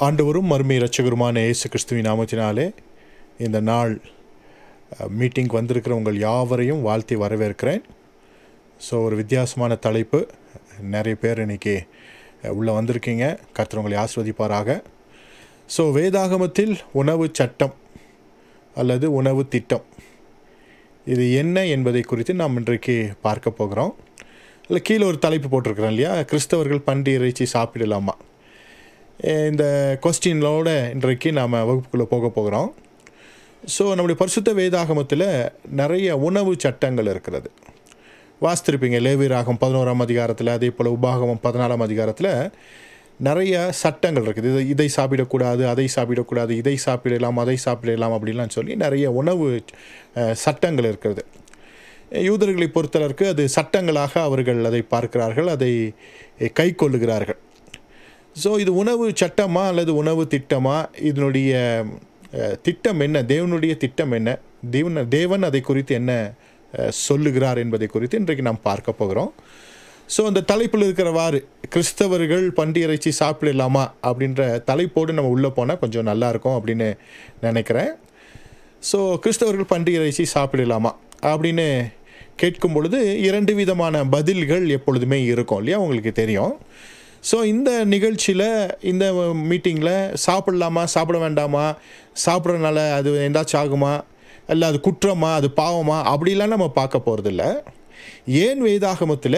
ஆண்டவரும் மறுமை இரட்சகருமான இயேசு கிறிஸ்துவின் நாமத்தினாலே இந்த நாள் மீட்டிங் வந்திருக்கிற உங்கள் யாவரையும் வாழ்த்தி வரவேற்கிறேன் ஸோ ஒரு வித்தியாசமான தலைப்பு நிறைய பேர் இன்னைக்கு உள்ளே வந்திருக்கீங்க கர்த்தர் உங்களை ஆஸ்வதிப்பாராக ஸோ வேதாகமத்தில் உணவு சட்டம் அல்லது உணவு திட்டம் இது என்ன என்பதை குறித்து நாம் இன்றைக்கு பார்க்க போகிறோம் இல்லை கீழே ஒரு தலைப்பு போட்டிருக்கிறோம் இல்லையா கிறிஸ்தவர்கள் பன்றி இறைச்சி சாப்பிடலாமா இந்த கொஸ்டினோட இன்றைக்கு நாம் வகுப்புக்குள்ளே போக போகிறோம் ஸோ நம்முடைய பரிசுத்த வேதாகமத்தில் நிறைய உணவு சட்டங்கள் இருக்கிறது வாஸ்திருப்பீங்க லேவிராகம் பதினோராம் அதிகாரத்தில் அதே போல் உபாகமம் பதினாலாம் அதிகாரத்தில் நிறைய சட்டங்கள் இருக்குது இதை இதை சாப்பிடக்கூடாது அதை சாப்பிடக்கூடாது இதை சாப்பிடலாம் அதை சாப்பிடலாம் அப்படின்லாம் சொல்லி நிறைய உணவு சட்டங்கள் இருக்கிறது யூதர்களை பொறுத்தளவுக்கு அது சட்டங்களாக அவர்கள் அதை பார்க்கிறார்கள் அதை கை கொள்ளுகிறார்கள் ஸோ இது உணவு சட்டமா அல்லது உணவு திட்டமா இதனுடைய திட்டம் என்ன தேவனுடைய திட்டம் என்ன தேவன் தேவன் அதை குறித்து என்ன சொல்லுகிறார் என்பதை குறித்து இன்றைக்கு நாம் பார்க்க போகிறோம் ஸோ அந்த தலைப்பில் இருக்கிறவாறு கிறிஸ்தவர்கள் பண்டி இறைச்சி சாப்பிடலாமா அப்படின்ற தலைப்போடு நம்ம உள்ளே போனால் கொஞ்சம் நல்லாயிருக்கும் அப்படின்னு நினைக்கிறேன் ஸோ கிறிஸ்தவர்கள் பண்டி இறைச்சி சாப்பிடலாமா அப்படின்னு கேட்கும் பொழுது இரண்டு விதமான பதில்கள் எப்பொழுதுமே இருக்கும் இல்லையா உங்களுக்கு தெரியும் ஸோ இந்த நிகழ்ச்சியில் இந்த மீட்டிங்கில் சாப்பிடலாமா சாப்பிட வேண்டாமா சாப்பிட்றதுனால அது எந்தாச்சும் ஆகுமா இல்லை அது குற்றமா அது பாவமா அப்படிலாம் நம்ம பார்க்க போகிறதில்ல ஏன் வேதாகமத்தில்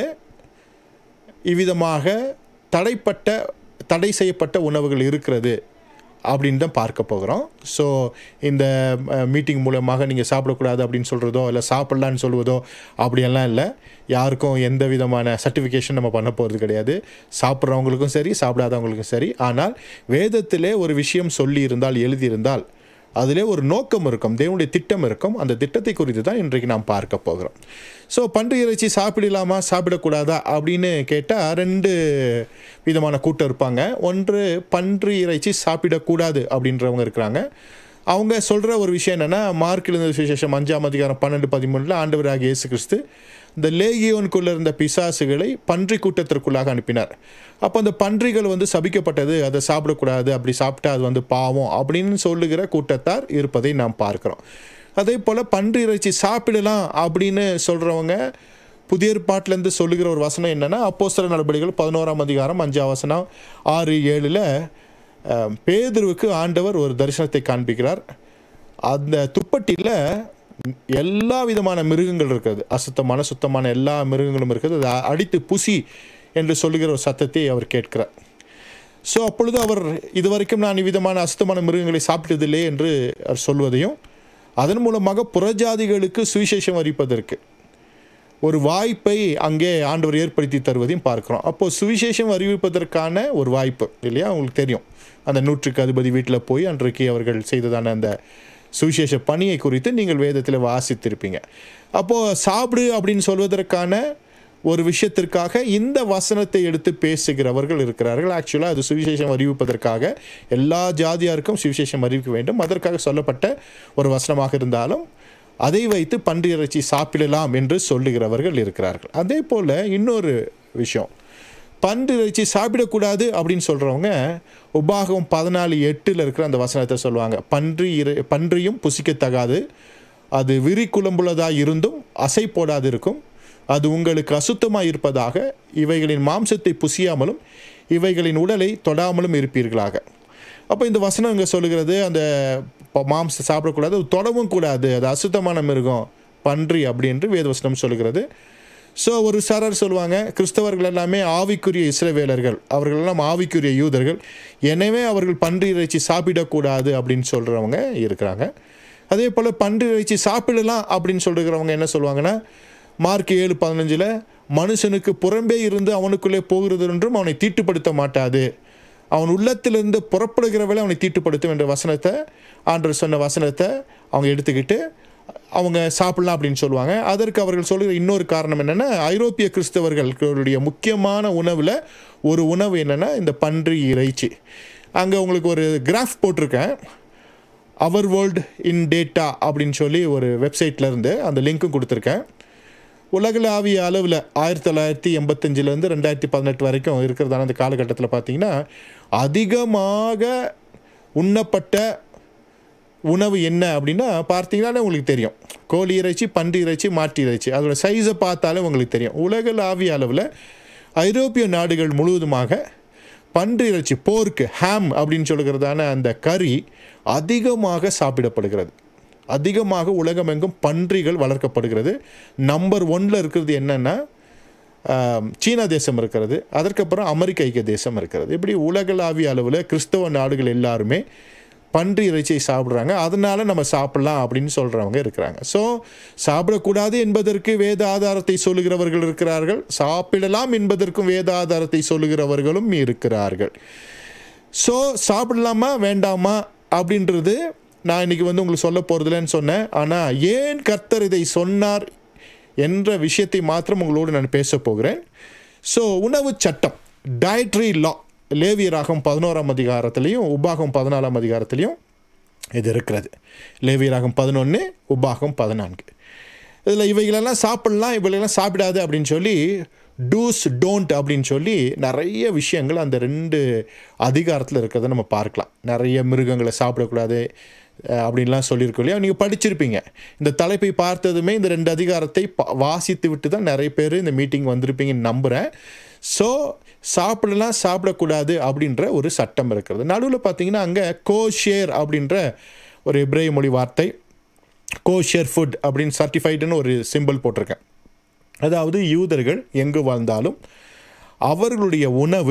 இவ்விதமாக தடைப்பட்ட தடை செய்யப்பட்ட உணவுகள் இருக்கிறது அப்படின்னு தான் பார்க்க போகிறோம் ஸோ இந்த மீட்டிங் மூலமாக நீங்கள் சாப்பிடக்கூடாது அப்படின்னு சொல்கிறதோ இல்லை சாப்பிட்லான்னு சொல்வதோ அப்படியெல்லாம் இல்லை யாருக்கும் எந்த விதமான சர்டிஃபிகேஷன் நம்ம பண்ண போகிறது கிடையாது சாப்பிட்றவங்களுக்கும் சரி சாப்பிடாதவங்களுக்கும் சரி ஆனால் வேதத்திலே ஒரு விஷயம் சொல்லி இருந்தால் எழுதியிருந்தால் அதிலே ஒரு நோக்கம் இருக்கும் தேவனுடைய திட்டம் இருக்கும் அந்த திட்டத்தை குறித்து தான் இன்றைக்கு நாம் பார்க்க போகிறோம் ஸோ பன்றி இறைச்சி சாப்பிடலாமா சாப்பிடக்கூடாதா அப்படின்னு கேட்டால் ரெண்டு விதமான கூட்டம் இருப்பாங்க ஒன்று பன்றி இறைச்சி சாப்பிடக்கூடாது அப்படின்றவங்க இருக்கிறாங்க அவங்க சொல்கிற ஒரு விஷயம் என்னென்னா மார்க்கில் இருந்த விசேஷம் அஞ்சாம் அதிகாரம் பன்னெண்டு பதிமூணில் ஆண்டவராக இயேசு கிறிஸ்து இந்த லேகியோனுக்குள்ளே இருந்த பிசாசுகளை பன்றி கூட்டத்திற்குள்ளாக அனுப்பினார் அப்போ அந்த பன்றிகள் வந்து சபிக்கப்பட்டது அதை சாப்பிடக்கூடாது அப்படி சாப்பிட்டா அது வந்து பாவம் அப்படின்னு சொல்லுகிற கூட்டத்தார் இருப்பதை நாம் பார்க்குறோம் அதே போல் பன்றி இறைச்சி சாப்பிடலாம் அப்படின்னு சொல்கிறவங்க புதிய ஏற்பாட்டிலேருந்து சொல்லுகிற ஒரு வசனம் என்னென்னா அப்போ சில நடவடிக்கைகள் பதினோராம் அதிகாரம் அஞ்சாம் வசனம் ஆறு ஏழில் பேதுருவுக்கு ஆண்டவர் ஒரு தரிசனத்தை காண்பிக்கிறார் அந்த துப்பட்டியில் எல்லா விதமான மிருகங்கள் இருக்கிறது அசுத்தமான சுத்தமான எல்லா மிருகங்களும் இருக்குது அதை அடித்து புசி என்று சொல்லுகிற ஒரு சத்தத்தை அவர் கேட்கிறார் ஸோ அப்பொழுது அவர் இதுவரைக்கும் நான் இவ்விதமான அசுத்தமான மிருகங்களை சாப்பிட்டதில்லை என்று அவர் சொல்வதையும் அதன் மூலமாக புறஜாதிகளுக்கு சுவிசேஷம் அறிப்பதற்கு ஒரு வாய்ப்பை அங்கே ஆண்டவர் ஏற்படுத்தி தருவதையும் பார்க்குறோம் அப்போது சுவிசேஷம் அறிவிப்பதற்கான ஒரு வாய்ப்பு இல்லையா உங்களுக்கு தெரியும் அந்த நூற்றுக்கு அதிபதி வீட்டில் போய் அன்றைக்கு அவர்கள் செய்ததான அந்த சுவிசேஷ பணியை குறித்து நீங்கள் வேதத்தில் வாசித்திருப்பீங்க அப்போது சாப்பிடு அப்படின்னு சொல்வதற்கான ஒரு விஷயத்திற்காக இந்த வசனத்தை எடுத்து பேசுகிறவர்கள் இருக்கிறார்கள் ஆக்சுவலாக அது சுவிசேஷம் அறிவிப்பதற்காக எல்லா ஜாதியாருக்கும் சுவிசேஷம் அறிவிக்க வேண்டும் அதற்காக சொல்லப்பட்ட ஒரு வசனமாக இருந்தாலும் அதை வைத்து பன்றி இறைச்சி சாப்பிடலாம் என்று சொல்லுகிறவர்கள் இருக்கிறார்கள் அதே போல் இன்னொரு விஷயம் பன்றி இறைச்சி சாப்பிடக்கூடாது அப்படின்னு சொல்கிறவங்க உபாகம் பதினாலு எட்டில் இருக்கிற அந்த வசனத்தை சொல்லுவாங்க பன்றி இறை பன்றியும் புசிக்கத்தகாது அது விரி குழம்புள்ளதாக இருந்தும் அசை போடாது இருக்கும் அது உங்களுக்கு அசுத்தமாக இருப்பதாக இவைகளின் மாம்சத்தை புசியாமலும் இவைகளின் உடலை தொடாமலும் இருப்பீர்களாக அப்போ இந்த வசனம் இங்கே சொல்லுகிறது அந்த மாம்சம் சாப்பிடக்கூடாது தொடவும் கூடாது அது அசுத்தமான மிருகம் பன்றி அப்படின்று வேதவசனம் சொல்லுகிறது ஸோ ஒரு சாரர் சொல்லுவாங்க கிறிஸ்தவர்கள் எல்லாமே ஆவிக்குரிய இஸ்ரவேலர்கள் அவர்கள் எல்லாம் ஆவிக்குரிய யூதர்கள் எனவே அவர்கள் பன்றி இறைச்சி சாப்பிடக்கூடாது அப்படின்னு சொல்கிறவங்க இருக்கிறாங்க அதே போல் பன்றி இறைச்சி சாப்பிடலாம் அப்படின்னு சொல்லுகிறவங்க என்ன சொல்லுவாங்கன்னா மார்க் ஏழு பதினஞ்சில் மனுஷனுக்கு புறம்பே இருந்து அவனுக்குள்ளே போகிறது என்றும் அவனை தீட்டுப்படுத்த மாட்டாது அவன் உள்ளத்திலிருந்து புறப்படுகிறவளை அவனை தீட்டுப்படுத்தும் என்ற வசனத்தை ஆண்டர் சொன்ன வசனத்தை அவங்க எடுத்துக்கிட்டு அவங்க சாப்பிடலாம் அப்படின்னு சொல்லுவாங்க அதற்கு அவர்கள் சொல்லுகிற இன்னொரு காரணம் என்னென்னா ஐரோப்பிய கிறிஸ்தவர்களுடைய முக்கியமான உணவில் ஒரு உணவு என்னென்னா இந்த பன்றி இறைச்சி அங்கே உங்களுக்கு ஒரு கிராஃப் போட்டிருக்கேன் அவர் வேர்ல்டு இன் டேட்டா அப்படின்னு சொல்லி ஒரு வெப்சைட்லேருந்து அந்த லிங்க்கும் கொடுத்துருக்கேன் உலகளாவிய அளவில் ஆயிரத்தி தொள்ளாயிரத்தி எண்பத்தஞ்சிலேருந்து ரெண்டாயிரத்தி பதினெட்டு வரைக்கும் இருக்கிறதான அந்த காலகட்டத்தில் பார்த்தீங்கன்னா அதிகமாக உண்ணப்பட்ட உணவு என்ன அப்படின்னா பார்த்தீங்கன்னா உங்களுக்கு தெரியும் கோழி இறைச்சி பன்றி இறைச்சி மாட்டு இறைச்சி அதோட சைஸை பார்த்தாலே உங்களுக்கு தெரியும் உலகளாவிய அளவில் ஐரோப்பிய நாடுகள் முழுவதுமாக பன்றி இறைச்சி போர்க்கு ஹாம் அப்படின்னு சொல்லுகிறதான அந்த கறி அதிகமாக சாப்பிடப்படுகிறது அதிகமாக உலகமெங்கும் பன்றிகள் வளர்க்கப்படுகிறது நம்பர் ஒன்ல இருக்கிறது என்னென்னா ஆம், சீனா தேசம் இருக்கிறது அதற்கப்புறம் அமெரிக்க ஐக்கிய தேசம் இருக்கிறது இப்படி உலகளாவிய அளவில் கிறிஸ்தவ நாடுகள் எல்லாருமே பன்றி இறைச்சியை சாப்பிட்றாங்க அதனால நம்ம சாப்பிடலாம் அப்படின்னு சொல்கிறவங்க இருக்கிறாங்க ஸோ சாப்பிடக்கூடாது என்பதற்கு வேத ஆதாரத்தை சொல்லுகிறவர்கள் இருக்கிறார்கள் சாப்பிடலாம் என்பதற்கும் வேத ஆதாரத்தை சொல்லுகிறவர்களும் இருக்கிறார்கள் ஸோ சாப்பிடலாமா வேண்டாமா அப்படின்றது நான் இன்னைக்கு வந்து உங்களுக்கு சொல்ல போகிறதில்லன்னு சொன்னேன் ஆனால் ஏன் கர்த்தர் இதை சொன்னார் என்ற விஷயத்தை மாத்திரம் உங்களோடு நான் பேச போகிறேன் ஸோ உணவு சட்டம் டயட்ரி லா லேவியராகம் பதினோராம் அதிகாரத்திலையும் உபாகம் பதினாலாம் அதிகாரத்திலையும் இது இருக்கிறது லேவியராகம் பதினொன்று உபாகம் பதினான்கு இதில் இவைகளெல்லாம் சாப்பிடலாம் இவைகளெல்லாம் சாப்பிடாது அப்படின்னு சொல்லி டூஸ் டோன்ட் அப்படின்னு சொல்லி நிறைய விஷயங்கள் அந்த ரெண்டு அதிகாரத்தில் இருக்கிறத நம்ம பார்க்கலாம் நிறைய மிருகங்களை சாப்பிடக்கூடாது அஹ், அப்படின்லாம் சொல்லியிருக்கோம் இல்லையா நீங்கள் படிச்சிருப்பீங்க இந்த தலைப்பை பார்த்ததுமே இந்த ரெண்டு அதிகாரத்தை பா- வாசித்து விட்டு தான் நிறைய பேர் இந்த மீட்டிங் வந்திருப்பீங்கன்னு நம்புகிறேன் ஸோ சாப்பிடலாம் சாப்பிடக்கூடாது அப்படின்ற ஒரு சட்டம் இருக்கிறது நடுவில் பார்த்தீங்கன்னா அங்கே கோஷேர் அப்படின்ற ஒரு இப்ரேய மொழி வார்த்தை கோஷர் ஃபுட் அப்படின்னு சர்டிஃபைடுன்னு ஒரு சிம்பிள் போட்டிருக்கேன் அதாவது யூதர்கள் எங்கு வாழ்ந்தாலும் அவர்களுடைய உணவு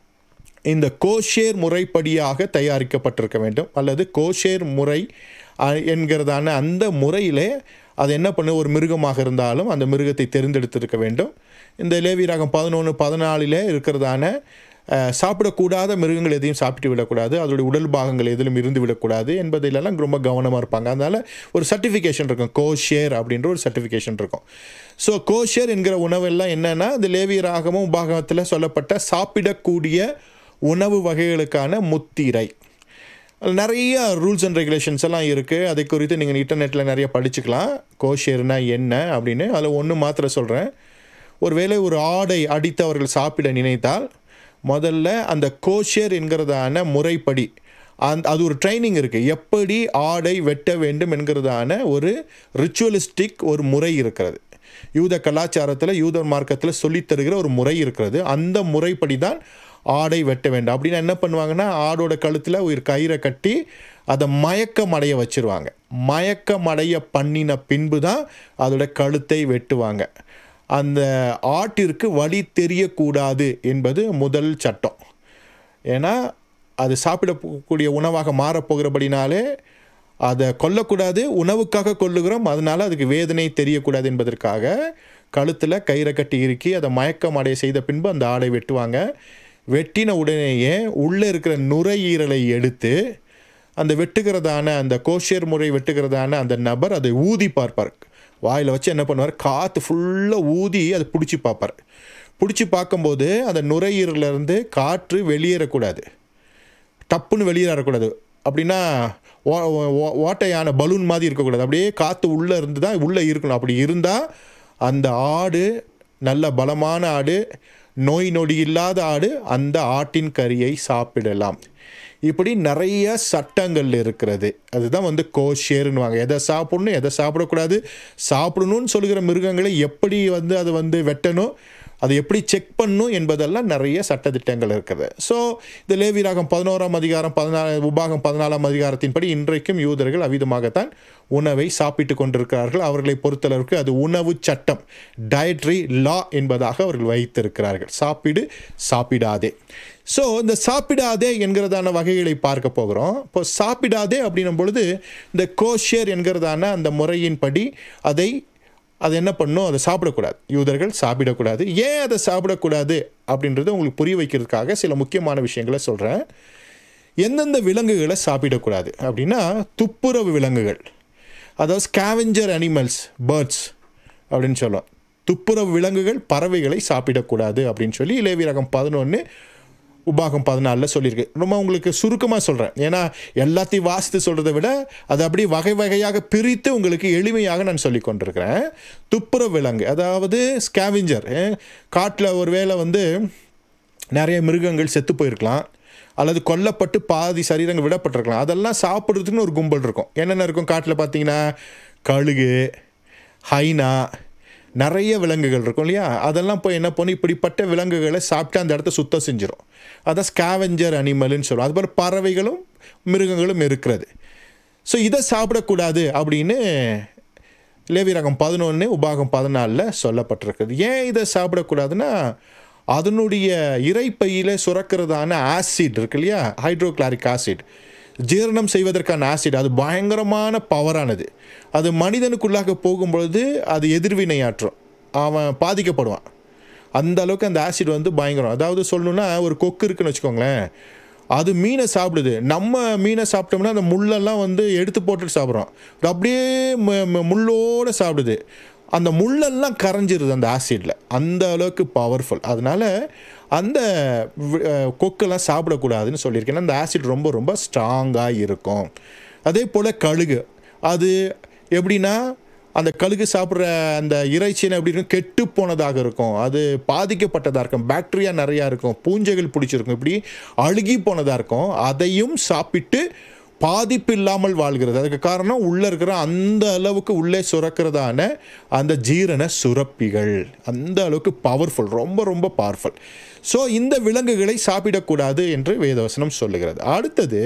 இந்த கோஷேர் முறைப்படியாக தயாரிக்கப்பட்டிருக்க வேண்டும் அல்லது கோஷேர் முறை அஹ், என்கிறதான அந்த முறையிலே அது என்ன பண்ணு ஒரு மிருகமாக இருந்தாலும் அந்த மிருகத்தை தெரிந்தெடுத்திருக்க வேண்டும் இந்த லேவிராகம் பதினொன்று பதினாலில் இருக்கிறதான அஹ், சாப்பிடக்கூடாத மிருகங்கள் எதையும் சாப்பிட்டு விடக்கூடாது அதோடைய உடல் பாகங்கள் எதிலும் இருந்து விடக்கூடாது என்பதிலெல்லாம் ரொம்ப கவனமாக இருப்பாங்க அதனால் ஒரு சர்டிஃபிகேஷன் இருக்கும் கோஷேர் அப்படின்ற ஒரு சர்டிஃபிகேஷன் இருக்கும் ஸோ கோஷேர் என்கிற உணவெல்லாம் என்னென்னா இந்த லேவியராகமும் உபாகத்தில் சொல்லப்பட்ட சாப்பிடக்கூடிய உணவு வகைகளுக்கான முத்திரை அதுல நிறைய ரூல்ஸ் அண்ட் ரெகுலேஷன்ஸ் எல்லாம் இருக்குது அதை குறித்து நீங்கள் இன்டர்நெட்டில் நிறைய படிச்சுக்கலாம் கோஷேர்னா என்ன அப்படின்னு அதில் ஒன்று மாத்திரம் சொல்கிறேன் ஒருவேளை ஒரு ஆடை அடித்து அவர்கள் சாப்பிட நினைத்தால் முதல்ல அந்த கோஷேர் என்கிறதான முறைப்படி அந்த அது ஒரு ட்ரைனிங் இருக்குது எப்படி ஆடை வெட்ட வேண்டும் என்கிறதான ஒரு ரிச்சுவலிஸ்டிக் ஒரு முறை இருக்கிறது யூத கலாச்சாரத்தில் யூத மார்க்கத்தில் சொல்லித் தருகிற ஒரு முறை இருக்கிறது அந்த முறைப்படி தான் ஆடை வெட்ட வேண்டும் அப்படின்னா என்ன பண்ணுவாங்கன்னா ஆடோட கழுத்தில் ஒரு கயிறை கட்டி அதை மயக்கம் அடைய வச்சிருவாங்க மயக்கம் அடைய பண்ணின பின்பு தான் அதோட கழுத்தை வெட்டுவாங்க அந்த ஆட்டிற்கு வழி தெரியக்கூடாது என்பது முதல் சட்டம் ஏன்னா அது சாப்பிடக்கூடிய உணவாக மாறப்போகிறபடினாலே அதை கொல்லக்கூடாது உணவுக்காக கொல்லுகிறோம் அதனால அதுக்கு வேதனை தெரியக்கூடாது என்பதற்காக கழுத்தில் கயிறை கட்டி இறுக்கி அதை மயக்கம் அடைய செய்த பின்பு அந்த ஆடை வெட்டுவாங்க வெட்டின உடனேயே உள்ளே இருக்கிற நுரையீரலை எடுத்து அந்த வெட்டுகிறதான அந்த கோஷியர் முறை வெட்டுகிறதான அந்த நபர் அதை ஊதி பார்ப்பார் வாயில் வச்சு என்ன பண்ணுவார் காற்று ஃபுல்லாக ஊதி அதை பிடிச்சி பார்ப்பார் பிடிச்சி பார்க்கும்போது அந்த நுரையீரலேருந்து காற்று வெளியேறக்கூடாது டப்புன்னு வெளியேறக்கூடாது அப்படின்னா ஓ- ஓ- ஓட்டையான பலூன் மாதிரி இருக்கக்கூடாது அப்படியே காற்று உள்ளே இருந்து தான் உள்ளே இருக்கணும் அப்படி இருந்தால் அந்த ஆடு நல்ல பலமான ஆடு நோய் நொடி இல்லாத ஆடு அந்த ஆட்டின் கறியை சாப்பிடலாம் இப்படி நிறைய சட்டங்கள் இருக்கிறது அதுதான் வந்து கோஷேருன்னுவாங்க எதை சாப்பிடணும் எதை சாப்பிடக்கூடாது சாப்பிடணும்னு சொல்லுகிற மிருகங்களை எப்படி வந்து அதை வந்து வெட்டணும் அதை எப்படி செக் பண்ணணும் என்பதெல்லாம் நிறைய சட்டதிட்டங்கள் இருக்குது ஸோ இந்த லேவிராகம் பதினோராம் அதிகாரம் பதினாலு உபாகம் பதினாலாம் அதிகாரத்தின்படி இன்றைக்கும் யூதர்கள் அவ்விதமாகத்தான் உணவை சாப்பிட்டு கொண்டிருக்கிறார்கள் அவர்களை பொறுத்தளவுக்கு அது உணவு சட்டம் டயட்ரி லா என்பதாக அவர்கள் வைத்திருக்கிறார்கள் சாப்பிடு சாப்பிடாதே ஸோ இந்த சாப்பிடாதே என்கிறதான வகைகளை பார்க்க போகிறோம் இப்போ சாப்பிடாதே அப்படின்னும் பொழுது இந்த கோஷியர் என்கிறதான அந்த முறையின்படி அதை அது என்ன பண்ணும் அதை சாப்பிடக்கூடாது யூதர்கள் சாப்பிடக்கூடாது ஏன் அதை சாப்பிடக்கூடாது அப்படின்றத உங்களுக்கு புரிய வைக்கிறதுக்காக சில முக்கியமான விஷயங்களை சொல்கிறேன் எந்தெந்த விலங்குகளை சாப்பிடக்கூடாது அப்படின்னா துப்புரவு விலங்குகள் அதாவது ஸ்கேவெஞ்சர் அனிமல்ஸ் பேர்ட்ஸ் அப்படின்னு சொல்லுவோம் துப்புரவு விலங்குகள் பறவைகளை சாப்பிடக்கூடாது அப்படின்னு சொல்லி இளைவி ரகம் பதினொன்று உபாகம் பதினாலில் சொல்லியிருக்கு ரொம்ப உங்களுக்கு சுருக்கமாக சொல்கிறேன் ஏன்னா எல்லாத்தையும் வாசித்து சொல்கிறத விட அதை அப்படியே வகை வகையாக பிரித்து உங்களுக்கு எளிமையாக நான் சொல்லி கொண்டிருக்கிறேன் துப்புர விலங்கு அதாவது ஸ்கேவிஞ்சர் காட்டில் ஒரு வேளை வந்து நிறைய மிருகங்கள் செத்து போயிருக்கலாம் அல்லது கொல்லப்பட்டு பாதி சரீரங்கள் விடப்பட்டிருக்கலாம் அதெல்லாம் சாப்பிட்றதுக்குன்னு ஒரு கும்பல் இருக்கும் என்னென்ன இருக்கும் காட்டில் பார்த்தீங்கன்னா கழுகு ஹைனா நிறைய விலங்குகள் இருக்கும் இல்லையா அதெல்லாம் போய் என்ன பண்ணி இப்படிப்பட்ட விலங்குகளை சாப்பிட்டு அந்த இடத்த சுத்தம் செஞ்சிடும் அதான் ஸ்கேவெஞ்சர் அனிமல்னு சொல்லுவோம் அதுபோல் பறவைகளும் மிருகங்களும் இருக்கிறது ஸோ இதை சாப்பிடக்கூடாது அப்படின்னு லேவி ரகம் பதினொன்று உபாகம் பதினாலில் சொல்லப்பட்டிருக்குது ஏன் இதை சாப்பிடக்கூடாதுன்னா அதனுடைய இறைப்பையில் சுரக்கிறதான ஆசிட் இருக்கு இல்லையா ஹைட்ரோக்ளாரிக் ஆசிட் ஜீரணம் செய்வதற்கான ஆசிட் அது பயங்கரமான பவரானது அது மனிதனுக்குள்ளாக போகும்பொழுது அது எதிர்வினையாற்றும் அவன் பாதிக்கப்படுவான் அந்த அளவுக்கு அந்த ஆசிட் வந்து பயங்கரம் அதாவது சொல்லணுன்னா ஒரு கொக்கு இருக்குன்னு வச்சுக்கோங்களேன் அது மீனை சாப்பிடுது நம்ம மீனை சாப்பிட்டோம்னா அந்த முள்ளெல்லாம் வந்து எடுத்து போட்டுட்டு சாப்பிட்றோம் அது அப்படியே மு- மு- முள்ளோட சாப்பிடுது அந்த முள்ளெல்லாம் கரைஞ்சிருது அந்த ஆசிடில் அந்த அளவுக்கு பவர்ஃபுல் அதனால அந்த வி- அஹ் கொக்கெல்லாம் சாப்பிடக்கூடாதுன்னு சொல்லியிருக்கேன் ஏன்னா அந்த ஆசிட் ரொம்ப ரொம்ப ஸ்ட்ராங்காக இருக்கும் அதே போல் கழுகு அது எப்படின்னா அந்த கழுகு சாப்பிட்ற அந்த இறைச்சினை எப்படி இருக்கும் கெட்டு போனதாக இருக்கும் அது பாதிக்கப்பட்டதாக இருக்கும் பாக்டீரியா நிறையா இருக்கும் பூஞ்சைகள் பிடிச்சிருக்கும் இப்படி அழுகி போனதாக இருக்கும் அதையும் சாப்பிட்டு பாதிப்பு இல்லாமல் வாழ்கிறது அதுக்கு காரணம் உள்ளே இருக்கிற அந்த அளவுக்கு உள்ளே சுரக்கிறதான அந்த ஜீரண சுரப்பிகள் அந்த அளவுக்கு பவர்ஃபுல் ரொம்ப ரொம்ப பவர்ஃபுல் ஸோ இந்த விலங்குகளை சாப்பிடக்கூடாது என்று வேதவசனம் சொல்லுகிறது அடுத்தது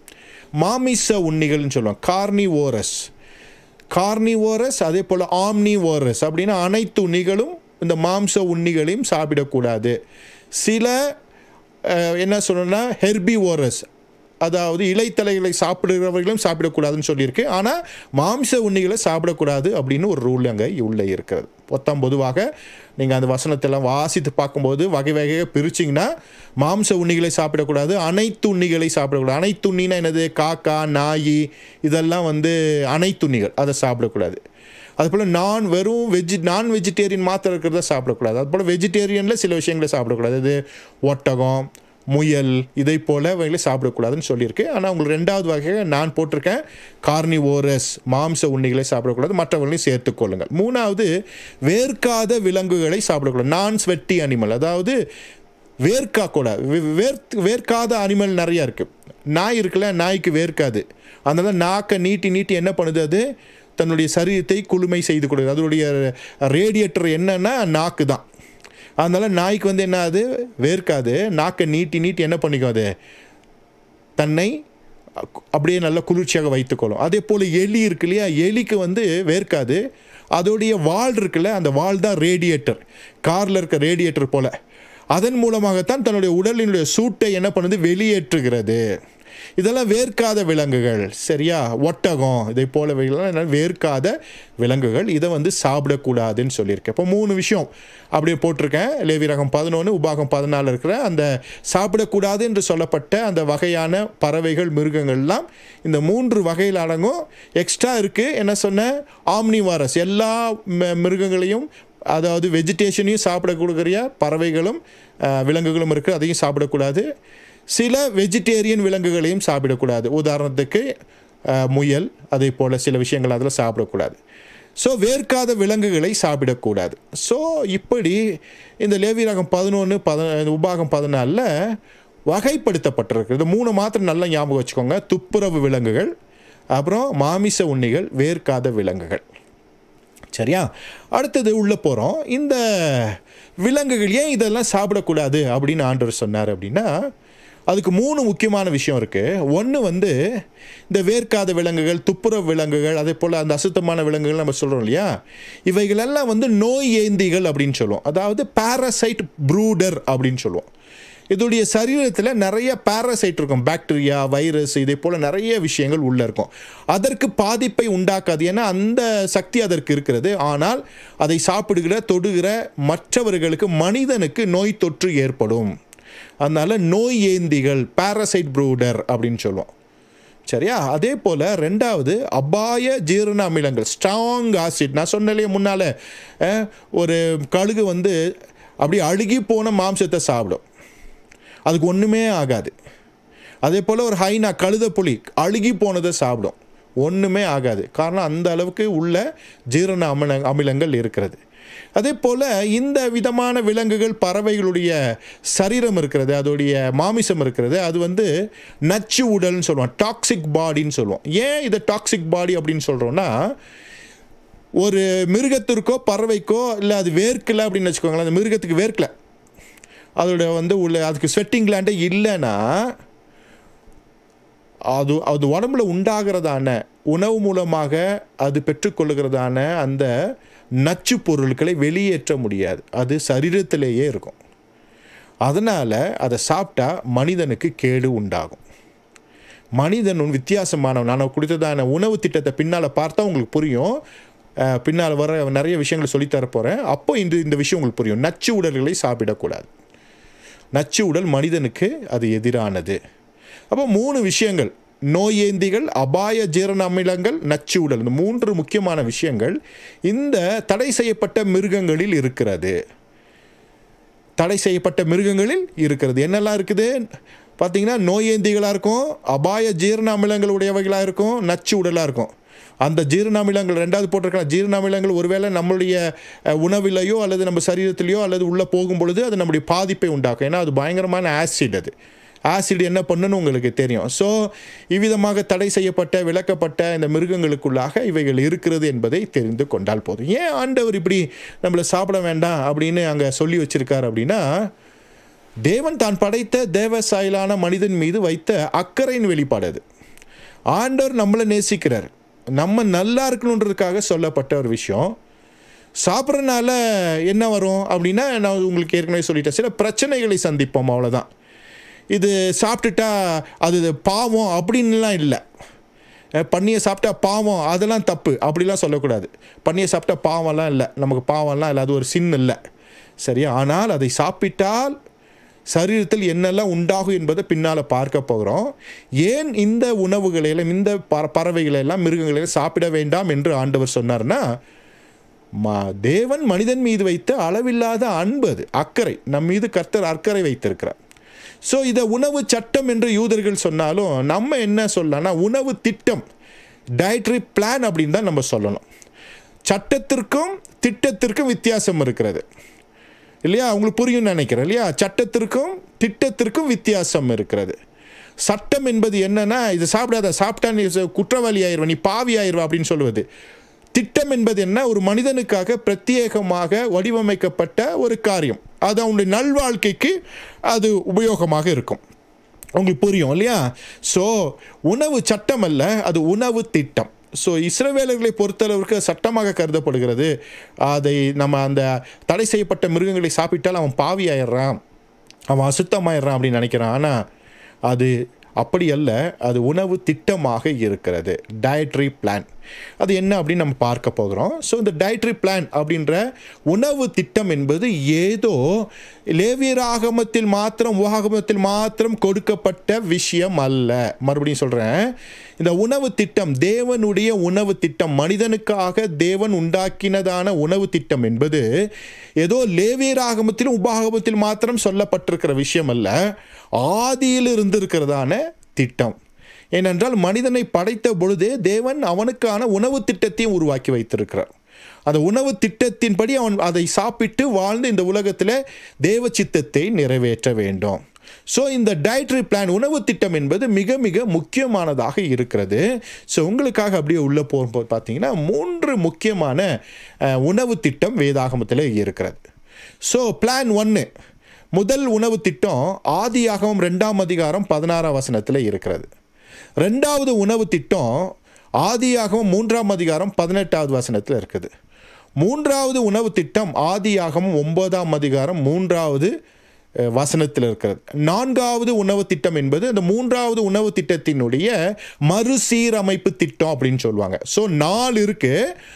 மாமிச உண்ணிகள்னு சொல்லுவோம் கார்னிவோரஸ் கார்னிவோரஸ் அதே போல் ஆம்னிவோரஸ் அப்படின்னு அனைத்து உண்ணிகளும் இந்த மாம்ச உண்ணிகளையும் சாப்பிடக்கூடாது சில அஹ், என்ன சொல்லணும்னா ஹெர்பிவோரஸ் அதாவது இலைத்தலைகளை சாப்பிடுகிறவர்களும் சாப்பிடக்கூடாதுன்னு சொல்லியிருக்கு ஆனால் மாம்ச உண்ணிகளை சாப்பிடக்கூடாது அப்படின்னு ஒரு ரூல் அங்கே உள்ளே இருக்கிறது மொத்தம் பொதுவாக நீங்கள் அந்த வசனத்தெல்லாம் வாசித்து பார்க்கும்போது வகை வகையாக பிரிச்சிங்கன்னா மாம்ச உண்ணிகளை சாப்பிடக்கூடாது அனைத்து உண்ணிகளை சாப்பிடக்கூடாது அனைத்து உண்ணினா என்னது காக்கா நாய் இதெல்லாம் வந்து அனைத்து உண்ணிகள் அதை சாப்பிடக்கூடாது அதுபோல் நான் வெறும் வெஜ் நான் வெஜிடேரியன் மாத்திரம் இருக்கிறத சாப்பிடக்கூடாது அதுபோல் வெஜிடேரியனில் சில விஷயங்களை சாப்பிடக்கூடாது இது ஒட்டகம் முயல் இதை போல வகைகளை சாப்பிடக்கூடாதுன்னு சொல்லியிருக்கு ஆனால் உங்களுக்கு ரெண்டாவது வகையை நான் போட்டிருக்கேன் கார்னிவோரஸ் மாம்ச உண்ணிகளை சாப்பிடக்கூடாது மற்றவர்களையும் சேர்த்துக்கொள்ளுங்கள் மூணாவது வேர்க்காத விலங்குகளை சாப்பிடக்கூடாது நான் ஸ்வெட்டி அனிமல் அதாவது வேர்க்கா கூட வேர்த் வேர்க்காத அனிமல் நிறையா இருக்குது நாய் இருக்குல்ல நாய்க்கு வேர்க்காது அதனால நாக்கை நீட்டி நீட்டி என்ன பண்ணுது அது தன்னுடைய சரீரத்தை குளுமை செய்து கொடுக்குது அதனுடைய ரேடியேட்டர் என்னன்னா நாக்கு தான் அதனால நாய்க்கு வந்து என்ன ஆகுது வேர்க்காது நாக்கை நீட்டி நீட்டி என்ன பண்ணிக்கும் அது தன்னை அப்படியே நல்ல குளிர்ச்சியாக வைத்துக்கொள்ளும் அதே போல் எலி இருக்கு இல்லையா எலிக்கு வந்து வேர்க்காது அதோடைய வால் இருக்குல்ல அந்த வால் தான் ரேடியேட்டர் காரில் இருக்க ரேடியேட்டர் போல் அதன் மூலமாகத்தான் தன்னுடைய உடலினுடைய சூட்டை என்ன பண்ணுது வெளியேற்றுகிறது இதெல்லாம் வேர்க்காத விலங்குகள் சரியா ஒட்டகம் இதை போல என்ன வேர்க்காத விலங்குகள் இதை வந்து சாப்பிடக்கூடாதுன்னு சொல்லியிருக்கேன் இப்போ மூணு விஷயம் அப்படியே போட்டிருக்கேன் லேவி ரகம் பதினொன்று உபாகம் பதினாலு இருக்கிற அந்த சாப்பிடக்கூடாது என்று சொல்லப்பட்ட அந்த வகையான பறவைகள் மிருகங்கள்லாம் இந்த மூன்று வகையில் அடங்கும் எக்ஸ்ட்ரா இருக்குது என்ன சொன்னேன் ஆம்னிவாரஸ் எல்லா ம- மிருகங்களையும் அதாவது வெஜிடேஷனையும் சாப்பிடக்கூடிய பறவைகளும் அஹ், விலங்குகளும் இருக்குது அதையும் சாப்பிடக்கூடாது சில வெஜிடேரியன் விலங்குகளையும் சாப்பிடக்கூடாது உதாரணத்துக்கு அஹ், முயல் அதே போல் சில விஷயங்கள் அதில் சாப்பிடக்கூடாது ஸோ வேர்க்காத விலங்குகளை சாப்பிடக்கூடாது ஸோ இப்படி இந்த லேவி ரகம் பதினொன்று பத உபாகம் பதினாலில் வகைப்படுத்தப்பட்டிருக்கு இது மூணு மாத்திரம் நல்லா ஞாபகம் வச்சுக்கோங்க துப்புரவு விலங்குகள் அப்புறம் மாமிச உண்ணிகள் வேர்க்காத விலங்குகள் சரியா அடுத்தது உள்ளே போகிறோம் இந்த விலங்குகள் ஏன் இதெல்லாம் சாப்பிடக்கூடாது அப்படின்னு ஆண்டவர் சொன்னார் அப்படின்னா அதுக்கு மூணு முக்கியமான விஷயம் இருக்குது ஒன்று வந்து இந்த வேர்க்காத விலங்குகள் துப்புரவு விலங்குகள் அதே போல் அந்த அசுத்தமான விலங்குகள் நம்ம சொல்கிறோம் இல்லையா இவைகளெல்லாம் வந்து நோய் ஏந்திகள் அப்படின்னு சொல்லுவோம் அதாவது பாரசைட் ப்ரூடர் அப்படின்னு சொல்லுவோம் இதோடைய சரீரத்தில் நிறைய பாரசைட் இருக்கும் பாக்டீரியா வைரஸ் இதே போல் நிறைய விஷயங்கள் உள்ளே இருக்கும் அதற்கு பாதிப்பை உண்டாக்காது ஏன்னா அந்த சக்தி அதற்கு இருக்கிறது ஆனால் அதை சாப்பிடுகிற தொடுகிற மற்றவர்களுக்கு மனிதனுக்கு நோய் தொற்று ஏற்படும் அதனால் நோய் ஏந்திகள் பாரசைட் ப்ரூடர் அப்படின்னு சொல்லுவோம் சரியா அதே போல் ரெண்டாவது அபாய ஜீரண அமிலங்கள் ஸ்ட்ராங் ஆசிட் நான் சொன்னலையே முன்னால் ஒரு கழுகு வந்து அப்படி அழுகி போன மாம்சத்தை சாப்பிடும் அதுக்கு ஒன்றுமே ஆகாது அதே போல் ஒரு ஹைனா கழுத புலி அழுகி போனதை சாப்பிடும் ஒன்றுமே ஆகாது காரணம் அந்த அளவுக்கு உள்ள ஜீரண அமில அமிலங்கள் இருக்கிறது அதே போல் இந்த விதமான விலங்குகள் பறவைகளுடைய சரீரம் இருக்கிறது அதோடைய மாமிசம் இருக்கிறது அது வந்து நச்சு உடல்னு சொல்லுவோம் டாக்ஸிக் பாடின்னு சொல்லுவோம் ஏன் இதை டாக்ஸிக் பாடி அப்படின்னு சொல்கிறோன்னா ஒரு மிருகத்திற்கோ பறவைக்கோ இல்லை அது வேர்க்கலை அப்படின்னு வச்சுக்கோங்களேன் அந்த மிருகத்துக்கு வேர்க்கலை அதோட வந்து உள்ள அதுக்கு ஸ்வெட்டிங் கிளாண்டே இல்லைன்னா அது அது உடம்புல உண்டாகிறதான உணவு மூலமாக அது பெற்றுக்கொள்ளுகிறதான அந்த நச்சு பொருட்களை வெளியேற்ற முடியாது அது சரீரத்திலேயே இருக்கும் அதனால் அதை சாப்பிட்டா மனிதனுக்கு கேடு உண்டாகும் மனிதன் ஒரு வித்தியாசமானவன் நான் கொடுத்ததான உணவு திட்டத்தை பின்னால் பார்த்தா உங்களுக்கு புரியும் அஹ், பின்னால் வர நிறைய விஷயங்களை சொல்லித்தர போகிறேன் அப்போ இந்த இந்த விஷயம் உங்களுக்கு புரியும் நச்சு உடல்களை சாப்பிடக்கூடாது நச்சு உடல் மனிதனுக்கு அது எதிரானது அப்போ மூணு விஷயங்கள் நோயேந்திகள் அபாய ஜீரண அமிலங்கள் நச்சு உடல் இந்த மூன்று முக்கியமான விஷயங்கள் இந்த தடை செய்யப்பட்ட மிருகங்களில் இருக்கிறது தடை செய்யப்பட்ட மிருகங்களில் இருக்கிறது என்னெல்லாம் இருக்குது பார்த்தீங்கன்னா நோயேந்திகளாக இருக்கும் அபாய ஜீரண அமிலங்கள் உடையவைகளாக இருக்கும் நச்சு உடலாக இருக்கும் அந்த ஜீரண அமிலங்கள் ரெண்டாவது போட்டிருக்கலாம் ஜீரண அமிலங்கள் ஒருவேளை நம்மளுடைய அஹ், உணவிலையோ அல்லது நம்ம சரீரத்திலையோ அல்லது உள்ளே போகும் பொழுது அது நம்முடைய பாதிப்பை உண்டாக்கும் ஏன்னா அது பயங்கரமான ஆசிட் அது ஆசிட் என்ன பண்ணுன்னு உங்களுக்கு தெரியும் ஸோ இவ்விதமாக தடை செய்யப்பட்ட விளக்கப்பட்ட இந்த மிருகங்களுக்குள்ளாக இவைகள் இருக்கிறது என்பதை தெரிந்து கொண்டால் போதும் ஏன் ஆண்டவர் இப்படி நம்மளை சாப்பிட வேண்டாம் அப்படின்னு அங்கே சொல்லி வச்சிருக்கார் அப்படின்னா தேவன் தான் படைத்த தேவ சாயலான மனிதன் மீது வைத்த அக்கறையின் வெளிப்பாடு அது ஆண்டவர் நம்மளை நேசிக்கிறார் நம்ம நல்லா இருக்கணுன்றதுக்காக சொல்லப்பட்ட ஒரு விஷயம் சாப்பிட்றனால என்ன வரும் அப்படின்னா நான் உங்களுக்கு ஏற்கனவே சொல்லிட்டேன் சில பிரச்சனைகளை சந்திப்போம் அவ்வளோதான் இது சாப்பிட்டுட்டா அது பாவம் அப்படின்லாம் இல்லை அஹ் பன்னியை சாப்பிட்டா பாவம் அதெல்லாம் தப்பு அப்படிலாம் சொல்லக்கூடாது பன்னியை சாப்பிட்டா பாவம்லாம் இல்லை நமக்கு பாவம்லாம் இல்லை அது ஒரு சின் இல்லை சரியா ஆனால் அதை சாப்பிட்டால் சரீரத்தில் என்னெல்லாம் உண்டாகும் என்பதை பின்னால் பார்க்க போகிறோம் ஏன் இந்த உணவுகளை எல்லாம் இந்த பற பறவைகளை எல்லாம் மிருகங்களை எல்லாம் சாப்பிட வேண்டாம் என்று ஆண்டவர் சொன்னார்னா மா தேவன் மனிதன் மீது வைத்த அளவில்லாத அன்பு அது அக்கறை நம் மீது கர்த்தர் அக்கறை வைத்திருக்கிறார் ஸோ இதை உணவு சட்டம் என்று யூதர்கள் சொன்னாலும் நம்ம என்ன சொல்லலாம்னா உணவு திட்டம் டயட்ரி பிளான் அப்படின்னு தான் நம்ம சொல்லணும் சட்டத்திற்கும் திட்டத்திற்கும் வித்தியாசம் இருக்கிறது இல்லையா உங்களுக்கு புரியும்னு நினைக்கிறேன் இல்லையா சட்டத்திற்கும் திட்டத்திற்கும் வித்தியாசம் இருக்கிறது சட்டம் என்பது என்னன்னா இது சாப்பிடாத சாப்பிட்டா நீ ச- குற்றவாளி ஆயிடுவ நீ பாவி ஆயிடுவ அப்படின்னு சொல்லுவது திட்டம் என்பது என்ன ஒரு மனிதனுக்காக பிரத்யேகமாக வடிவமைக்கப்பட்ட ஒரு காரியம் அது அவனுடைய நல்வாழ்க்கைக்கு அது உபயோகமாக இருக்கும் உங்களுக்கு புரியும் இல்லையா ஸோ உணவு சட்டம் அல்ல அது உணவு திட்டம் ஸோ இஸ்ரவேலர்களை பொறுத்தளவுக்கு சட்டமாக கருதப்படுகிறது அதை நம்ம அந்த தடை செய்யப்பட்ட மிருகங்களை சாப்பிட்டால் அவன் பாவி ஆயிடுறான் அவன் அசுத்தமாயிடுறான் அப்படின்னு நினைக்கிறான் ஆனால் அது அப்படி அல்ல அது உணவு திட்டமாக இருக்கிறது டயட்ரி பிளான் அது என்ன அப்படின்னு நம்ம பார்க்க போகிறோம் ஸோ இந்த டயட்ரி பிளான் அப்படின்ற உணவு திட்டம் என்பது ஏதோ லேவியராகமத்தில் மாத்திரம் உபாகமத்தில் மாத்திரம் கொடுக்கப்பட்ட விஷயம் அல்ல மறுபடியும் சொல்கிறேன் இந்த உணவு திட்டம் தேவனுடைய உணவு திட்டம் மனிதனுக்காக தேவன் உண்டாக்கினதான உணவு திட்டம் என்பது ஏதோ லேவியராகமத்திலும் உபாகமத்தில் மாத்திரம் சொல்லப்பட்டிருக்கிற விஷயம் அல்ல ஆதியில் இருந்திருக்கிறதான திட்டம் ஏனென்றால் மனிதனை படைத்த பொழுதே தேவன் அவனுக்கான உணவு திட்டத்தையும் உருவாக்கி வைத்திருக்கிறார் அந்த உணவு திட்டத்தின்படி அவன் அதை சாப்பிட்டு வாழ்ந்து இந்த உலகத்தில் தேவ சித்தத்தை நிறைவேற்ற வேண்டும் ஸோ இந்த டயட்ரி பிளான் உணவு திட்டம் என்பது மிக மிக முக்கியமானதாக இருக்கிறது ஸோ உங்களுக்காக அப்படியே உள்ளே போகும்போது பார்த்தீங்கன்னா மூன்று முக்கியமான அஹ், உணவு திட்டம் வேதாகமத்தில் இருக்கிறது ஸோ பிளான் ஒன்று முதல் உணவு திட்டம் ஆதியாகமம் ரெண்டாம் அதிகாரம் பதினாறாம் வசனத்தில் இருக்கிறது ரெண்டாவது உணவு திட்டம் ஆதியாகமம் மூன்றாம் அதிகாரம் பதினெட்டாவது வசனத்தில் இருக்குது மூன்றாவது உணவு திட்டம் ஆதியாகமம் ஒன்பதாம் அதிகாரம் மூன்றாவது அஹ், வசனத்தில் இருக்கிறது நான்காவது உணவு திட்டம் என்பது அந்த மூன்றாவது உணவு திட்டத்தினுடைய மறுசீரமைப்பு திட்டம் அப்படின்னு சொல்லுவாங்க ஸோ நாலு இருக்கு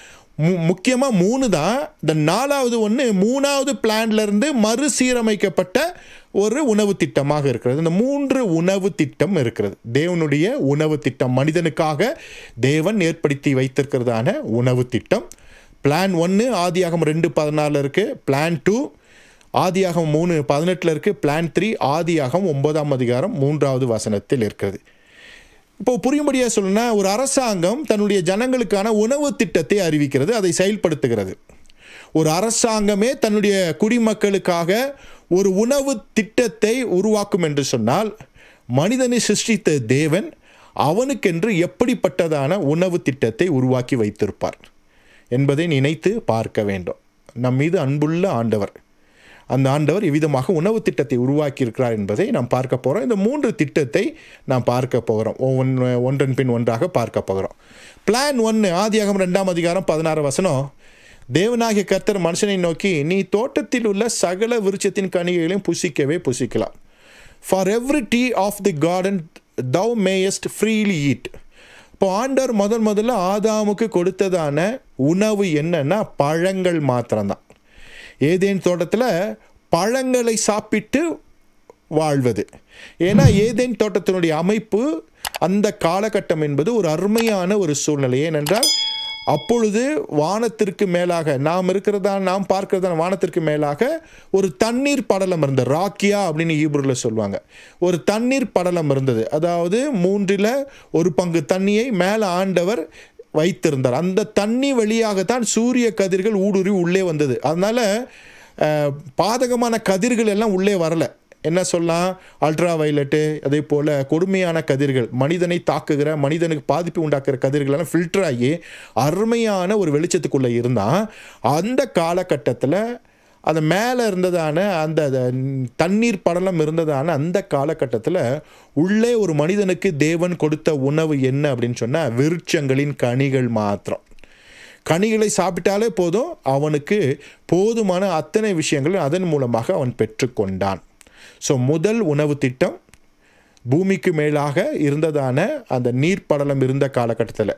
மு முக்கியமாக மூணு தான் இந்த நாலாவது ஒன்று மூணாவது பிளான்ல இருந்து மறுசீரமைக்கப்பட்ட ஒரு உணவு திட்டமாக இருக்கிறது இந்த மூன்று உணவு திட்டம் இருக்கிறது தேவனுடைய உணவு திட்டம் மனிதனுக்காக தேவன் ஏற்படுத்தி வைத்திருக்கிறதான உணவு திட்டம் பிளான் ஒன்று ஆதியாகம் ரெண்டு பதினாலில் இருக்குது பிளான் டூ ஆதியாகம் மூணு பதினெட்டில் இருக்குது பிளான் த்ரீ ஆதியாகம் ஒன்பதாம் அதிகாரம் மூன்றாவது வசனத்தில் இருக்கிறது இப்போ புரியும்படியாக சொல்லணும்னா ஒரு அரசாங்கம் தன்னுடைய ஜனங்களுக்கான உணவு திட்டத்தை அறிவிக்கிறது அதை செயல்படுத்துகிறது ஒரு அரசாங்கமே தன்னுடைய குடிமக்களுக்காக ஒரு உணவு திட்டத்தை உருவாக்கும் என்று சொன்னால் மனிதனை சிருஷ்டித்த தேவன் அவனுக்கென்று எப்படிப்பட்டதான உணவு திட்டத்தை உருவாக்கி வைத்திருப்பார் என்பதை நினைத்து பார்க்க வேண்டும் நம் மீது அன்புள்ள ஆண்டவர் அந்த ஆண்டவர் இவ்விதமாக உணவு திட்டத்தை உருவாக்கியிருக்கிறார் என்பதை நாம் பார்க்க போகிறோம் இந்த மூன்று திட்டத்தை நாம் பார்க்க போகிறோம் ஒவ்வொன்று ஒன்றன் பின் ஒன்றாக பார்க்க போகிறோம் பிளான் ஒன்று ஆதியாகம் ரெண்டாம் அதிகாரம் பதினாறு வசனம் தேவனாகிய கர்த்தர் மனுஷனை நோக்கி நீ தோட்டத்தில் உள்ள சகல விருட்சத்தின் கனிகளையும் புசிக்கவே புசிக்கலாம் for every tree of the garden thou mayest freely eat இப்போ ஆண்டவர் முதல் முதல்ல ஆதாமுக்கு கொடுத்ததான உணவு என்னன்னா பழங்கள் மாத்திரம்தான் ஏதேன் தோட்டத்தில் பழங்களை சாப்பிட்டு வாழ்வது ஏன்னா ஏதேன் தோட்டத்தினுடைய அமைப்பு அந்த காலகட்டம் என்பது ஒரு அருமையான ஒரு சூழ்நிலை ஏனென்றால் அப்பொழுது வானத்திற்கு மேலாக நாம் இருக்கிறதா நாம் பார்க்கிறதா வானத்திற்கு மேலாக ஒரு தண்ணீர் படலம் இருந்தது ராக்கியா அப்படின்னு ஈபுரில் சொல்லுவாங்க ஒரு தண்ணீர் படலம் இருந்தது அதாவது மூன்றில் ஒரு பங்கு தண்ணியை மேலே ஆண்டவர் வைத்திருந்தார் அந்த தண்ணி வழியாகத்தான் சூரிய கதிர்கள் ஊடுருவி உள்ளே வந்தது அதனால் பாதகமான கதிர்கள் எல்லாம் உள்ளே வரல என்ன சொல்லலாம் அல்ட்ரா வயலட்டு அதே போல் கொடுமையான கதிர்கள் மனிதனை தாக்குகிற மனிதனுக்கு பாதிப்பு உண்டாக்குற கதிர்கள் எல்லாம் ஃபில்டர் ஆகி அருமையான ஒரு வெளிச்சத்துக்குள்ளே இருந்தால் அந்த காலகட்டத்தில் அது மேலே இருந்ததான அந்த தண்ணீர் படலம் இருந்ததான அந்த காலகட்டத்தில் உள்ளே ஒரு மனிதனுக்கு தேவன் கொடுத்த உணவு என்ன அப்படின்னு சொன்னால் விருட்சங்களின் கனிகள் மாத்திரம் கனிகளை சாப்பிட்டாலே போதும் அவனுக்கு போதுமான அத்தனை விஷயங்கள் அதன் மூலமாக அவன் பெற்றுக்கொண்டான் ஸோ முதல் உணவு திட்டம் பூமிக்கு மேலாக இருந்ததான அந்த நீர்ப்படலம் இருந்த காலகட்டத்தில்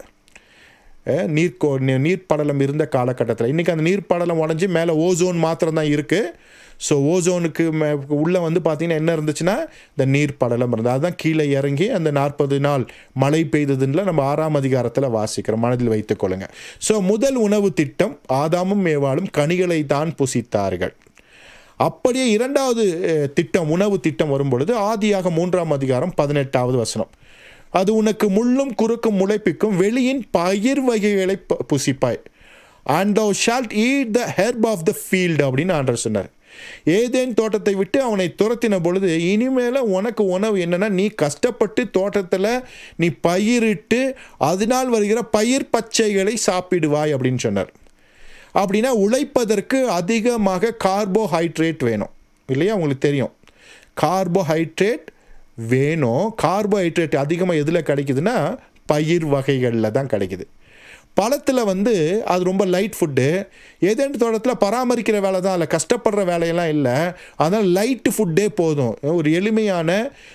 நீர்க்கோ நீர்ப்படலம் இருந்த காலகட்டத்தில் இன்றைக்கி அந்த நீர்ப்படலம் உடஞ்சி மேலே ஓசோன் மாத்திரம் தான் இருக்குது ஸோ ஓசோனுக்கு மே உள்ளே வந்து பார்த்திங்கன்னா என்ன இருந்துச்சுன்னா இந்த நீர்ப்படலம் இருந்தது அதுதான் கீழே இறங்கி அந்த நாற்பது நாள் மழை பெய்ததுன்னு நம்ம ஆறாம் அதிகாரத்தில் வாசிக்கிறோம் மனதில் வைத்துக்கொள்ளுங்க ஸோ முதல் உணவு திட்டம் ஆதாமும் மேவாலும் கனிகளை தான் புசித்தார்கள் அப்படியே இரண்டாவது திட்டம் உணவு திட்டம் வரும் பொழுது ஆதியாக மூன்றாம் அதிகாரம் பதினெட்டாவது வசனம் அது உனக்கு முள்ளும் குறுக்கும் முளைப்பிக்கும் வெளியின் பயிர் வகைகளை புசிப்பாய் and thou shalt eat the herb of the field அப்படின்னு ஆண்டர் சொன்னார் ஏதேன் தோட்டத்தை விட்டு அவனை துரத்தின பொழுது இனிமேல உனக்கு உணவு என்னன்னா நீ கஷ்டப்பட்டு தோட்டத்தில் நீ பயிரிட்டு அதனால் வருகிற பயிர் பச்சைகளை சாப்பிடுவாய் அப்படின்னு சொன்னார் அப்படின்னா உழைப்பதற்கு அதிகமாக கார்போஹைட்ரேட் வேணும் இல்லையா உங்களுக்கு தெரியும் கார்போஹைட்ரேட் வேணும் கார்போஹைட்ரேட் அதிகமாக எதில் கிடைக்குதுன்னா பயிர் வகைகளில் தான் கிடைக்குது பழத்தில் வந்து அது ரொம்ப லைட் ஃபுட்டு ஏதேன்னு தோட்டத்தில் பராமரிக்கிற வேலை தான் இல்லை கஷ்டப்படுற வேலையெல்லாம் இல்லை அதனால் லைட்டு ஃபுட்டே போதும் ஒரு எளிமையான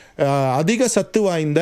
அதிக சத்து வாய்ந்த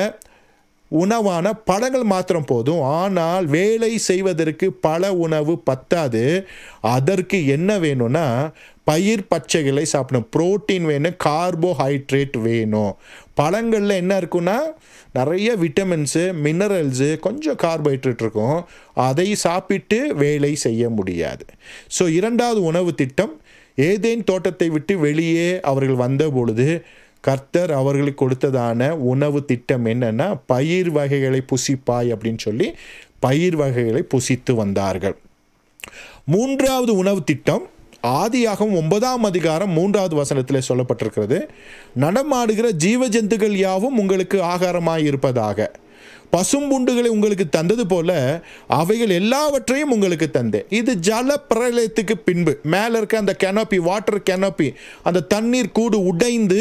உணவான பழங்கள் மாத்திரம் போதும் ஆனால் வேலை செய்வதற்கு பல உணவு பத்தாது அதற்கு என்ன வேணும்னா பயிர் பச்சைகளை சாப்பிடணும் புரோட்டீன் வேணும் கார்போஹைட்ரேட் வேணும் பழங்களில் என்ன இருக்குன்னா நிறைய விட்டமின்ஸு மினரல்ஸு கொஞ்சம் கார்போஹைட்ரேட் இருக்கும் அதை சாப்பிட்டு வேலை செய்ய முடியாது ஸோ இரண்டாவது உணவு திட்டம் ஏதேன் தோட்டத்தை விட்டு வெளியே அவர்கள் வந்த பொழுது கர்த்தர் அவர்களுக்கு கொடுத்ததான உணவு திட்டம் என்னன்னா பயிர் வகைகளை புசிப்பாய் அப்படின்னு சொல்லி பயிர் வகைகளை புசித்து வந்தார்கள் மூன்றாவது உணவு திட்டம் ஆதியாகவும் ஒன்பதாம் அதிகாரம் மூன்றாவது வசனத்தில் சொல்லப்பட்டிருக்கிறது நடமாடுகிற ஜீவ ஜந்துகள் யாவும் உங்களுக்கு ஆகாரமாய் இருப்பதாக பசும்புண்டுகளை உங்களுக்கு தந்தது போல அவைகள் எல்லாவற்றையும் உங்களுக்கு தந்தேன் இது ஜல பிரளயத்துக்கு பின்பு மேலே இருக்க அந்த கெனோப்பி வாட்டர் கெனோப்பி அந்த தண்ணீர் கூடு உடைந்து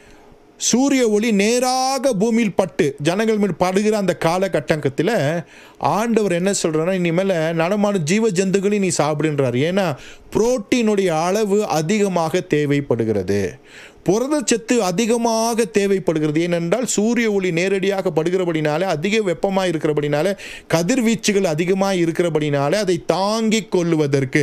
சூரிய ஒளி நேராக பூமியில் பட்டு ஜனங்கள் மீது படுகிற அந்த காலகட்டத்தில் ஆண்டவர் என்ன சொல்கிறாருன்னா இனிமேல் நடமான ஜீவ ஜந்துகளையும் நீ சாப்பிடுன்றார் ஏன்னா புரோட்டீனுடைய அளவு அதிகமாக தேவைப்படுகிறது புரதச்சத்து அதிகமாக தேவைப்படுகிறது ஏனென்றால் சூரிய ஒளி நேரடியாக படுகிறபடினாலே அதிக வெப்பமாக இருக்கிறபடினால கதிர்வீச்சுகள் அதிகமாக இருக்கிறபடினாலே அதை தாங்கிக் கொள்ளுவதற்கு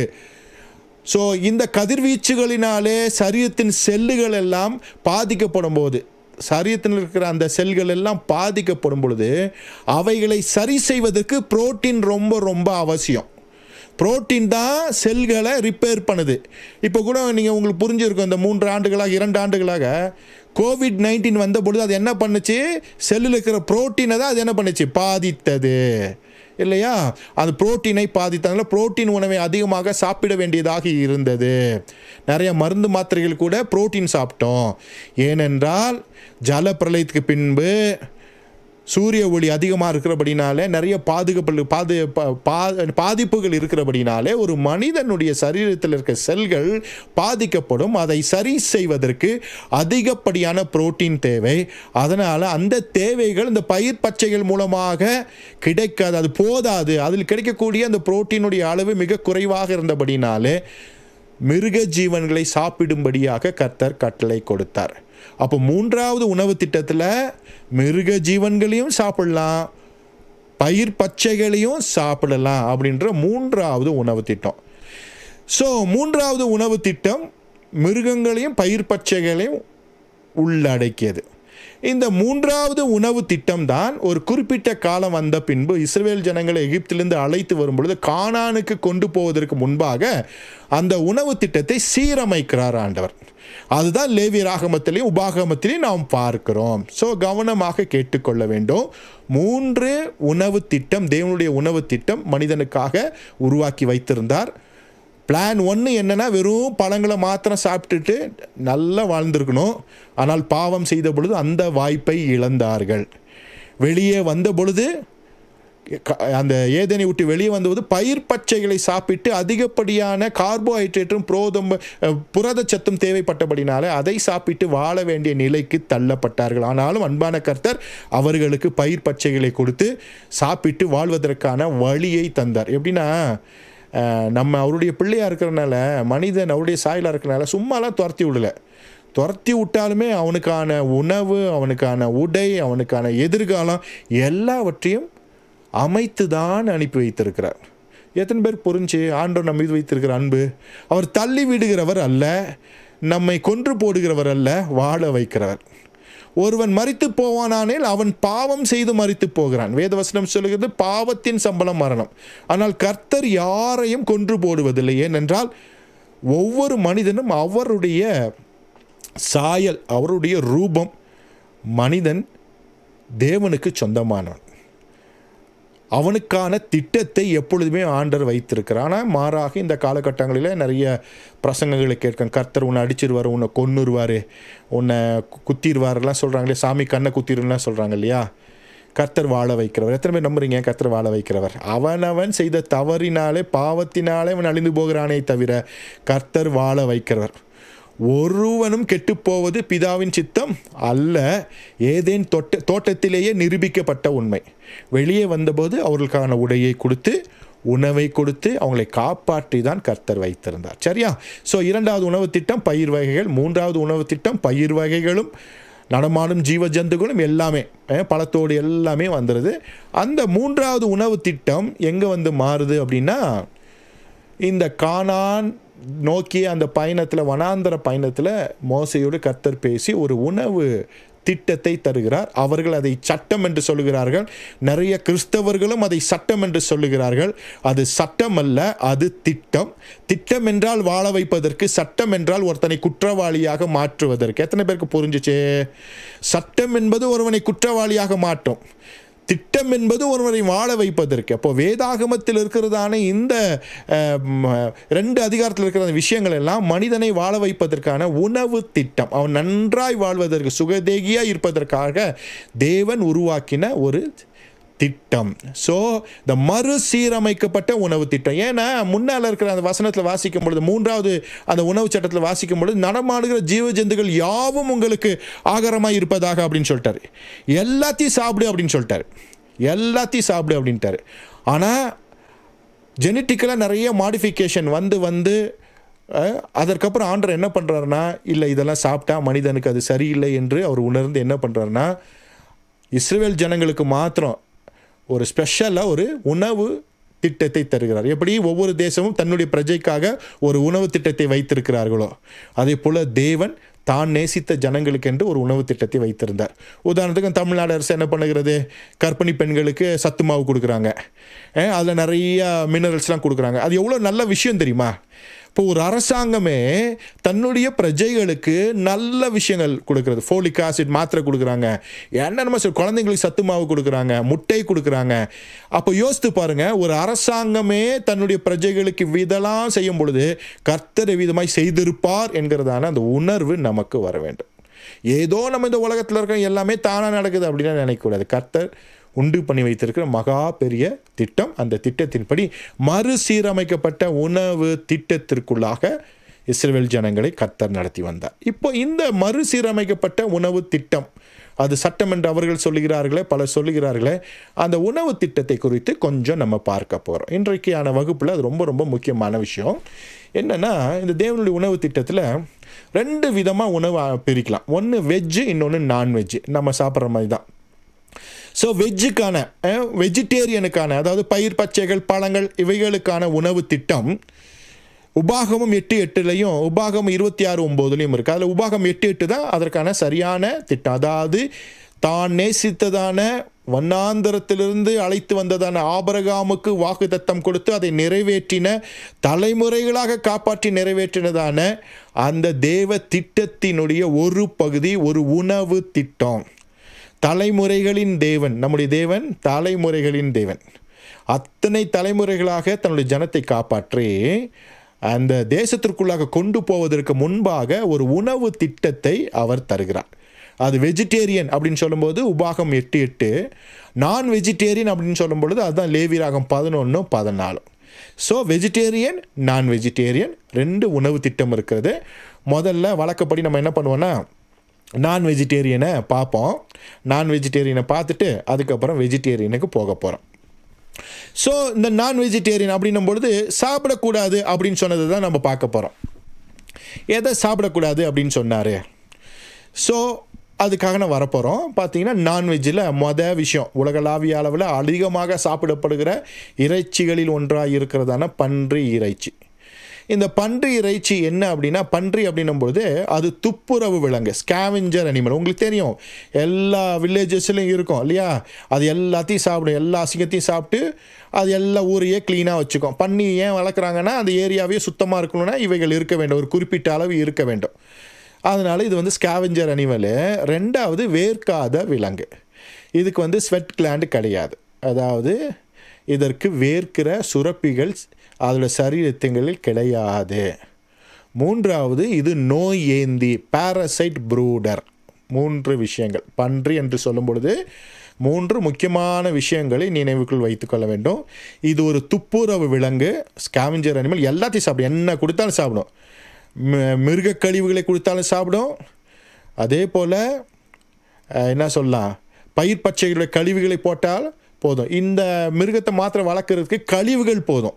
ஸோ இந்த கதிர்வீச்சுகளினாலே சரீரத்தின் செல்லுகள் எல்லாம் பாதிக்கப்படும் போது சரீரத்தில் இருக்கிற அந்த செல்கள் எல்லாம் பாதிக்கப்படும் பொழுது அவைகளை சரி செய்வதற்கு புரோட்டீன் ரொம்ப ரொம்ப அவசியம் புரோட்டீன் தான் செல்களை ரிப்பேர் பண்ணுது இப்போ கூட நீங்கள் உங்களுக்கு புரிஞ்சிருக்கும் இந்த மூன்று ஆண்டுகளாக இரண்டு ஆண்டுகளாக கோவிட் நைன்டீன் வந்த பொழுது அது என்ன பண்ணுச்சு செல்லில் இருக்கிற புரோட்டீனை தான் அது என்ன பண்ணுச்சு பாதித்தது இல்லையா அந்த புரோட்டீனை பாதித்தனால புரோட்டீன் உணவை அதிகமாக சாப்பிட வேண்டியதாக இருந்தது நிறைய மருந்து மாத்திரைகள் கூட புரோட்டீன் சாப்பிட்டோம் ஏனென்றால் ஜல பிரளயத்துக்கு பின்பு சூரிய ஒளி அதிகமாக இருக்கிறபடினாலே நிறைய பாதுகாப்பு பாது பா- பா- பாதிப்புகள் இருக்கிறபடினாலே ஒரு மனிதனுடைய சரீரத்தில் இருக்க செல்கள் பாதிக்கப்படும் அதை சரி செய்வதற்கு அதிகப்படியான புரோட்டீன் தேவை அதனால் அந்த தேவைகள் இந்த பயிர் பச்சைகள் மூலமாக கிடைக்காது அது போதாது அதில் கிடைக்கக்கூடிய அந்த புரோட்டீனுடைய அளவு மிக குறைவாக இருந்தபடினாலே மிருக ஜீவன்களை சாப்பிடும்படியாக கர்த்தர் கட்டளை கொடுத்தார் அப்போ மூன்றாவது உணவு திட்டத்தில் மிருக ஜீவன்களையும் சாப்பிடலாம் பயிர் பச்சைகளையும் சாப்பிடலாம் அப்படின்ற மூன்றாவது உணவு திட்டம் ஸோ மூன்றாவது உணவு திட்டம் மிருகங்களையும் பயிர் பச்சைகளையும் உள்ளடக்கியது இந்த மூன்றாவது உணவு திட்டம் தான் ஒரு குறிப்பிட்ட காலம் வந்த பின்பு இஸ்ரேல் ஜனங்களை எகிப்திலிருந்து அழைத்து வரும் பொழுது கானானுக்கு கொண்டு போவதற்கு முன்பாக அந்த உணவு திட்டத்தை சீரமைக்கிறார் ஆண்டவர் அதுதான் லேவி ராகமத்திலையும் உபாகமத்திலையும் நாம் பார்க்கிறோம் ஸோ கவனமாக கேட்டுக்கொள்ள வேண்டும் மூன்று உணவு திட்டம் தேவனுடைய உணவு திட்டம் மனிதனுக்காக உருவாக்கி வைத்திருந்தார் பிளான் ஒன்று என்னன்னா வெறும் பழங்களை மாத்திரம் சாப்பிட்டுட்டு நல்லா வாழ்ந்திருக்கணும் ஆனால் பாவம் செய்த பொழுது அந்த வாய்ப்பை இழந்தார்கள் வெளியே வந்த பொழுது க- அந்த ஏதனை விட்டு வெளியே வந்தபோது பயிர் பச்சைகளை சாப்பிட்டு அதிகப்படியான கார்போஹைட்ரேட்டும் புரோதம் அஹ், புரதச்சத்தும் தேவைப்பட்டபடினால அதை சாப்பிட்டு வாழ வேண்டிய நிலைக்கு தள்ளப்பட்டார்கள் ஆனாலும் அன்பான கர்த்தர் அவர்களுக்கு பயிர் பச்சைகளை கொடுத்து சாப்பிட்டு வாழ்வதற்கான வழியை தந்தார் எப்படின்னா அஹ், நம்ம அவருடைய பிள்ளையா இருக்கிறனால மனிதன் அவருடைய சாயலாக இருக்கிறனால சும்மாலாம் துரத்தி விடல துரத்தி விட்டாலுமே அவனுக்கான உணவு அவனுக்கான உடை அவனுக்கான எதிர்காலம் எல்லாவற்றையும் அமைத்து தான் அனுப்பி வைத்திருக்கிறார் எத்தனை பேர் புரிஞ்சு ஆண்டவர் நம்ம மீது வைத்திருக்கிற அன்பு அவர் தள்ளி விடுகிறவர் அல்ல நம்மை கொன்று போடுகிறவர் அல்ல வாழ வைக்கிறவர் ஒருவன் மரித்து போவானானேல் அவன் பாவம் செய்து மரித்து போகிறான் வேதவசனம் சொல்லுகிறது பாவத்தின் சம்பளம் மரணம் ஆனால் கர்த்தர் யாரையும் கொன்று போடுவதில்லை ஏனென்றால் ஒவ்வொரு மனிதனும் அவருடைய சாயல் அவருடைய ரூபம் மனிதன் தேவனுக்கு சொந்தமானவன் அவனுக்கான திட்டத்தை எப்பொழுதுமே ஆண்டர் வைத்திருக்கிறார் ஆனால் மாறாக இந்த காலகட்டங்களில் நிறைய பிரசங்கங்களை கேட்கும் கர்த்தர் உன்னை அடிச்சிருவார் உன்னை கொன்னுருவார் உன்னை கு- குத்திருவாருலாம் சொல்கிறாங்களே சாமி கண்ணை குத்திருலாம் சொல்கிறாங்க இல்லையா கர்த்தர் வாழ வைக்கிறவர் எத்தனை பேர் நம்புறீங்க கர்த்தர் வாழ வைக்கிறவர் அவனவன் செய்த தவறினாலே பாவத்தினாலே அவன் அழிந்து போகிறானே தவிர கர்த்தர் வாழ வைக்கிறவர் ஒருவனும் கெட்டுப்போவது பிதாவின் சித்தம் அல்ல ஏதேன் தோட்ட தோட்டத்திலேயே நிரூபிக்கப்பட்ட உண்மை வெளியே வந்தபோது அவர்களுக்கான உடையை கொடுத்து உணவை கொடுத்து அவங்களை காப்பாற்றி தான் கர்த்தர் வைத்திருந்தார் சரியா ஸோ இரண்டாவது உணவு திட்டம் பயிர் வகைகள் மூன்றாவது உணவு திட்டம் பயிர் வகைகளும் நடமாடும் ஜீவ ஜந்துகளும் எல்லாமே அஹ், பழத்தோடு எல்லாமே வந்துடுது அந்த மூன்றாவது உணவு திட்டம் எங்கே வந்து மாறுது அப்படின்னா இந்த கானான் நோக்கிய அந்த பயணத்தில் வனாந்தர பயணத்தில் மோசையோடு கர்த்தர் பேசி ஒரு உணவு திட்டத்தை தருகிறார் அவர்கள் அதை சட்டம் என்று சொல்லுகிறார்கள் நிறைய கிறிஸ்தவர்களும் அதை சட்டம் என்று சொல்லுகிறார்கள் அது சட்டம் அல்ல அது திட்டம் திட்டம் என்றால் வாழ வைப்பதற்கு சட்டம் என்றால் ஒருத்தனை குற்றவாளியாக மாற்றுவதற்கு எத்தனை பேருக்கு புரிஞ்சுச்சு சட்டம் என்பது ஒருவனை குற்றவாளியாக மாட்டும் திட்டம் என்பது ஒருவரை வாழ வைப்பதற்கு அப்போ வேதாகமத்தில் இருக்கிறதான இந்த அஹ், ம, ரெண்டு அதிகாரத்தில் இருக்கிற அந்த விஷயங்கள் எல்லாம் மனிதனை வாழ வைப்பதற்கான உணவு திட்டம் அவன் நன்றாய் வாழ்வதற்கு சுகதேகியாக இருப்பதற்காக தேவன் உருவாக்கின ஒரு திட்டம் ஸோ இந்த மறுசீரமைக்கப்பட்ட உணவு திட்டம் ஏன்னா முன்னால் இருக்கிற அந்த வசனத்தில் வாசிக்கும் பொழுது மூன்றாவது அந்த உணவு சட்டத்தில் வாசிக்கும் பொழுது நடமாடுகிற ஜீவ ஜந்துகள் யாவும் உங்களுக்கு ஆகாரமாக இருப்பதாக அப்படின்னு சொல்லிட்டாரு எல்லாத்தையும் சாப்பிடு அப்படின்னு சொல்லிட்டாரு எல்லாத்தையும் சாப்பிடு அப்படின்ட்டாரு ஆனால் ஜெனட்டிக்கலாக நிறைய மாடிஃபிகேஷன் வந்து வந்து அஹ், அதற்கப்புறம் ஆண்டர் என்ன பண்ணுறாருன்னா இல்லை இதெல்லாம் சாப்பிட்டா மனிதனுக்கு அது சரியில்லை என்று அவர் உணர்ந்து என்ன பண்ணுறாருன்னா இஸ்ரேல் ஜனங்களுக்கு மாத்திரம் ஒரு ஸ்பெஷலாக ஒரு உணவு திட்டத்தை தருகிறார் எப்படி ஒவ்வொரு தேசமும் தன்னுடைய பிரஜைக்காக ஒரு உணவு திட்டத்தை வைத்திருக்கிறார்களோ அதே போல் தேவன் தான் நேசித்த ஜனங்களுக்கு என்று ஒரு உணவு திட்டத்தை வைத்திருந்தார் உதாரணத்துக்கு தமிழ்நாடு அரசு என்ன பண்ணுகிறது கர்ப்பிணி பெண்களுக்கு சத்து மாவு கொடுக்குறாங்க அதில் நிறைய மினரல்ஸ்லாம் கொடுக்குறாங்க அது எவ்வளோ நல்ல விஷயம் தெரியுமா இப்போ ஒரு அரசாங்கமே தன்னுடைய பிரஜைகளுக்கு நல்ல விஷயங்கள் கொடுக்கறது ஃபோலிக் ஆசிட் மாத்திரை கொடுக்குறாங்க என்னென்ன சொல் குழந்தைங்களுக்கு சத்து மாவு கொடுக்குறாங்க முட்டை கொடுக்குறாங்க அப்போ யோசித்து பாருங்க ஒரு அரசாங்கமே தன்னுடைய பிரஜைகளுக்கு விதெல்லாம் செய்யும் பொழுது கர்த்தர் விதமாய் செய்திருப்பார் என்கிறதான அந்த உணர்வு நமக்கு வர வேண்டும் ஏதோ நம்ம இந்த உலகத்தில் இருக்க எல்லாமே தானாக நடக்குது அப்படின்னு நினைக்கக்கூடாது கர்த்தர் உண்டு பண்ணி வைத்திருக்கிற மகா பெரிய திட்டம் அந்த திட்டத்தின்படி மறுசீரமைக்கப்பட்ட உணவு திட்டத்திற்குள்ளாக இஸ்ரேல் ஜனங்களை கர்த்தர் நடத்தி வந்தார் இப்போ இந்த மறுசீரமைக்கப்பட்ட உணவு திட்டம் அது சட்டம் என்று அவர்கள் சொல்லுகிறார்களே பலர் சொல்லுகிறார்களே அந்த உணவு திட்டத்தை குறித்து கொஞ்சம் நம்ம பார்க்க போகிறோம் இன்றைக்கான வகுப்பில் அது ரொம்ப ரொம்ப முக்கியமான விஷயம் என்னென்னா இந்த தேவனுடைய உணவு திட்டத்தில் ரெண்டு விதமாக உணவு பிரிக்கலாம் ஒன்று வெஜ்ஜு இன்னொன்று நான்வெஜ்ஜு நம்ம சாப்பிட்ற மாதிரி தான் ஸோ வெஜ்ஜுக்கான வெஜிடேரியனுக்கான அதாவது பயிர் பச்சைகள் பழங்கள் இவைகளுக்கான உணவு திட்டம் உபாகமும் எட்டு எட்டுலையும் உபாகம் இருபத்தி ஆறு ஒம்போதுலையும் இருக்குது அதில் உபாகம் எட்டு எட்டு தான் அதற்கான சரியான திட்டம் அதாவது தான் நேசித்ததான வண்ணாந்திரத்திலிருந்து அழைத்து வந்ததான ஆபரகாமுக்கு வாக்கு தத்தம் கொடுத்து அதை நிறைவேற்றின தலைமுறைகளாக காப்பாற்றி நிறைவேற்றினதான அந்த தேவ திட்டத்தினுடைய ஒரு பகுதி ஒரு உணவு திட்டம் தலைமுறைகளின் தேவன் நம்முடைய தேவன் தலைமுறைகளின் தேவன் அத்தனை தலைமுறைகளாக தன்னுடைய ஜனத்தை காப்பாற்றி அந்த தேசத்திற்குள்ளாக கொண்டு போவதற்கு முன்பாக ஒரு உணவு திட்டத்தை அவர் தருகிறார் அது வெஜிடேரியன் அப்படின்னு சொல்லும்போது உபாகம் எட்டு எட்டு நான் வெஜிடேரியன் அப்படின்னு சொல்லும் பொழுது அதுதான் லேவிராகம் பதினொன்று பதினாலு ஸோ வெஜிடேரியன் நான் வெஜிடேரியன் ரெண்டு உணவு திட்டம் இருக்கிறது முதல்ல வழக்கப்படி நம்ம என்ன பண்ணுவோன்னா நான் வெஜிடேரியனை பார்ப்போம் நான் வெஜிடேரியனை பார்த்துட்டு அதுக்கப்புறம் வெஜிடேரியனுக்கு போக போகிறோம் ஸோ இந்த நான் வெஜிடேரியன் அப்படின்னும் பொழுது சாப்பிடக்கூடாது அப்படின்னு சொன்னது தான் நம்ம பார்க்க போகிறோம் எதை சாப்பிடக்கூடாது அப்படின்னு சொன்னார் ஸோ அதுக்காக நான் வரப்போகிறோம் பார்த்தீங்கன்னா நான்வெஜ்ஜில் மொதல் விஷயம் உலகளாவிய அளவில் அதிகமாக சாப்பிடப்படுகிற இறைச்சிகளில் ஒன்றாக இருக்கிறதான பன்றி இறைச்சி இந்த பன்றி இறைச்சி என்ன அப்படின்னா பன்றி அப்படின்னும்பொழுது அது துப்புரவு விலங்கு ஸ்கேவெஞ்சர் அனிமல் உங்களுக்கு தெரியும் எல்லா வில்லேஜஸ்லையும் இருக்கும் இல்லையா அது எல்லாத்தையும் சாப்பிடும் எல்லா அசிங்கத்தையும் சாப்பிட்டு அது எல்லா ஊரையே க்ளீனாக வச்சுக்கும் பண்ணி ஏன் வளர்க்குறாங்கன்னா அந்த ஏரியாவே சுத்தமாக இருக்கணும்னா இவைகள் இருக்க வேண்டும் ஒரு குறிப்பிட்ட அளவு இருக்க வேண்டும் அதனால் இது வந்து ஸ்கேவெஞ்சர் அனிமல் ரெண்டாவது வேர்க்காத விலங்கு இதுக்கு வந்து ஸ்வெட் கிளாண்டு கிடையாது அதாவது இதற்கு வேர்க்கிற சுரப்பிகள் அதோட சரீரத்துங்களில் கிடையாது மூன்றாவது இது நோய் ஏந்தி பாரசைட் ப்ரூடர் மூன்று விஷயங்கள் பன்றி என்று சொல்லும் பொழுது மூன்று முக்கியமான விஷயங்களை நினைவுக்குள் வைத்துக்கொள்ள வேண்டும் இது ஒரு துப்புரவு விலங்கு ஸ்கேவெஞ்சர் அனிமல் எல்லாத்தையும் சாப்பிடும் என்ன கொடுத்தாலும் சாப்பிடும் மிருக கழிவுகளை கொடுத்தாலும் சாப்பிடும் அதே போல் என்ன சொல்லலாம் பயிர் பச்சைகளுடைய கழிவுகளை போட்டால் போதும் இந்த மிருகத்தை மாத்திரம் வளர்க்குறதுக்கு கழிவுகள் போதும்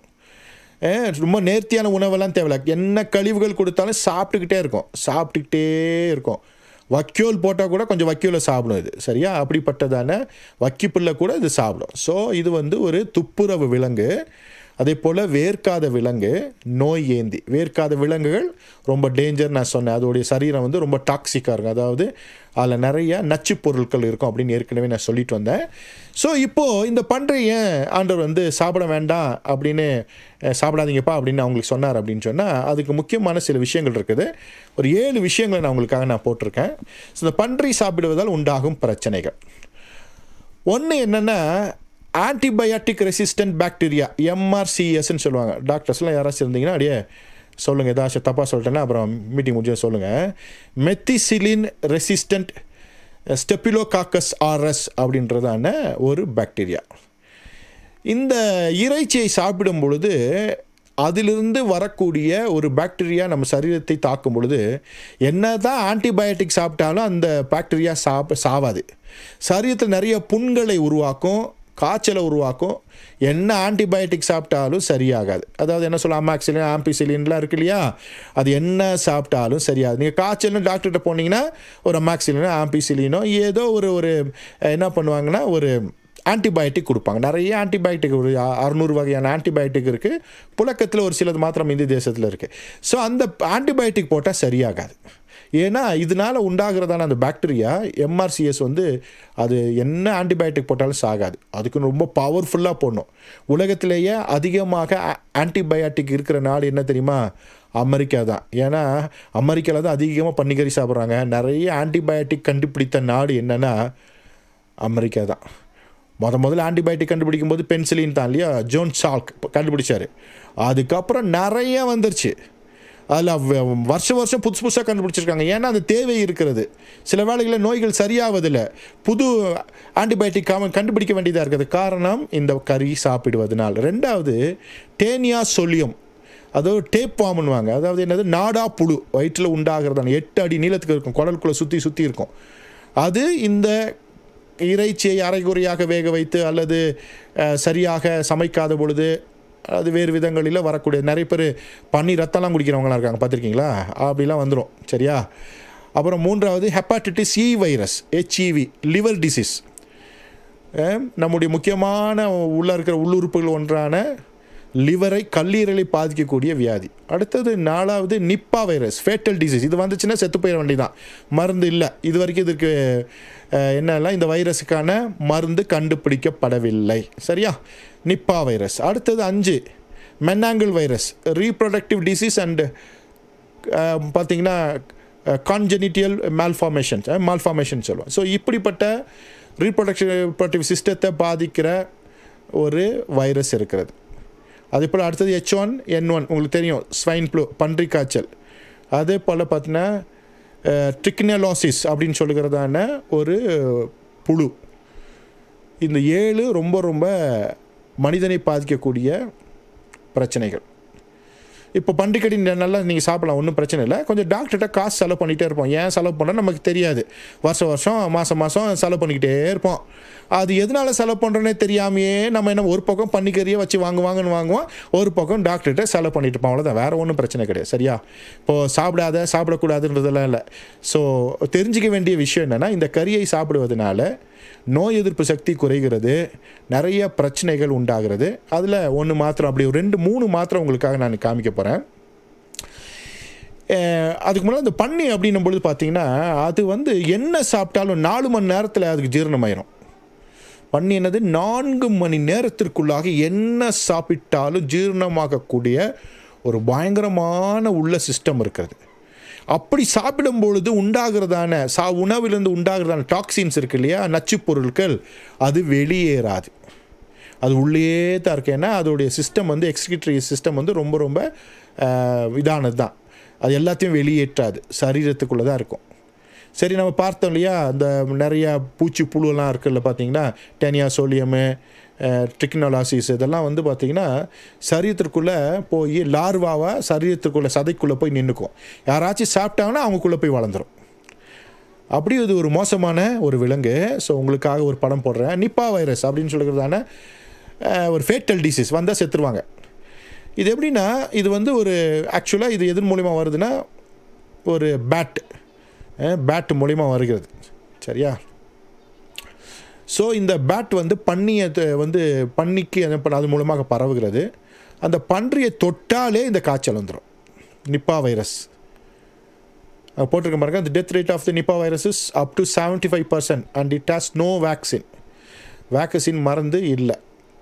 ரொம்ப நேர்த்தியான உணவெல்லாம் தேவையில்ல என்ன கழிவுகள் கொடுத்தாலும் சாப்பிட்டுக்கிட்டே இருக்கும் சாப்பிட்டுக்கிட்டே இருக்கும் வக்கியோல் போட்டால் கூட கொஞ்சம் வக்கியோலை சாப்பிடும் இது சரியா அப்படிப்பட்டதான வக்கிப்புல்ல கூட இது சாப்பிடும் ஸோ இது வந்து ஒரு துப்புரவு விலங்கு அதே போல் வேர்க்காத விலங்கு நோய் ஏந்தி வேர்க்காத விலங்குகள் ரொம்ப டேஞ்சர் நான் சொன்னேன் அதோடைய சரீரம் வந்து ரொம்ப டாக்ஸிக்காக இருக்கும் அதாவது அதில் நிறைய நச்சு பொருட்கள் இருக்கும் அப்படின்னு ஏற்கனவே நான் சொல்லிட்டு வந்தேன் ஸோ இப்போது இந்த பன்றைய ஆண்டவர் வந்து சாப்பிட வேண்டாம் அப்படின்னு சாப்பிடாதீங்கப்பா அப்படின்னு அவங்களுக்கு சொன்னார் அப்படின்னு சொன்னால் அதுக்கு முக்கியமான சில விஷயங்கள் இருக்குது ஒரு ஏழு விஷயங்களை நான் உங்களுக்காக நான் போட்டிருக்கேன் ஸோ இந்த பன்றி சாப்பிடுவதால் உண்டாகும் பிரச்சனைகள் ஒன்று என்னென்னா ஆன்டிபயாட்டிக் ரெசிஸ்டன்ட் பாக்டீரியா எம்ஆர்சிஎஸ்ன்னு சொல்லுவாங்க டாக்டர்ஸ்லாம் யாராச்சும் இருந்தீங்கன்னா அப்படியே சொல்லுங்கள் ஏதாச்சும் தப்பாக சொல்லிட்டேன்னா அப்புறம் மீட்டிங் முடிஞ்சு சொல்லுங்கள் மெத்திசிலின் ரெசிஸ்டன்ட் ஸ்டெப்பிலோகாக்கஸ் ஆர்எஸ் அப்படின்றதான ஒரு பாக்டீரியா இந்த இறைச்சியை சாப்பிடும் பொழுது அதிலிருந்து வரக்கூடிய ஒரு பாக்டீரியா நம்ம சரீரத்தை தாக்கும் பொழுது என்ன தான் ஆன்டிபயோட்டிக் சாப்பிட்டாலும் அந்த பாக்டீரியா சாப்ப சாவாது சரீரத்தில் நிறைய புண்களை உருவாக்கும் காய்ச்சலை உருவாக்கும் என்ன ஆன்டிபயோட்டிக் சாப்பிட்டாலும் சரியாகாது அதாவது என்ன சொல்ல அமாக்சிலின் ஆம்பிசிலின்லாம் இருக்கு இல்லையா அது என்ன சாப்பிட்டாலும் சரியாது நீங்கள் காய்ச்சல்னு டாக்டர்கிட்ட போனீங்கன்னா ஒரு அமாக்சிலினோ ஆம்பிசிலினோ ஏதோ ஒரு ஒரு என்ன பண்ணுவாங்கன்னா ஒரு ஆன்டிபயோட்டிக் கொடுப்பாங்க நிறைய ஆன்டிபயோட்டிக் ஒரு அ- அறுநூறு வகையான ஆன்டிபயோட்டிக் இருக்குது புழக்கத்தில் ஒரு சிலது மாத்திரம் இந்திய தேசத்தில் இருக்குது ஸோ அந்த ஆன்டிபயோட்டிக் போட்டால் சரியாகாது ஏன்னா இதனால் உண்டாகிறதான அந்த பாக்டீரியா எம்ஆர்சிஎஸ் வந்து அது என்ன ஆன்டிபயோட்டிக் போட்டாலும் சாகாது அதுக்கு ரொம்ப பவர்ஃபுல்லாக போடணும் உலகத்திலேயே அதிகமாக ஆன்டிபயோட்டிக் இருக்கிற நாடு என்ன தெரியுமா அமெரிக்கா தான் ஏன்னா அமெரிக்காவில் தான் அதிகமாக பன்னிக்கறி சாப்பிட்றாங்க நிறைய ஆன்டிபயோட்டிக் கண்டுபிடித்த நாடு என்னென்னா அமெரிக்கா தான் முத முதல்ல ஆன்டிபயோட்டிக் கண்டுபிடிக்கும் போது பென்சிலின் தான் இல்லையா ஜோன் சால்க் கண்டுபிடிச்சாரு அதுக்கப்புறம் நிறைய வந்துருச்சு அதில் வருஷம் வருஷம் புதுசு புதுசாக கண்டுபிடிச்சிருக்காங்க ஏன்னா அந்த தேவை இருக்கிறது சில வேளைகளில் நோய்கள் சரியாவதில்லை புது ஆன்டிபயோட்டிக் காம கண்டுபிடிக்க வேண்டியதாக இருக்குது காரணம் இந்த கறி சாப்பிடுவதனால் ரெண்டாவது டேனியா சொல்லியம் அதாவது டேப் வாமுன்னுவாங்க அதாவது என்னது நாடா புழு வயிற்றில் உண்டாகிறதான எட்டு அடி நீளத்துக்கு இருக்கும் குடலுக்குள்ளே சுற்றி சுற்றி இருக்கும் அது இந்த இறைச்சியை அரைகுறையாக வேக வைத்து அல்லது அஹ், சரியாக சமைக்காத பொழுது அது வேறு விதங்களில் வரக்கூடிய நிறைய பேர் பன்னி ரத்தம்லாம் குடிக்கிறவங்களாம் இருக்காங்க பார்த்துருக்கீங்களா அப்படிலாம் வந்துடும் சரியா அப்புறம் மூன்றாவது hepatitis E virus HEV liver disease நம்முடைய முக்கியமான உள்ளே இருக்கிற உள்ளுறுப்புகள் ஒன்றான லிவரை கல்லீரலை பாதிக்கக்கூடிய வியாதி அடுத்தது நாலாவது நிப்பா வைரஸ் ஃபேட்டல் டிசீஸ் இது வந்துச்சுன்னா செத்து போயிட வேண்டியதான் மருந்து இல்லை இது வரைக்கும் இதுக்கு அஹ், என்னெல்லாம் இந்த வைரஸுக்கான மருந்து கண்டுபிடிக்கப்படவில்லை சரியா நிப்பா வைரஸ் அடுத்தது அஞ்சு Menangle virus reproductive disease and பார்த்தீங்கன்னா கான்ஜெனிட்டியல் மால்ஃபார்மேஷன் மால்ஃபார்மேஷன் சொல்லுவோம் ஸோ இப்படிப்பட்ட ரீப்ரொடக்டிவ் சிஸ்டத்தை பாதிக்கிற ஒரு வைரஸ் இருக்கிறது அதே போல் அடுத்தது ஹெச் ஒன் என் ஒன் உங்களுக்கு தெரியும் ஸ்வைன் ஃப்ளூ பன்றி காய்ச்சல் அதே போல் பார்த்தீங்கன்னா ட்ரிக்னலாசிஸ் அப்படின்னு சொல்லுகிறதான ஒரு புழு இந்த ஏழு ரொம்ப ரொம்ப மனிதனை பாதிக்கக்கூடிய பிரச்சனைகள் இப்போ பண்டிகடி நல்லா நீங்கள் சாப்பிடலாம் ஒன்றும் பிரச்சனை இல்லை கொஞ்சம் டாக்டர்கிட்ட காசு செலவு பண்ணிகிட்டே இருப்போம் ஏன் செலவு பண்ணால் நமக்கு தெரியாது வருஷம் வருஷம் மாதம் மாதம் செலவு பண்ணிக்கிட்டே இருப்போம் அது எதனால் செலவு பண்ணுறோன்னே தெரியாமையே நம்ம என்ன ஒரு பக்கம் பன்னிக்கறியை வச்சு வாங்குவாங்கன்னு வாங்குவோம் ஒரு பக்கம் டாக்டர்கிட்ட செலவு பண்ணிட்டு இருப்போம் அவ்வளோதான் வேறு ஒன்றும் பிரச்சனை கிடையாது சரியா இப்போது சாப்பிடாத சாப்பிடக்கூடாதுன்றதெல்லாம் இல்லை ஸோ தெரிஞ்சிக்க வேண்டிய விஷயம் என்னென்னா இந்த கறியை சாப்பிடுவதனால நோய் எதிர்ப்பு சக்தி குறைகிறது நிறைய பிரச்சனைகள் உண்டாகிறது அதில் ஒன்று மாத்திரம் அப்படி ஒரு ரெண்டு மூணு மாத்திரம் உங்களுக்காக நான் காமிக்க போகிறேன் அதுக்கு முன்னாடி இந்த பன்னி அப்படின்னும் பொழுது பார்த்தீங்கன்னா அது வந்து என்ன சாப்பிட்டாலும் நாலு மணி நேரத்தில் அதுக்கு ஜீரணமாயிரும் பன்னி என்னது நான்கு மணி நேரத்திற்குள்ளாக என்ன சாப்பிட்டாலும் ஜீரணமாகக்கூடிய ஒரு பயங்கரமான உள்ள சிஸ்டம் இருக்கிறது அப்படி சாப்பிடும் பொழுது உண்டாகிறதான சா உணவிலிருந்து உண்டாகிறதான டாக்ஸின்ஸ் இருக்கு இல்லையா நச்சுப் பொருட்கள் அது வெளியேறாது அது உள்ளே தான் இருக்கு ஏன்னா அதோடைய சிஸ்டம் வந்து எக்ஸிக்யூட்டிவ் சிஸ்டம் வந்து ரொம்ப ரொம்ப அஹ், இதானது தான் அது எல்லாத்தையும் வெளியேற்றாது சரீரத்துக்குள்ளே தான் இருக்கும் சரி நம்ம பார்த்தோம் இல்லையா அந்த நிறைய பூச்சி புழுலாம் இருக்குல்ல பார்த்தீங்கன்னா டெனியா சோலியமு ட்ரிக்னோலாசிஸ் இதெல்லாம் வந்து பார்த்திங்கன்னா சரீரத்திற்குள்ளே போய் லார்வாவாக சரீரத்திற்குள்ளே சதைக்குள்ளே போய் நின்றுக்கும் யாராச்சும் சாப்பிட்டாங்கன்னா அவங்களுக்குள்ளே போய் வளர்ந்துரும் அப்படி இது ஒரு மோசமான ஒரு விலங்கு ஸோ உங்களுக்காக ஒரு படம் போடுறேன் நிப்பா வைரஸ் அப்படின்னு சொல்லுறதான அஹ், ஒரு ஃபேட்டல் டிசீஸ் வந்தால் செத்துருவாங்க இது எப்படின்னா இது வந்து ஒரு ஆக்சுவலாக இது எதன் மூலிமா வருதுன்னா ஒரு பேட் பேட் மூலிமா வருகிறது சரியா ஸோ இந்த பேட் வந்து பன்னியை த- வந்து பன்னிக்கு என்ன பண்ண- அது மூலமாக பரவுகிறது அந்த பன்றியை தொட்டாலே இந்த காய்ச்சல் வந்துடும் நிப்பா வைரஸ் போட்டிருக்க பாருங்க the death rate of the Nipah virus is up to seventy five percent and it has no vaccine vaccine மருந்து இல்லை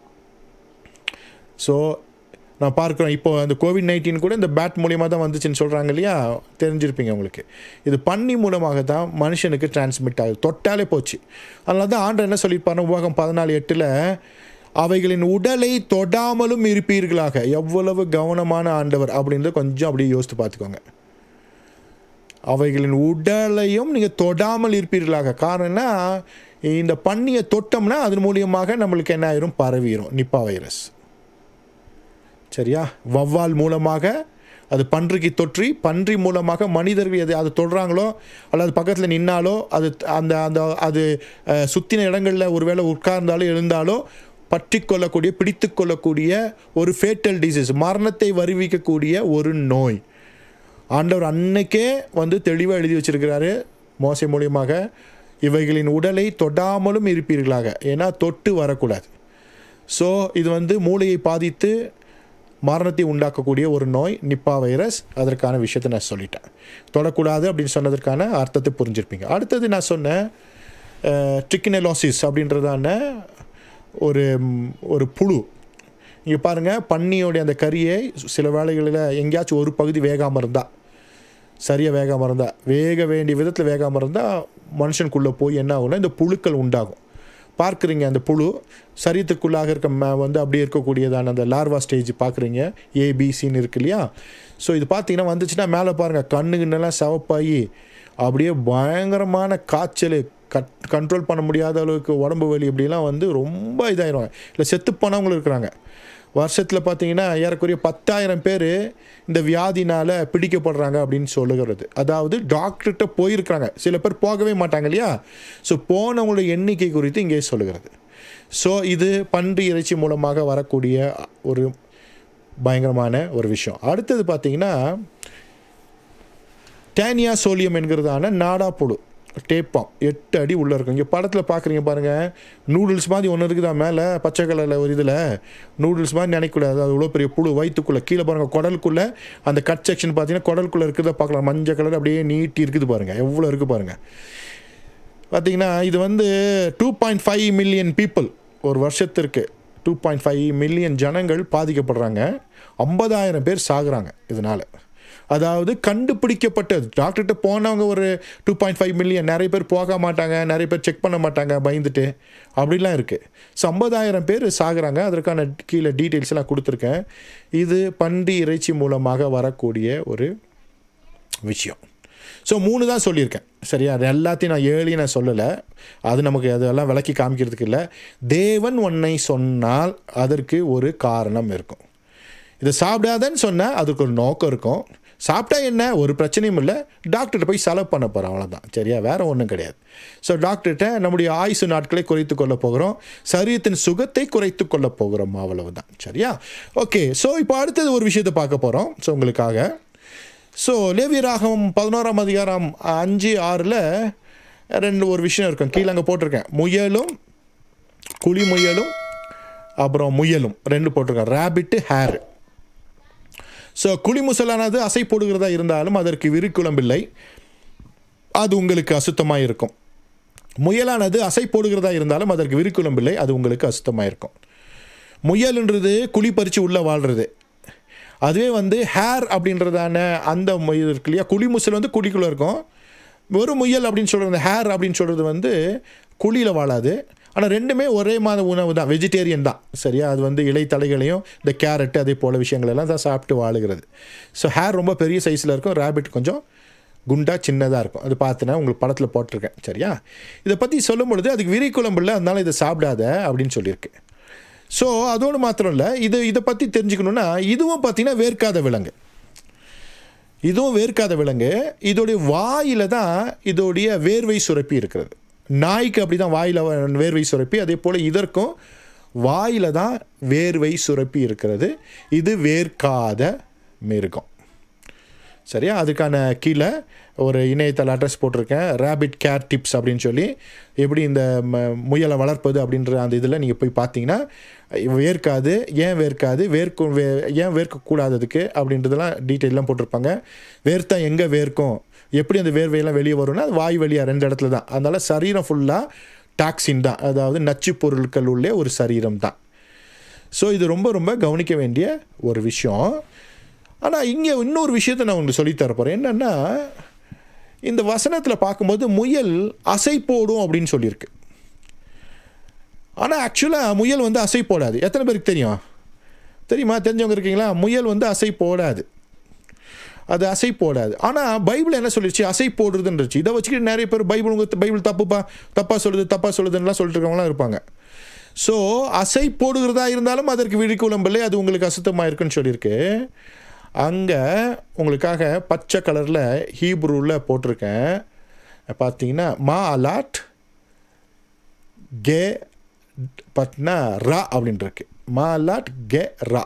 ஸோ நான் பார்க்குறோம் இப்போ அந்த கோவிட் நைன்டீன் கூட இந்த பேட் மூலியமாக தான் வந்துச்சுன்னு சொல்கிறாங்க இல்லையா தெரிஞ்சிருப்பீங்க உங்களுக்கு இது பன்னி மூலமாக தான் மனுஷனுக்கு டிரான்ஸ்மிட் ஆகுது தொட்டாலே போச்சு அதனால தான் ஆண்டர் என்ன சொல்லியிருப்பாருன்னா உபகம் பதினாலு எட்டில் அவைகளின் உடலை தொடாமலும் இருப்பீர்களாக எவ்வளவு கவனமான ஆண்டவர் அப்படின்றத கொஞ்சம் அப்படியே யோசித்து பார்த்துக்கோங்க அவைகளின் உடலையும் நீங்கள் தொடாமல் இருப்பீர்களாக காரணம் என்ன இந்த பன்னியை தொட்டோம்னா அதன் மூலியமாக நம்மளுக்கு என்ன ஆயிரும் பரவிடும் நிப்பா வைரஸ் சரியா வவ்வால் மூலமாக அது பன்றிக்கு தொற்றி பன்றி மூலமாக மனிதர்கள் எது அது தொடுறாங்களோ அல்லது பக்கத்தில் நின்னாலோ அது அந்த அந்த அது அஹ், சுத்தின இடங்களில் ஒருவேளை உட்கார்ந்தாலோ எழுந்தாலோ பற்றி கொள்ளக்கூடிய பிடித்து கொள்ளக்கூடிய ஒரு ஃபேட்டல் டிசீஸ் மரணத்தை வருவிக்கக்கூடிய ஒரு நோய் ஆண்டவர் அன்னைக்கே வந்து தெளிவாக எழுதி வச்சிருக்கிறாரு மோசை மூலியமாக இவைகளின் உடலை தொடாமலும் இருப்பீர்களாக ஏன்னா தொட்டு வரக்கூடாது ஸோ இது வந்து மூளையை பாதித்து மரணத்தை உண்டாக்கக்கூடிய ஒரு நோய் நிப்பா வைரஸ் அதற்கான விஷயத்தை நான் சொல்லிட்டேன் தொடக்கூடாது அப்படின்னு சொன்னதற்கான அர்த்தத்தை புரிஞ்சிருப்பீங்க அடுத்தது நான் சொன்னேன் ட்ரிக்கினலாசிஸ் அப்படின்றதான ஒரு ம், ஒரு புழு இங்கே பாருங்கள் பன்னியோடைய அந்த கறியை சில வேளைகளில் எங்கேயாச்சும் ஒரு பகுதி வேகாமல் இருந்தால் சரியாக வேகாமல் இருந்தால் வேக வேண்டிய விதத்தில் வேகாமல் இருந்தால் மனுஷனுக்குள்ளே போய் என்ன ஆகும்னா இந்த புழுக்கள் உண்டாகும் பார்க்குறீங்க அந்த புழு சரீரத்துக்குள்ளாக இருக்க ம- வந்து அப்படியே இருக்கக்கூடியதான அந்த லார்வா ஸ்டேஜ் பார்க்குறீங்க ஏபிசின்னு இருக்கு இல்லையா ஸோ இது பார்த்தீங்கன்னா வந்துச்சுன்னா மேலே பாருங்கள் கண்ணுக்குன்னெல்லாம் சிவப்பாகி அப்படியே பயங்கரமான காய்ச்சல் கட் கண்ட்ரோல் பண்ண முடியாத அளவுக்கு உடம்பு வலி இப்படிலாம் வந்து ரொம்ப இதாயிரும் இல்லை செத்து போனவங்களும் இருக்கிறாங்க வருஷத்தில் பார்த்தீங்கன்னா ஏறக்குறைய பத்தாயிரம் பேர் இந்த வியாதினால் பிடிக்கப்படுறாங்க அப்படின்னு சொல்லுகிறது அதாவது டாக்டர்கிட்ட போயிருக்கிறாங்க சில பேர் போகவே மாட்டாங்க இல்லையா ஸோ போனவங்களோட எண்ணிக்கை குறித்து இங்கே சொல்லுகிறது ஸோ இது பன்றி இறைச்சி மூலமாக வரக்கூடிய ஒரு பயங்கரமான ஒரு விஷயம் அடுத்தது பார்த்தீங்கன்னா டேனியா சோலியம் என்கிறதான நாடா புழு டேப்பாம் எட்டு அடி உள்ளே இருக்கும் இங்கே படத்தில் பார்க்குறீங்க பாருங்கள் நூடுல்ஸ் மாதிரி ஒன்று இருக்குதா மேலே பச்சை கலரில் ஒரு இதில் நூடுல்ஸ் மாதிரி நினைக்கக்கூடாது அது அவ்வளோ பெரிய புழு வயிற்றுக்குள்ளே கீழே பாருங்கள் குடலுக்குள்ளே அந்த கட் செக்ஷன் பார்த்தீங்கன்னா குடலுக்குள்ளே இருக்கிறத பார்க்கலாம் மஞ்சள் கலர் அப்படியே நீட்டி இருக்குது பாருங்கள் எவ்வளோ இருக்குது பாருங்கள் பார்த்தீங்கன்னா இது வந்து two point five million people ஒரு வருஷத்திற்கு டூ பாயிண்ட் ஃபைவ் மில்லியன் ஜனங்கள் பாதிக்கப்படுறாங்க ஐம்பதாயிரம் பேர் சாகுறாங்க இதனால் அதாவது கண்டுபிடிக்கப்பட்டது டாக்டர்கிட்ட போனவங்க ஒரு டூ பாயிண்ட் ஃபைவ் மில்லியன் நிறைய பேர் போக மாட்டாங்க நிறைய பேர் செக் பண்ண மாட்டாங்க பயந்துட்டு அப்படிலாம் இருக்குது ஸோ ஐம்பதாயிரம் பேர் சாகுறாங்க அதற்கான கீழே டீட்டெயில்ஸ் எல்லாம் கொடுத்துருக்கேன் இது பன்றி இறைச்சி மூலமாக வரக்கூடிய ஒரு விஷயம் ஸோ மூணு தான் சொல்லியிருக்கேன் சரியா அது எல்லாத்தையும் நான் ஏழையும் நான் சொல்லலை அது நமக்கு அதெல்லாம் விளக்கி காமிக்கிறதுக்கு இல்லை தேவன் ஒன்னை சொன்னால் அதற்கு ஒரு காரணம் இருக்கும் இதை சாப்பிடாதன்னு சொன்னால் அதுக்கு ஒரு நோக்கம் இருக்கும் சாப்பிட்டா என்ன ஒரு பிரச்சனையும் இல்லை டாக்டர்கிட்ட போய் செலவு பண்ண போகிறோம் அவ்வளோதான் சரியா வேறு ஒன்றும் கிடையாது ஸோ டாக்டர்கிட்ட நம்முடைய ஆயுசு நாட்களை குறைத்து கொள்ள போகிறோம் சரீரத்தின் சுகத்தை குறைத்து கொள்ள போகிறோம் அவ்வளவுதான் சரியா ஓகே ஸோ இப்போ அடுத்தது ஒரு விஷயத்தை பார்க்க போகிறோம் ஸோ உங்களுக்காக ஸோ லேவியராகம் பதினோராம் அதிகாரம் அஞ்சு ஆறில் ரெண்டு ஒரு விஷயம் இருக்கும் கீழே அங்கே போட்டிருக்கேன் முயலும் குழி முயலும் அப்புறம் முயலும் ரெண்டு போட்டிருக்கேன் ரேபிட்டு ஹேர் ஸோ குளிமுசலானது அசை போடுகிறதா இருந்தாலும் அதற்கு விரிக்குழம்பில்லை அது உங்களுக்கு அசுத்தமாக இருக்கும் முயலானது அசை போடுகிறதா இருந்தாலும் அதற்கு விரிக்குழம்பில்லை அது உங்களுக்கு அசுத்தமாக இருக்கும் முயல்ன்றது குழி பறித்து உள்ளே வாழ்கிறது அதுவே வந்து ஹேர் அப்படின்றதான அந்த முயல் இருக்கு இல்லையா குழி முசல் வந்து குழிக்குள்ளே இருக்கும் வெறும் முயல் அப்படின்னு சொல்கிறது ஹேர் அப்படின்னு சொல்கிறது வந்து குழியில் வாழாது ஆனால் ரெண்டுமே ஒரே மாத உணவு தான் வெஜிடேரியன் தான் சரியா அது வந்து இலைத்தலைகளையும் இந்த கேரட்டு அதே போல் விஷயங்கள் எல்லாம் தான் சாப்பிட்டு வாழுகிறது ஸோ ஹேர் ரொம்ப பெரிய சைஸில் இருக்கும் ரேபிட் கொஞ்சம் குண்டா சின்னதாக இருக்கும் அது பார்த்தினா உங்களுக்கு படத்தில் போட்டிருக்கேன் சரியா இதை பற்றி சொல்லும் பொழுது அதுக்கு விரி குழம்பு இல்லை அதனால இதை சாப்பிடாத அப்படின்னு சொல்லியிருக்கு ஸோ அதோடு மாத்திரம் இல்லை இது இதை பற்றி தெரிஞ்சுக்கணுன்னா இதுவும் பார்த்தீங்கன்னா வேர்க்காத விலங்கு இதுவும் வேர்க்காத விலங்கு இதோடைய வாயில் தான் இதோடைய வேர்வை சுரப்பி இருக்கிறது நாய்க்கு அப்படி தான் வாயில் வேர்வை சுரப்பி அதே போல் இதற்கும் வாயில் தான் வேர்வை சுரப்பி இருக்கிறது இது வேர்க்காத மிருகம் சரியா அதுக்கான கீழே ஒரு இணையதள அட்ரஸ் போட்டிருக்கேன் ரேபிட் கேர் டிப்ஸ் அப்படின்னு சொல்லி எப்படி இந்த ம- முயலை வளர்ப்பது அப்படின்ற அந்த இதில் நீங்கள் போய் பார்த்தீங்கன்னா வேர்க்காது ஏன் வேர்க்காது வேர்க்கும் வே ஏன் வேர்க்கக்கூடாததுக்கு அப்படின்றதெல்லாம் டீட்டெயிலாம் போட்டிருப்பாங்க வேர்த்தா எங்கே வேர்க்கும் எப்படி அந்த வேர்வையெல்லாம் வெளியே வரும்னா அது வாய் வழியாக ரெண்டு இடத்துல தான் அதனால் சரீரம் ஃபுல்லாக டாக்ஸின் தான் அதாவது நச்சுப் பொருட்கள் உள்ளே ஒரு சரீரம் தான் ஸோ இது ரொம்ப ரொம்ப கவனிக்க வேண்டிய ஒரு விஷயம் ஆனால் இங்கே இன்னொரு விஷயத்தை நான் உங்களுக்கு சொல்லித் தர போகிறேன் என்னென்னா இந்த வசனத்தில் பார்க்கும்போது முயல் அசை போடும் அப்படின்னு சொல்லியிருக்கு ஆனால் ஆக்சுவலாக முயல் வந்து அசை போடாது எத்தனை பேருக்கு தெரியும் தெரியுமா தெரிஞ்சவங்க இருக்கீங்களா முயல் வந்து அசை போடாது அது அசை போடாது ஆனால் பைபிள் என்ன சொல்லிடுச்சு அசை போடுறதுன்றுச்சு இதை வச்சுக்கிட்டு நிறைய பேர் பைபிள் உங்க பைபிள் தப்புப்பா தப்பாக சொல்லுது தப்பாக சொல்லுதுன்னெலாம் சொல்லிட்டு இருக்கவங்களாம் இருப்பாங்க ஸோ அசை போடுகிறதா இருந்தாலும் அதற்கு விழிக்குழம்பில்லை அது உங்களுக்கு அசுத்தமாக இருக்குன்னு சொல்லியிருக்கு அங்கே உங்களுக்காக பச்சை கலரில் ஹீப்ரூவில் போட்டிருக்கேன் பார்த்தீங்கன்னா மா அலாட் கே பட்னா ரா அப்படின்னு இருக்கு மா அலாட் கே ரா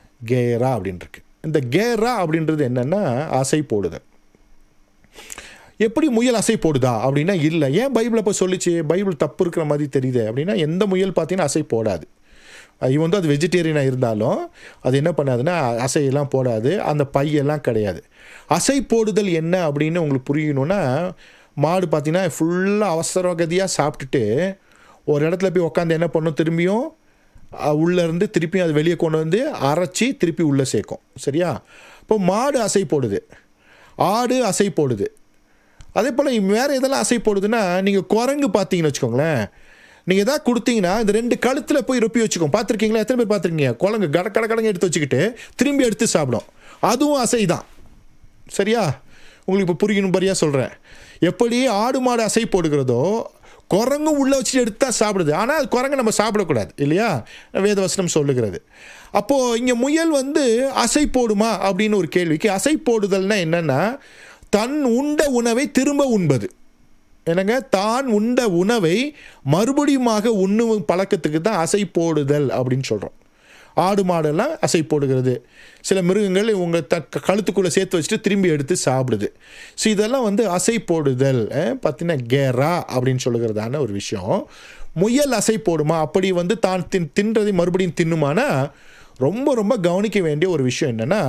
கேரா அப்படின்னு இருக்கு இந்த கேரா அப்படின்றது என்னென்னா அசை போடுதல் எப்படி முயல் அசை போடுதா அப்படின்னா இல்லை ஏன் பைபிள் அப்போ சொல்லிச்சு பைபிள் தப்பு இருக்கிற மாதிரி தெரியுது அப்படின்னா எந்த முயல் பார்த்தீங்கன்னா அசை போடாது இவன் வந்து அது வெஜிடேரியனாக இருந்தாலும் அது என்ன பண்ணாதுன்னா அசையெல்லாம் போடாது அந்த பையெல்லாம் கிடையாது அசை போடுதல் என்ன அப்படின்னு உங்களுக்கு புரியணும்னா மாடு பார்த்தீங்கன்னா ஃபுல்லாக அவசரகதியாக சாப்பிட்டுட்டு ஒரு இடத்துல போய் உட்காந்து என்ன பண்ணும் திரும்பியும் அஹ், உள்ள இருந்து திருப்பியும் அது வெளியே கொண்டு வந்து அரைச்சி திருப்பி உள்ளே சேர்க்கும் சரியா இப்போ மாடு அசை போடுது ஆடு அசை போடுது அதே போல் வேறு எதெல்லாம் அசை போடுதுன்னா நீங்கள் குரங்கு பார்த்தீங்கன்னு வச்சுக்கோங்களேன் நீங்கள் எதாவது கொடுத்தீங்கன்னா இந்த ரெண்டு கழுத்தில் போய் ரொப்பி வச்சுக்கோங்க பார்த்துருக்கீங்களா எத்தனை பேர் பார்த்துருக்கீங்க குழங்கு கட கட கடங்க எடுத்து வச்சுக்கிட்டு திரும்பி எடுத்து சாப்பிடும் அதுவும் அசை தான் சரியா உங்களுக்கு இப்போ புரியணும் பரியாக சொல்கிறேன் எப்படி ஆடு மாடு அசை போடுகிறதோ குரங்கும் உள்ளே வச்சுட்டு எடுத்து தான் சாப்பிடுது ஆனால் அது குரங்கு நம்ம சாப்பிடக்கூடாது இல்லையா வேதவசனம் சொல்லுகிறது அப்போது இங்கே முயல் வந்து அசை போடுமா அப்படின்னு ஒரு கேள்விக்கு அசை போடுதல்னா என்னென்னா தன் உண்ட உணவை திரும்ப உண்பது என்னங்க தான் உண்ட உணவை மறுபடியுமாக உண்ணும் பழக்கத்துக்கு தான் அசை போடுதல் அப்படின்னு சொல்கிறோம் ஆடு மாடெல்லாம் அசை போடுகிறது சில மிருகங்கள் உங்கள் த கழுத்துக்குள்ளே சேர்த்து வச்சுட்டு திரும்பி எடுத்து சாப்பிடுது ஸோ இதெல்லாம் வந்து அசை போடுதல் அஹ், பார்த்தீங்கன்னா கேரா அப்படின்னு சொல்லுகிறதான ஒரு விஷயம் முயல் அசை போடுமா அப்படி வந்து தான் தின் தின்றதை மறுபடியும் தின்னுமானா ரொம்ப ரொம்ப கவனிக்க வேண்டிய ஒரு விஷயம் என்னென்னா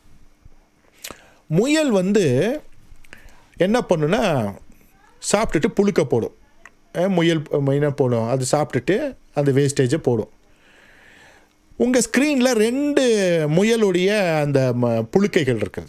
முயல் வந்து என்ன பண்ணுன்னா சாப்பிட்டுட்டு புழுக்க போடும் அஹ் முயல் என்ன போடும் அது சாப்பிட்டுட்டு அந்த வேஸ்டேஜை போடும் உங்கள் ஸ்க்ரீனில் ரெண்டு முயலுடைய அந்த ம- புழுக்கைகள் இருக்குது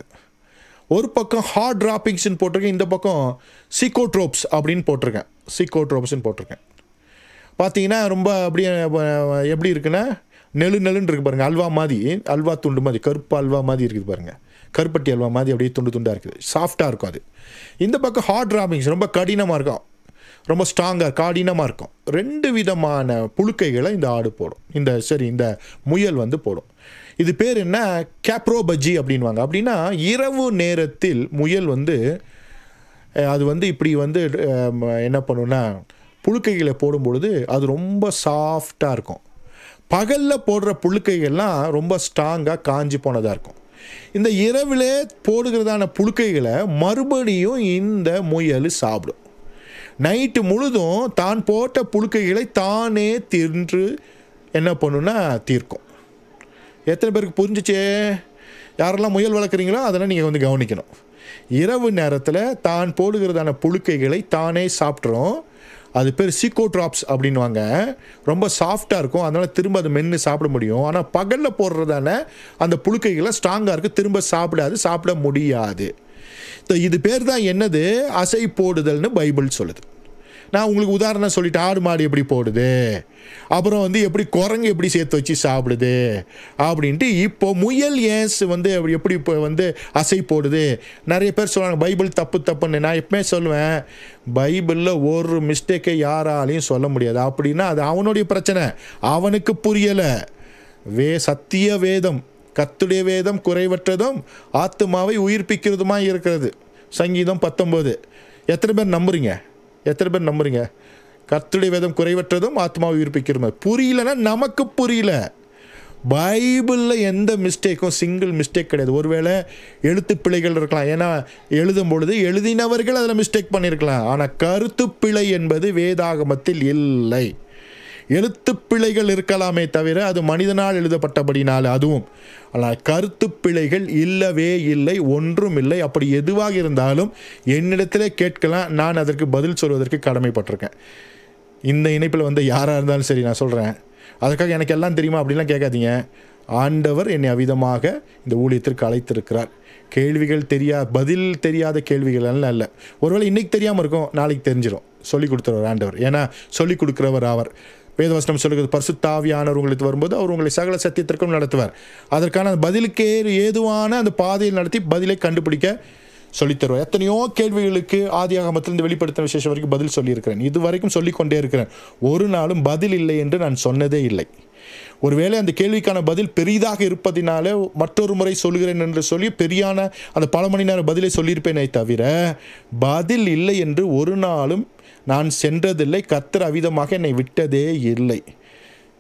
ஒரு பக்கம் ஹார்ட் டிராப்பிங்ஸ்னு போட்டிருக்கேன் இந்த பக்கம் சீக்கோட்ரோப்ஸ் அப்படின்னு போட்டிருக்கேன் சீக்கோட்ரோப்ஸ்னு போட்டிருக்கேன் பார்த்தீங்கன்னா ரொம்ப அப்படியே அஹ், எப்படி இருக்குன்னா நெழு நெழுன்னு இருக்கு பாருங்கள் அல்வா மாதிரி அல்வா துண்டு மாதிரி கருப்பு அல்வா மாதிரி இருக்குது பாருங்கள் கருப்பட்டி அல்வா மாதிரி அப்படியே துண்டு துண்டாக இருக்குது சாஃப்டாக இருக்கும் அது இந்த பக்கம் ஹார்ட் டிராப்பிங்ஸ் ரொம்ப கடினமாக இருக்கும் ரொம்ப ஸ்ட்ராங்காக கடினமாக இருக்கும் ரெண்டு விதமான புழுக்கைகளை இந்த ஆடு போடும் இந்த சரி இந்த முயல் வந்து போடும் இது பேர் என்ன கேப்ரோ பஜ்ஜி அப்படின்வாங்க அப்படின்னா இரவு நேரத்தில் முயல் வந்து அஹ், அது வந்து இப்படி வந்து அஹ், ம- என்ன பண்ணுன்னா புழுக்கைகளை போடும் பொழுது அது ரொம்ப சாஃப்டாக இருக்கும் பகலில் போடுற புழுக்கைகள்லாம் ரொம்ப ஸ்ட்ராங்காக காஞ்சி போனதாக இருக்கும் இந்த இரவிலே போடுகிறதான புழுக்கைகளை மறுபடியும் இந்த முயல் சாப்பிடும் நைட்டு முழுதும் தான் போட்ட புழுக்கைகளை தானே தின்று என்ன பண்ணுன்னா தீர்க்கும் எத்தனை பேருக்கு புரிஞ்சுச்சே யாரெல்லாம் முயல் வளர்க்குறீங்களோ அதெல்லாம் நீங்கள் வந்து கவனிக்கணும் இரவு நேரத்தில் தான் போடுகிறதான புழுக்கைகளை தானே சாப்பிட்றோம் அது பேர் சீக்கோட்ராப்ஸ் அப்படின்வாங்க ரொம்ப சாஃப்டாக இருக்கும் அதனால் திரும்ப அதை மென்று சாப்பிட முடியும் ஆனால் பகலில் போடுறதான அந்த புழுக்கைகளை ஸ்ட்ராங்காக இருக்குது திரும்ப சாப்பிடாது சாப்பிட முடியாது So, இது பேர் தான் என்னது அசை போடுதல்னு பைபிள் சொல்லுது நான் உங்களுக்கு உதாரணம் சொல்லிட்டு ஆடு மாடு எப்படி போடுது அப்புறம் வந்து எப்படி குரங்கு எப்படி சேர்த்து வச்சு சாப்பிடுது அப்படின்ட்டு இப்போ முயல் ஏன்ஸ் வந்து அப்படி எப்படி இப்போ வந்து அசை போடுது நிறைய பேர் சொல்லுவாங்க பைபிள் தப்பு தப்புன்னு நான் எப்பவுமே சொல்லுவேன் பைபிளில் ஒரு மிஸ்டேக்கை யாராலையும் சொல்ல முடியாது அப்படின்னா அது அவனுடைய பிரச்சனை அவனுக்கு புரியலை வே சத்திய வேதம் கத்துடைய வேதம் குறைவற்றதும் ஆத்துமாவை உயிர்ப்பிக்கிறதுமா இருக்கிறது சங்கீதம் பத்தொம்போது எத்தனை பேர் நம்புறீங்க எத்தனை பேர் நம்புறீங்க கர்த்தருடைய வேதம் குறைவற்றதும் ஆத்மாவை உயிர்ப்பிக்கிறதுமா புரியலன்னா நமக்கு புரியல பைபிளில் எந்த மிஸ்டேக்கும் சிங்கிள் மிஸ்டேக் கிடையாது ஒருவேளை எழுத்து பிழைகள் இருக்கலாம் ஏன்னா எழுதும் பொழுது எழுதினவர்கள் அதில் மிஸ்டேக் பண்ணியிருக்கலாம் ஆனால் கருத்து பிழை என்பது வேதாகமத்தில் இல்லை எழுத்து பிழைகள் இருக்கலாமே தவிர அது மனிதனால் எழுதப்பட்டபடினால் அதுவும் ஆனால் கருத்து பிழைகள் இல்லவே இல்லை ஒன்றும் இல்லை அப்படி எதுவாக இருந்தாலும் என்னிடத்திலே கேட்கலாம் நான் அதற்கு பதில் சொல்வதற்கு கடமைப்பட்டிருக்கேன் இந்த இணைப்பில் வந்து யாராக இருந்தாலும் சரி நான் சொல்கிறேன் அதுக்காக எனக்கு எல்லாம் தெரியுமா அப்படிலாம் கேட்காதீங்க ஆண்டவர் என்னை அவிதமாக இந்த ஊழியத்திற்கு அழைத்திருக்கிறார் கேள்விகள் தெரியா பதில் தெரியாத கேள்விகள் எல்லாம் இல்லை ஒருவேளை இன்னைக்கு தெரியாமல் இருக்கும் நாளைக்கு தெரிஞ்சிடும் சொல்லி கொடுத்துருவார் ஆண்டவர் ஏன்னா சொல்லி கொடுக்குறவர் அவர் வேதவசனம் சொல்லுகிறது பரிசுத்தாவியானவர் உங்களுக்கு வரும்போது அவர் உங்களை சகல சத்தியத்திற்கும் நடத்துவார் அதற்கான அந்த பதிலுக்கே ஏதுவான அந்த பாதையில் நடத்தி பதிலை கண்டுபிடிக்க சொல்லித் தருவார் எத்தனையோ கேள்விகளுக்கு ஆதியாகமத்திலிருந்து வெளிப்படுத்தின விசேஷம் வரைக்கும் பதில் சொல்லியிருக்கிறேன் இது வரைக்கும் சொல்லிக்கொண்டே இருக்கிறேன் ஒரு நாளும் பதில் இல்லை என்று நான் சொன்னதே இல்லை ஒருவேளை அந்த கேள்விக்கான பதில் பெரிதாக இருப்பதினாலே மற்றொரு முறை சொல்கிறேன் என்று சொல்லி பெரியான அந்த பல மணி நேர பதிலை சொல்லியிருப்பேனே தவிர பதில் இல்லை என்று ஒரு நாளும் நான் சென்றதில்லை கத்தர் அவிதமாக என்னை விட்டதே இல்லை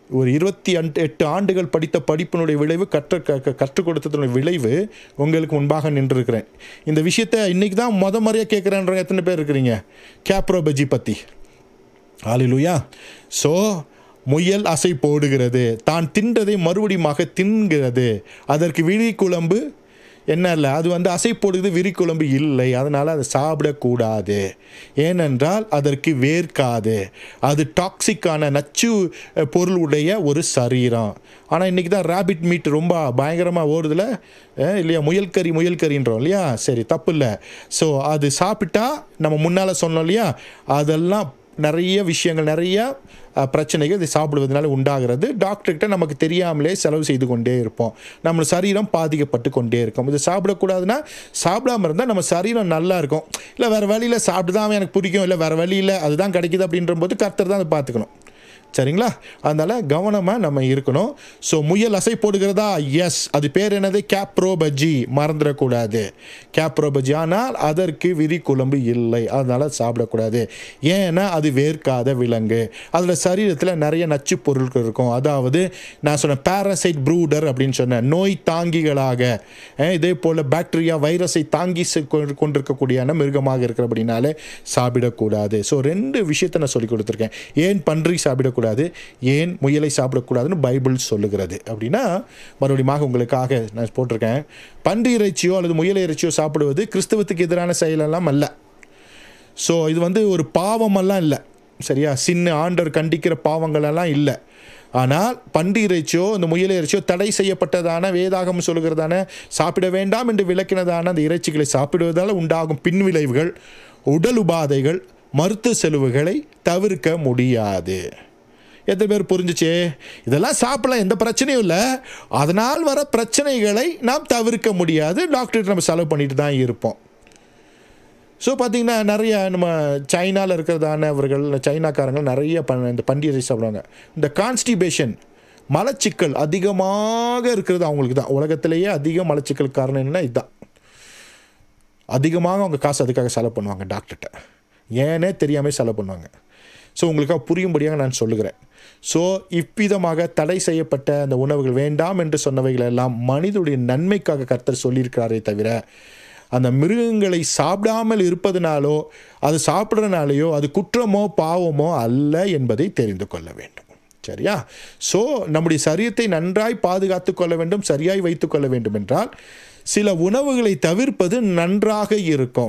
ஒரு இருபத்தி அண்டு எட்டு ஆண்டுகள் படித்த படிப்பினுடைய விளைவு கற்ற க க- கற்றுக் கொடுத்ததனுடைய விளைவு உங்களுக்கு முன்பாக நின்றுருக்கிறேன் இந்த விஷயத்தை இன்றைக்கி தான் முத முறையாக கேட்குறேன்ற எத்தனை பேர் இருக்கிறீங்க கேப்ரோ பஜ்ஜி பற்றி ஹalleluya ஸோ முயல் அசை போடுகிறது தான் தின்றதை மறுபடியுமாக தின்கிறது அதற்கு விழி குழம்பு என்ன இல்லை அது வந்து அசை போடுகிறது விரி குழம்பு இல்லை அதனால் அதை சாப்பிடக்கூடாது ஏனென்றால் அதற்கு வேர்க்காது அது டாக்ஸிக்கான நச்சு அஹ், பொருள் உடைய ஒரு சரீரம் ஆனால் இன்றைக்கி தான் ரேபிட் மீட் ரொம்ப பயங்கரமாக ஓடுதுல அஹ், இல்லையா முயல் கறி முயல் கறின்றோம் இல்லையா சரி தப்பு இல்லை ஸோ அது சாப்பிட்டா நம்ம முன்னால் சொன்னோம் இல்லையா அதெல்லாம் நிறைய விஷயங்கள் நிறைய அஹ், பிரச்சனைகள் இதை சாப்பிடுவதனால உண்டாகிறது டாக்டர்கிட்ட நமக்கு தெரியாமலே செலவு செய்து கொண்டே இருப்போம் நம்ம சரீரம் பாதிக்கப்பட்டு கொண்டே இருக்கும் இது சாப்பிடக்கூடாதுன்னா சாப்பிடாம இருந்தால் நம்ம சரீரம் நல்லா இருக்கும் இல்லை வேறு வழியில் சாப்பிட்டு தான் எனக்கு பிடிக்கும் இல்லை வேறு வழியில் அதுதான் கிடைக்குது அப்படின்ற போது கர்த்தர் தான் அதை பார்த்துக்கணும் சரிங்களா அதனால் கவனமாக நம்ம இருக்கணும் ஸோ முயல் அசை போடுகிறதா எஸ் அது பேர் என்னது கேப்ரோ பஜ்ஜி மறந்துடக்கூடாது கேப்ரோ பஜ்ஜி ஆனால் அதற்கு விரி குழம்பு இல்லை அதனால் சாப்பிடக்கூடாது ஏன்னா அது வேர்க்காத விலங்கு அதில் சரீரத்தில் நிறைய நச்சு பொருட்கள் இருக்கும் அதாவது நான் சொன்னேன் பாரசைட் ப்ரூடர் அப்படின்னு சொன்னேன் நோய் தாங்கிகளாக அஹ், இதே போல் பாக்டீரியா வைரஸை தாங்கி செ- கொண்டு- கொண்டிருக்கக்கூடியான மிருகமாக இருக்கிறபடினாலே சாப்பிடக்கூடாது ஸோ ரெண்டு விஷயத்தை நான் சொல்லி கொடுத்துருக்கேன் ஏன் பன்றி சாப்பிடக்கூடாது ஏன் முயலை சாப்பிடக்கூடாதுன்னு பைபிள் சொல்லுகிறது அப்படின்னா மறுபடியும் உங்களுக்காக நான் போட்டிருக்கேன் பன்றி இறைச்சியோ அல்லது முயல் இறைச்சியோ சாப்பிடுவது கிறிஸ்தவத்துக்கு எதிரான செயலெல்லாம் அல்ல ஸோ இது வந்து ஒரு பாவமெல்லாம் இல்லை சரியா சின்ன ஆண்டவர் கண்டிக்கிற பாவங்களெல்லாம் இல்லை ஆனால் பன்றி இறைச்சியோ இந்த முயல் இறைச்சியோ தடை செய்யப்பட்டதான வேதாகம் சொல்லுகிறதான சாப்பிட வேண்டாம் என்று விளக்கினதான அந்த இறைச்சிகளை சாப்பிடுவதால் உண்டாகும் பின்விளைவுகள் உடல் உபாதைகள் மருத்துவ செலவுகளை தவிர்க்க முடியாது எத்தனை பேர் புரிஞ்சுச்சே இதெல்லாம் சாப்பிடலாம் எந்த பிரச்சனையும் இல்லை அதனால் வர பிரச்சனைகளை நாம் தவிர்க்க முடியாது டாக்டர்கிட்ட நம்ம செலவு பண்ணிட்டு தான் இருப்போம் ஸோ பார்த்தீங்கன்னா நிறைய நம்ம சைனாவில் இருக்கிறதானவர்கள் சைனாக்காரங்க நிறைய ப இந்த பண்டிகை சாப்பிடுவாங்க இந்த கான்ஸ்டிபேஷன் மலச்சிக்கல் அதிகமாக இருக்கிறது அவங்களுக்கு தான் உலகத்திலேயே அதிக மலச்சிக்கல் காரணம் என்னன்னா இதுதான் அதிகமாக அவங்க காசு அதுக்காக செலவு பண்ணுவாங்க டாக்டர்கிட்ட ஏனே தெரியாமல் செலவு பண்ணுவாங்க ஸோ உங்களுக்காக புரியும்படியாக நான் சொல்லுகிறேன் ஸோ இவ்விதமாக தடை செய்யப்பட்ட அந்த உணவுகள் வேண்டாம் என்று சொன்னவைகள் எல்லாம் மனிதனுடைய நன்மைக்காக கர்த்தர் சொல்லியிருக்கிறாரே தவிர அந்த மிருகங்களை சாப்பிடாமல் இருப்பதனாலோ அது சாப்பிட்றனாலேயோ அது குற்றமோ பாவமோ அல்ல என்பதை தெரிந்து கொள்ள வேண்டும் சரியா ஸோ நம்முடைய சரீரத்தை நன்றாய் பாதுகாத்து கொள்ள வேண்டும் சரியாய் வைத்து கொள்ள வேண்டும் என்றால் சில உணவுகளை தவிர்ப்பது நன்றாக இருக்கும்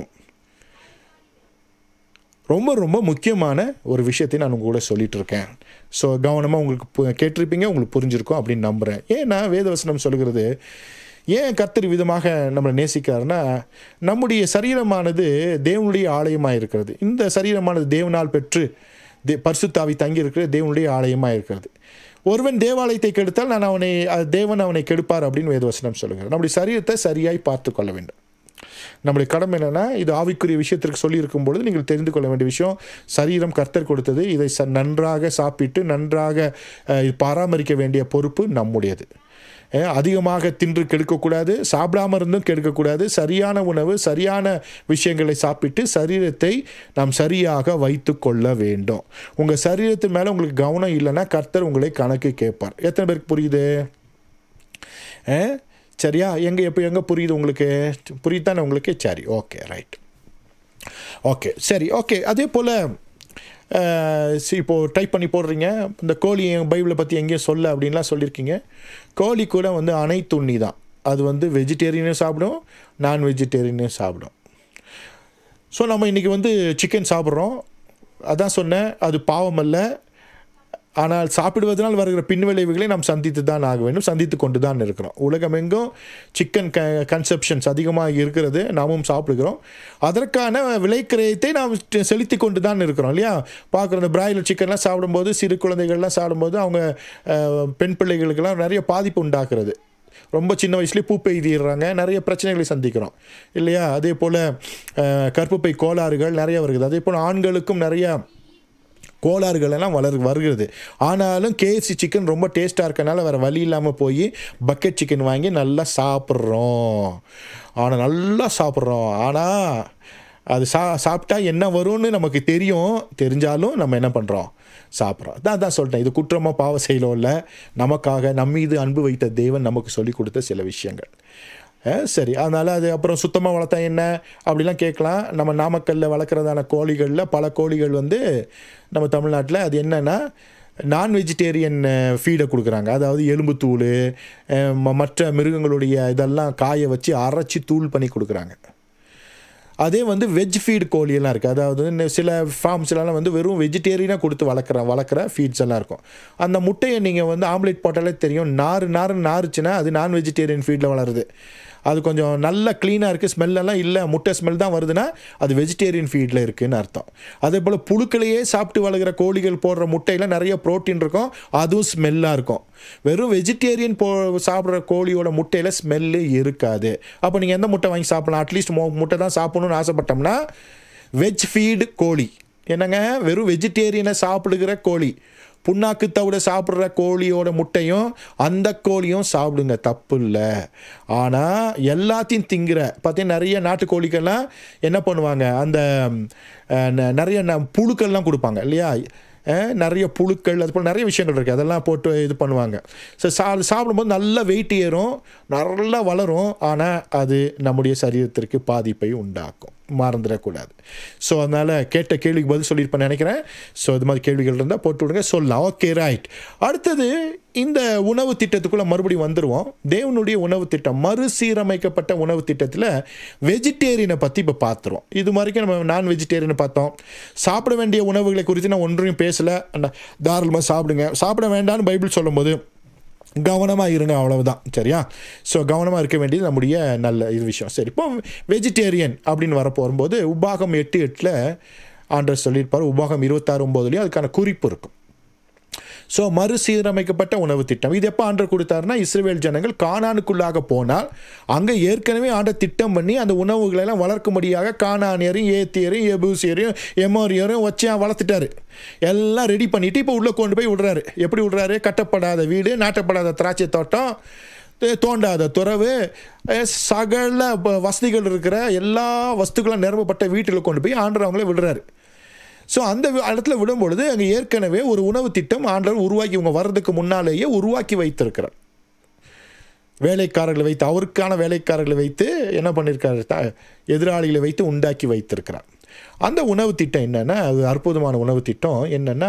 ரொம்ப ரொம்ப முக்கியமான ஒரு விஷயத்தை நான் உங்க கூட சொல்லிட்டு இருக்கேன் ஸோ கவனமாக உங்களுக்கு பு- கேட்டிருப்பீங்க உங்களுக்கு புரிஞ்சிருக்கும் அப்படின்னு நம்புகிறேன் ஏன்னா வேதவசனம் சொல்கிறது ஏன் கர்த்தர் விதமாக நம்மளை நேசிக்கிறாருன்னா நம்முடைய சரீரமானது தேவனுடைய ஆலயமாக இருக்கிறது இந்த சரீரமானது தேவனால் பெற்று தே பரிசுத்தாவி தங்கி இருக்கிற தேவனுடைய ஆலயமாக இருக்கிறது ஒருவன் தேவாலயத்தை கெடுத்தால் நான் அவனை அஹ், தேவன் அவனை கெடுப்பார் அப்படின்னு வேதவசனம் சொல்லுகிறார் நம்முடைய சரீரத்தை சரியாய் பார்த்து கொள்ள வேண்டும் நம்முடைய கடமை என்னன்னா இது ஆவிக்குரிய விஷயத்திற்கு சொல்லியிருக்கும் பொழுது நீங்கள் தெரிந்து கொள்ள வேண்டிய விஷயம் சரீரம் கர்த்தர் கொடுத்தது இதை ச நன்றாக சாப்பிட்டு நன்றாக அஹ், பராமரிக்க வேண்டிய பொறுப்பு நம்முடையது அஹ், அதிகமாக தின்று கெடுக்கக்கூடாது சாப்பிடாம இருந்தும் கெடுக்கக்கூடாது சரியான உணவு சரியான விஷயங்களை சாப்பிட்டு சரீரத்தை நாம் சரியாக வைத்து கொள்ள வேண்டும் உங்கள் சரீரத்தின் மேலே உங்களுக்கு கவனம் இல்லைன்னா கர்த்தர் உங்களை கணக்கு கேட்பார் எத்தனை பேருக்கு புரியுது ஆ? சரியா எங்கே எப்போ எங்கே புரியுது உங்களுக்கு புரியுதானே உங்களுக்கு சரி ஓகே ரைட் ஓகே சரி ஓகே அதே போல் இப்போது டைப் பண்ணி போடுறீங்க இந்த கோழி பைபிளை பற்றி எங்கேயும் சொல்ல அப்படின்லாம் சொல்லியிருக்கீங்க கோழி கூட வந்து அனைத்துண்ணி தான் அது வந்து வெஜிடேரியனும் சாப்பிடும் நான் வெஜிடேரியனும் சாப்பிடும் ஸோ நம்ம இன்றைக்கி வந்து சிக்கன் சாப்பிட்றோம் அதான் சொன்னேன் அது பாவம் அல்ல ஆனால் சாப்பிடுவதனால் வருகிற பின்விளைவுகளை நாம் சந்தித்து தான் ஆக வேண்டும் சந்தித்து கொண்டு தான் இருக்கிறோம் உலகமெங்கும் சிக்கன் க கன்செப்ஷன்ஸ் அதிகமாக இருக்கிறது நாமும் சாப்பிடுகிறோம் அதற்கான விலைக்கிரயத்தை நாம் செலுத்தி கொண்டு தான் இருக்கிறோம் இல்லையா பார்க்குற இந்த பிராய்லர் சிக்கன்லாம் சாப்பிடும்போது சிறு குழந்தைகள்லாம் சாப்பிடும்போது அவங்க அஹ், பெண் பிள்ளைகளுக்கெல்லாம் நிறைய பாதிப்பு உண்டாக்குறது ரொம்ப சின்ன வயசுலேயே பூ பெய்திடுறாங்க நிறைய பிரச்சனைகளை சந்திக்கிறோம் இல்லையா அதே போல் கற்பப்பை கோளாறுகள் நிறைய வருகிறது அதே போல் ஆண்களுக்கும் நிறைய கோளாறுகள் எல்லாம் வளர் வருகிறது ஆனாலும் கேஎஃப்சி சிக்கன் ரொம்ப டேஸ்ட்டாக இருக்கனால வேறு வழி இல்லாமல் போய் பக்கெட் சிக்கன் வாங்கி நல்லா சாப்பிட்றோம் ஆனால் நல்லா சாப்பிட்றோம் ஆனால் அது சா சாப்பிட்டா என்ன வரும்னு நமக்கு தெரியும் தெரிஞ்சாலும் நம்ம என்ன பண்ணுறோம் சாப்பிட்றோம் தான் தான் சொல்லிட்டேன் இது குற்றமாக பாவ செயலோ இல்லை நமக்காக நம்ம மீது அன்பு வைத்த தேவன் நமக்கு சொல்லி கொடுத்த சில விஷயங்கள் அஹ் சரி அதனால் அது அப்புறம் சுத்தமாக வளர்த்தா என்ன அப்படிலாம் கேட்கலாம் நம்ம நாமக்கல்லில் வளர்க்குறதான கோழிகளில் பல கோழிகள் வந்து நம்ம தமிழ்நாட்டில் அது என்னென்னா நான் வெஜிடேரியன் ஃபீடை கொடுக்குறாங்க அதாவது எலும்புத்தூள் அஹ் ம- மற்ற மிருகங்களுடைய இதெல்லாம் காய வச்சு அரைச்சி தூள் பண்ணி கொடுக்குறாங்க அதே வந்து வெஜ் ஃபீட் கோழியெல்லாம் இருக்குது அதாவது இன்னும் சில ஃபார்ம்ஸ்லாம் வந்து வெறும் வெஜிடேரியனாக கொடுத்து வளர்க்குற வளர்க்குற ஃபீட்ஸ் எல்லாம் இருக்கும் அந்த முட்டையை நீங்கள் வந்து ஆம்லேட் போட்டாலே தெரியும் நார் நார் நாருச்சுன்னா அது நான் வெஜிடேரியன் ஃபீட்டில் வளருது அது கொஞ்சம் நல்ல க்ளீனாக இருக்குது ஸ்மெல்லெல்லாம் இல்லை முட்டை ஸ்மெல் தான் வருதுன்னா அது வெஜிடேரியன் ஃபீடில் இருக்குதுன்னு அர்த்தம் அதே போல் புழுக்களையே சாப்பிட்டு வளர்கிற கோழிகள் போடுற முட்டையில் நிறைய புரோட்டீன் இருக்கும் அதுவும் ஸ்மெல்லாக இருக்கும் வெறும் வெஜிடேரியன் போ சாப்பிட்ற கோழியோட முட்டையில் ஸ்மெல்லு இருக்காது அப்போ நீங்கள் எந்த முட்டை வாங்கி சாப்பிடலாம் அட்லீஸ்ட் முட்டை தான் சாப்பிடணும்னு ஆசைப்பட்டோம்னா வெஜ் ஃபீடு கோழி என்னங்க வெறும் வெஜிடேரியனை சாப்பிடுகிற கோழி புண்ணாக்கு தவிட சாப்பிட்ற கோழியோட முட்டையும் அந்த கோழியும் சாப்பிடுங்க தப்பு இல்லை ஆனால் எல்லாத்தையும் திங்கிற பார்த்தீங்கன்னா நிறைய நாட்டுக்கோழிக்கெல்லாம் என்ன பண்ணுவாங்க அந்த அஹ், ந- நிறைய ந- புழுக்கள்லாம் கொடுப்பாங்க இல்லையா அஹ், நிறைய புழுக்கள் அது போல் நிறைய விஷயங்கள் இருக்குது அதெல்லாம் போட்டு இது பண்ணுவாங்க ஸோ சா அது சாப்பிடும்போது நல்ல வெயிட் ஏறும் நல்லா வளரும் ஆனால் அது நம்முடைய சரீரத்திற்கு பாதிப்பை உண்டாக்கும் மறந்துடக்கூடாது ஸோ அதனால் கேட்ட கேள்விக்கு பதில் சொல்லியிருப்பேன் நினைக்கிறேன் ஸோ இது மாதிரி கேள்விகள் இருந்தால் போட்டு விடுங்க சொல்லலாம் ஓகே ரைட் அடுத்தது இந்த உணவு திட்டத்துக்குள்ளே மறுபடியும் வந்துடுவோம் தேவனுடைய உணவு திட்டம் மறுசீரமைக்கப்பட்ட உணவு திட்டத்தில் வெஜிடேரியனை பற்றி இப்போ பார்த்துருவோம் இது வரைக்கும் நம்ம நான் வெஜிடேரியனை பார்த்தோம் சாப்பிட வேண்டிய உணவுகளை குறித்து நான் ஒன்றையும் பேசலை தாராளமாக சாப்பிடுங்க சாப்பிட வேண்டாம்னு பைபிள் சொல்லும்போது கவனமாக இருங்க அவ்வளவுதான் சரியா ஸோ கவனமாக இருக்க வேண்டியது நம்முடைய நல்ல இது விஷயம் சரி இப்போ வெஜிடேரியன் அப்படின்னு வரப்போ வரும்போது உபாகம் எட்டு எட்டில் ஆண்டர் சொல்லியிருப்பார் உபாகம் இருபத்தாறு ஒம்போதுலேயும் அதுக்கான குறிப்பு இருக்கும் ஸோ மறுசீரமைக்கப்பட்ட உணவு திட்டம் இது எப்போ ஆண்டர் கொடுத்தாருன்னா இஸ்ரேல் ஜனங்கள் கானானுக்குள்ளாக போனால் அங்கே ஏற்கனவே ஆண்டர் திட்டம் பண்ணி அந்த உணவுகளை எல்லாம் வளர்க்கும்படியாக கானானியரையும் ஏத்தியரையும் எபூசியரையும் எமோரியரையும் வச்சு வளர்த்துட்டாரு எல்லாம் ரெடி பண்ணிட்டு இப்போ உள்ளே கொண்டு போய் விடுறாரு எப்படி விடுறாரு கட்டப்படாத வீடு நாட்டப்படாத திராட்சை தோட்டம் தே- தோண்டாத துறவு அஹ் சகல ப- வசதிகள் இருக்கிற எல்லா வஸ்துக்களும் நிரம்பப்பட்ட வீட்டில் கொண்டு போய் ஆண்டர் அவங்களே விடுறாரு ஸோ அந்த வி- இடத்துல விடும்பொழுது அங்கே ஏற்கனவே ஒரு உணவு திட்டம் ஆண்டவர் உருவாக்கி இவங்க வர்றதுக்கு முன்னாலேயே உருவாக்கி வைத்திருக்கிறார் வேலைக்காரர்களை வைத்து அவருக்கான வேலைக்காரர்களை வைத்து என்ன பண்ணியிருக்காரு த- எதிராளிகளை வைத்து உண்டாக்கி வைத்திருக்கிறார் அந்த உணவு திட்டம் என்னென்னா அது அற்புதமான உணவு திட்டம் என்னென்னா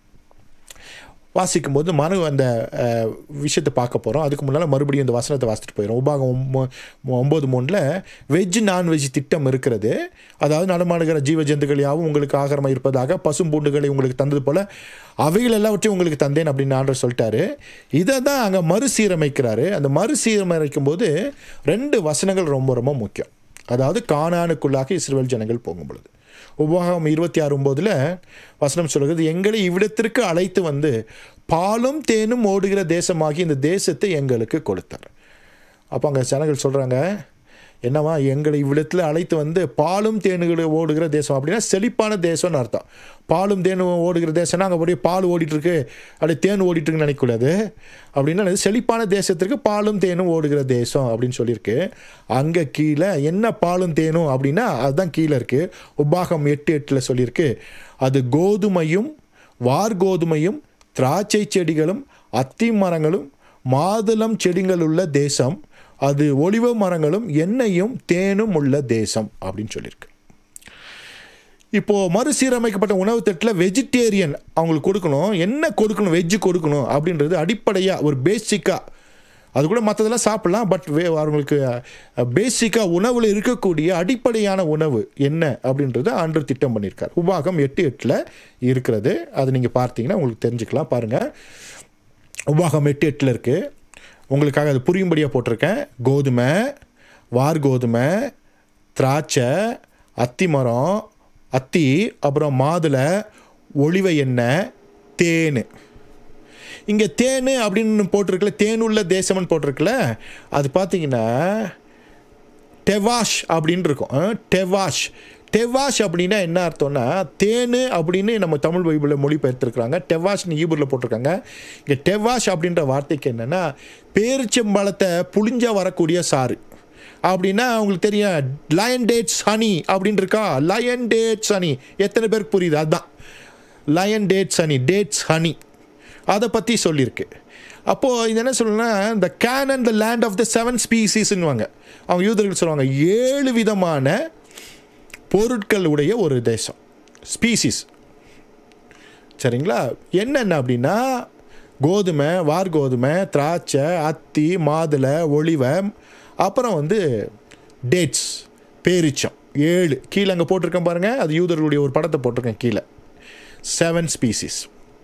வாசிக்கும்போது மனு அந்த அஹ், விஷயத்தை பார்க்க போகிறோம் அதுக்கு முன்னால் மறுபடியும் இந்த வசனத்தை வாசிட்டு போயிடும் உபாகம் ஒம்ப- ஒம்பது மூணில் வெஜ் நான்வெஜ் திட்டம் இருக்கிறது அதாவது நடமாடுகிற ஜீவ ஜந்துக்கள் யாவும் உங்களுக்கு ஆகாரமாக இருப்பதாக பசும்பூண்டுகளை உங்களுக்கு தந்தது போல் அவைகள் எல்லாவற்றையும் உங்களுக்கு தந்தேன் அப்படின்னு ஆண்டவர் சொல்லிட்டாரு இதை தான் அங்கே மறுசீரமைக்கிறாரு அந்த மறுசீரமைக்கும் போது ரெண்டு வசனங்கள் ரொம்ப ரொம்ப முக்கியம் அதாவது கானானுக்குள்ளாக இஸ்ரேல் ஜனங்கள் போகும் பொழுது உபவாகம் இருபத்தி ஆறு ஒம்போதில் வசனம் சொல்கிறது எங்களை இவ்விடத்திற்கு அழைத்து வந்து பாலும் தேனும் ஓடுகிற தேசமாகி இந்த தேசத்தை எங்களுக்கு கொடுத்தார் அப்போ அங்கே ஜனங்கள் சொல்கிறாங்க என்னவா எங்களை இவ்விடத்தில் அழைத்து வந்து பாலும் தேனுகளை ஓடுகிற தேசம் அப்படின்னா செழிப்பான தேசம்னு அர்த்தம் பாலும் தேனும் ஓடுகிற தேசம்னா அங்கே அப்படியே பால் ஓடிட்டுருக்கு அப்படியே தேன் ஓடிட்டுருக்குன்னு நினைக்கக்கூடாது அப்படின்னா அது செழிப்பான தேசத்திற்கு பாலும் தேனும் ஓடுகிற தேசம் அப்படின்னு சொல்லியிருக்கு அங்கே கீழே என்ன பாலும் தேனும் அப்படின்னா அதுதான் கீழே இருக்குது உபாகம் எட்டு எட்டில் சொல்லியிருக்கு அது கோதுமையும் வார்கோதுமையும் திராட்சை செடிகளும் அத்தி மரங்களும் மாதுளம் செடிகள் உள்ள தேசம் அது ஒலிவ மரங்களும் எண்ணெயும் தேனும் உள்ள தேசம் அப்படின்னு சொல்லியிருக்கு இப்போது மறுசீரமைக்கப்பட்ட உணவு தட்டில் வெஜிடேரியன் அவங்களுக்கு கொடுக்கணும் என்ன கொடுக்கணும் வெஜ்ஜு கொடுக்கணும் அப்படின்றது அடிப்படையாக ஒரு பேசிக்காக அது கூட மற்றதெல்லாம் சாப்பிட்லாம் பட் வே அவங்களுக்கு பேசிக்காக உணவில் இருக்கக்கூடிய அடிப்படையான உணவு என்ன அப்படின்றத ஆண்டு திட்டம் பண்ணியிருக்கார் உபாகம் எட்டு எட்டில் இருக்கிறது அது நீங்கள் பார்த்தீங்கன்னா உங்களுக்கு தெரிஞ்சுக்கலாம் பாருங்கள் உபாகம் எட்டு எட்டில் இருக்குது உங்களுக்காக அது புரியும்படியாக போட்டிருக்கேன் கோதுமை வார்கோதுமை திராட்சை அத்தி மரம் அத்தி அப்புறம் மாதுளை ஒளிவ எண்ணெய் தேன் இங்கே தேன் அப்படின்னு போட்டிருக்குல்ல தேனுள்ள தேசம்னு போட்டிருக்குல்ல அது பார்த்தீங்கன்னா டெவாஷ் அப்படின்னு இருக்கும் அஹ், டெவாஷ் டெவாஷ் அப்படின்னா என்ன அர்த்தம்னா தேன் அப்படின்னு நம்ம தமிழ் பைபிளில் மொழிபெயர்த்துருக்குறாங்க டெவாஷ்னு ஈபூரில் போட்டிருக்காங்க இங்கே டெவாஷ் அப்படின்ற வார்த்தைக்கு என்னென்னா பேரிச்சம்பழத்தை புளிஞ்ச வரக்கூடிய சாறு அப்படின்னா உங்களுக்கு தெரியும் லயன் டேட்ஸ் ஹனி அப்படின்னு இருக்கா லயன் டேட்ஸ் ஹனி எத்தனை பேருக்கு புரியுது அதுதான் lion dates honey dates honey அதை பற்றி சொல்லியிருக்கு அப்போது இது என்ன சொல்லணும்னா இந்த Canaan and the land of the seven ஸ்பீசிஸ்ன்னுவாங்க அவங்க யூதர்கள் சொல்லுவாங்க ஏழு விதமான பொருட்களுடைய ஒரு தேசம் ஸ்பீசிஸ் சரிங்களா என்னென்ன அப்படின்னா கோதுமை வார்கோதுமை திராட்சை அத்தி மாதுளை ஒளிவை அப்புறம் வந்து டேட்ஸ் பேரிச்சம் ஏழு கீழே அங்கே போட்டிருக்கேன் பாருங்கள் அது யூதர்களுடைய ஒரு படத்தை போட்டிருக்கேன் கீழே செவன் ஸ்பீசிஸ்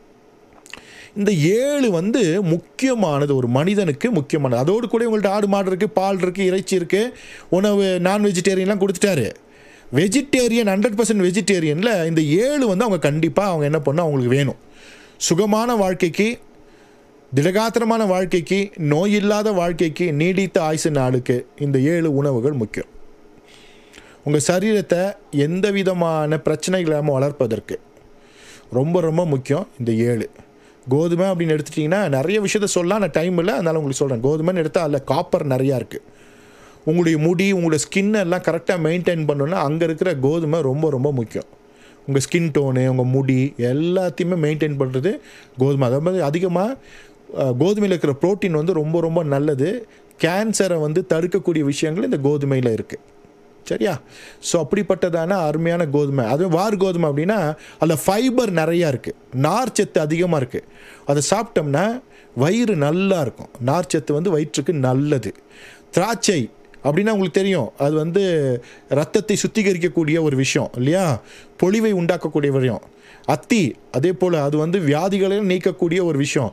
இந்த ஏழு வந்து முக்கியமானது ஒரு மனிதனுக்கு முக்கியமானது அதோடு கூட உங்கள்ட்ட ஆடு மாடு இருக்குது பால் இருக்குது இறைச்சி இருக்குது உணவு நான் வெஜிடேரியன்லாம் கொடுத்துட்டாரு வெஜிடேரியன் ஹண்ட்ரட் பர்சன்ட் வெஜிடேரியனில் இந்த ஏழு வந்து அவங்க கண்டிப்பாக அவங்க என்ன பண்ணால் அவங்களுக்கு வேணும் சுகமான வாழ்க்கைக்கு திடகாத்திரமான வாழ்க்கைக்கு நோய் இல்லாத வாழ்க்கைக்கு நீடித்த ஆயுசு நாளுக்கு இந்த ஏழு உணவுகள் முக்கியம் உங்கள் சரீரத்தை எந்த விதமான பிரச்சனை இல்லாமல் வளர்ப்பதற்கு ரொம்ப ரொம்ப முக்கியம் இந்த ஏழு கோதுமை அப்படின்னு எடுத்துட்டிங்கன்னா நிறைய விஷயத்த சொல்லலாம் நான் டைம் இல்லை அதனால் உங்களுக்கு சொல்கிறேன் கோதுமைன்னு எடுத்தால் அதில் காப்பர் நிறையா இருக்குது உங்களுடைய முடி உங்களுடைய ஸ்கின் எல்லாம் கரெக்டாக மெயின்டைன் பண்ணணுன்னா அங்கே இருக்கிற கோதுமை ரொம்ப ரொம்ப முக்கியம் உங்கள் ஸ்கின் டோனு உங்கள் முடி எல்லாத்தையுமே மெயின்டைன் பண்ணுறது கோதுமை அதே மாதிரி அதிகமாக கோதுமையில் இருக்கிற ப்ரோட்டீன் வந்து ரொம்ப ரொம்ப நல்லது கேன்சரை வந்து தடுக்கக்கூடிய விஷயங்கள் இந்த கோதுமையில் இருக்குது சரியா ஸோ அப்படிப்பட்டதான அருமையான கோதுமை அதுவும் வார் கோதுமை அப்படின்னா அதில் ஃபைபர் நிறையா இருக்குது நார்ச்சத்து அதிகமாக இருக்குது அதை சாப்பிட்டோம்னா வயிறு நல்லா இருக்கும் நார்ச்சத்து வந்து வயிற்றுக்கு நல்லது திராட்சை அப்படின்னா உங்களுக்கு தெரியும் அது வந்து ரத்தத்தை சுத்திகரிக்கக்கூடிய ஒரு விஷயம் இல்லையா பொலிவை உண்டாக்கக்கூடிய விஷயம் அத்தி அதே போல் அது வந்து வியாதிகளையும் நீக்கக்கூடிய ஒரு விஷயம்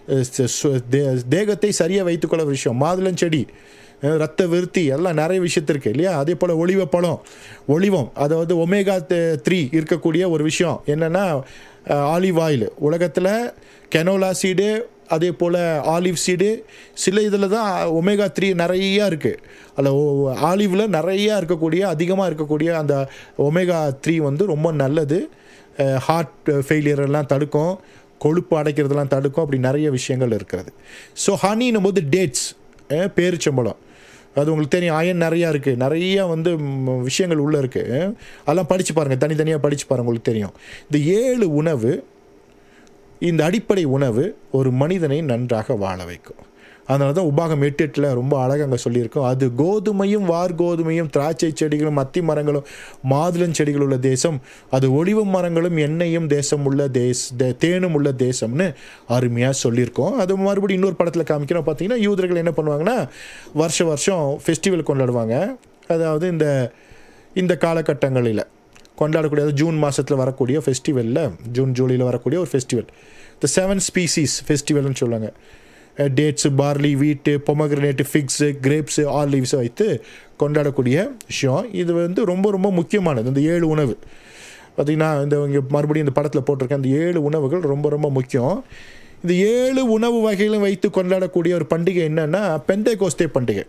தேகத்தை சரியாக வைத்துக்கொள்ள விஷயம் மாதுளஞ்செடி ரத்த விருத்தி எல்லாம் நிறைய விஷயத்திற்கு இல்லையா அதே போல் ஒளிவ பழம் ஒளிவம் அதாவது ஒமேகா த்ரீ இருக்கக்கூடிய ஒரு விஷயம் என்னென்னா ஆலிவ் ஆயில் உலகத்தில் கெனோலா சீடு அதே போல் ஆலிவ் சீடு சில இதில் தான் ஒமேகா த்ரீ நிறையா இருக்குது அதில் ஆலிவில் நிறையா இருக்கக்கூடிய அதிகமாக இருக்கக்கூடிய அந்த ஒமேகா த்ரீ வந்து ரொம்ப நல்லது ஹார்ட் ஃபெயிலியர் எல்லாம் தடுக்கும் கொழுப்பு அடைக்கிறதெல்லாம் தடுக்கும் அப்படி நிறைய விஷயங்கள் இருக்கிறது ஸோ ஹனின்னும் போது டேட்ஸ் பேரிச்சம்பழம் அது உங்களுக்கு தெரியும் அயன் நிறையா இருக்குது நிறையா வந்து விஷயங்கள் உள்ளே இருக்குது அதெல்லாம் படித்து பாருங்கள் தனித்தனியாக படித்து பாருங்கள் உங்களுக்கு தெரியும் இந்த ஏழு உணவு இந்த அடிப்படை உணவு ஒரு மனிதனை நன்றாக வாழ வைக்கும் அதனால தான் உபாகம் எட்டு எட்டில் ரொம்ப அழகாக அங்கே சொல்லியிருக்கோம் அது கோதுமையும் வார் கோதுமையும் திராட்சை செடிகளும் அத்தி மரங்களும் மாதுளம் செடிகள் உள்ள தேசம் அது ஒளிவு மரங்களும் எண்ணெயும் தேசம் உள்ள தேஸ் தேனும் உள்ள தேசம்னு அருமையாக சொல்லியிருக்கோம் அது மறுபடியும் இன்னொரு படத்தில் காமிக்கிறோம் பார்த்தீங்கன்னா யூதர்கள் என்ன பண்ணுவாங்கன்னா வருஷ வருஷம் ஃபெஸ்டிவல் கொண்டாடுவாங்க அதாவது இந்த இந்த காலகட்டங்களில் கொண்டாடக்கூடிய ஜூன் மாதத்தில் வரக்கூடிய ஃபெஸ்டிவலில் ஜூன் ஜூலையில் வரக்கூடிய ஒரு ஃபெஸ்டிவல் த செவன் ஸ்பீசிஸ் ஃபெஸ்டிவல்னு சொல்லுவாங்க டேட்ஸு பார்லி வீட்டு பொமக்ரனேட்டு ஃபிக்ஸு கிரேப்ஸு ஆலிவ்ஸை வைத்து கொண்டாடக்கூடிய விஷயம் இது வந்து ரொம்ப ரொம்ப முக்கியமானது இந்த ஏழு உணவு பார்த்திங்கன்னா இந்த இங்கே மறுபடியும் இந்த படத்தில் போட்டிருக்கேன் இந்த ஏழு உணவுகள் ரொம்ப ரொம்ப முக்கியம் இந்த ஏழு உணவு வகைகளும் வைத்து கொண்டாடக்கூடிய ஒரு பண்டிகை என்னென்னா பெந்தை கோஸ்தே பண்டிகை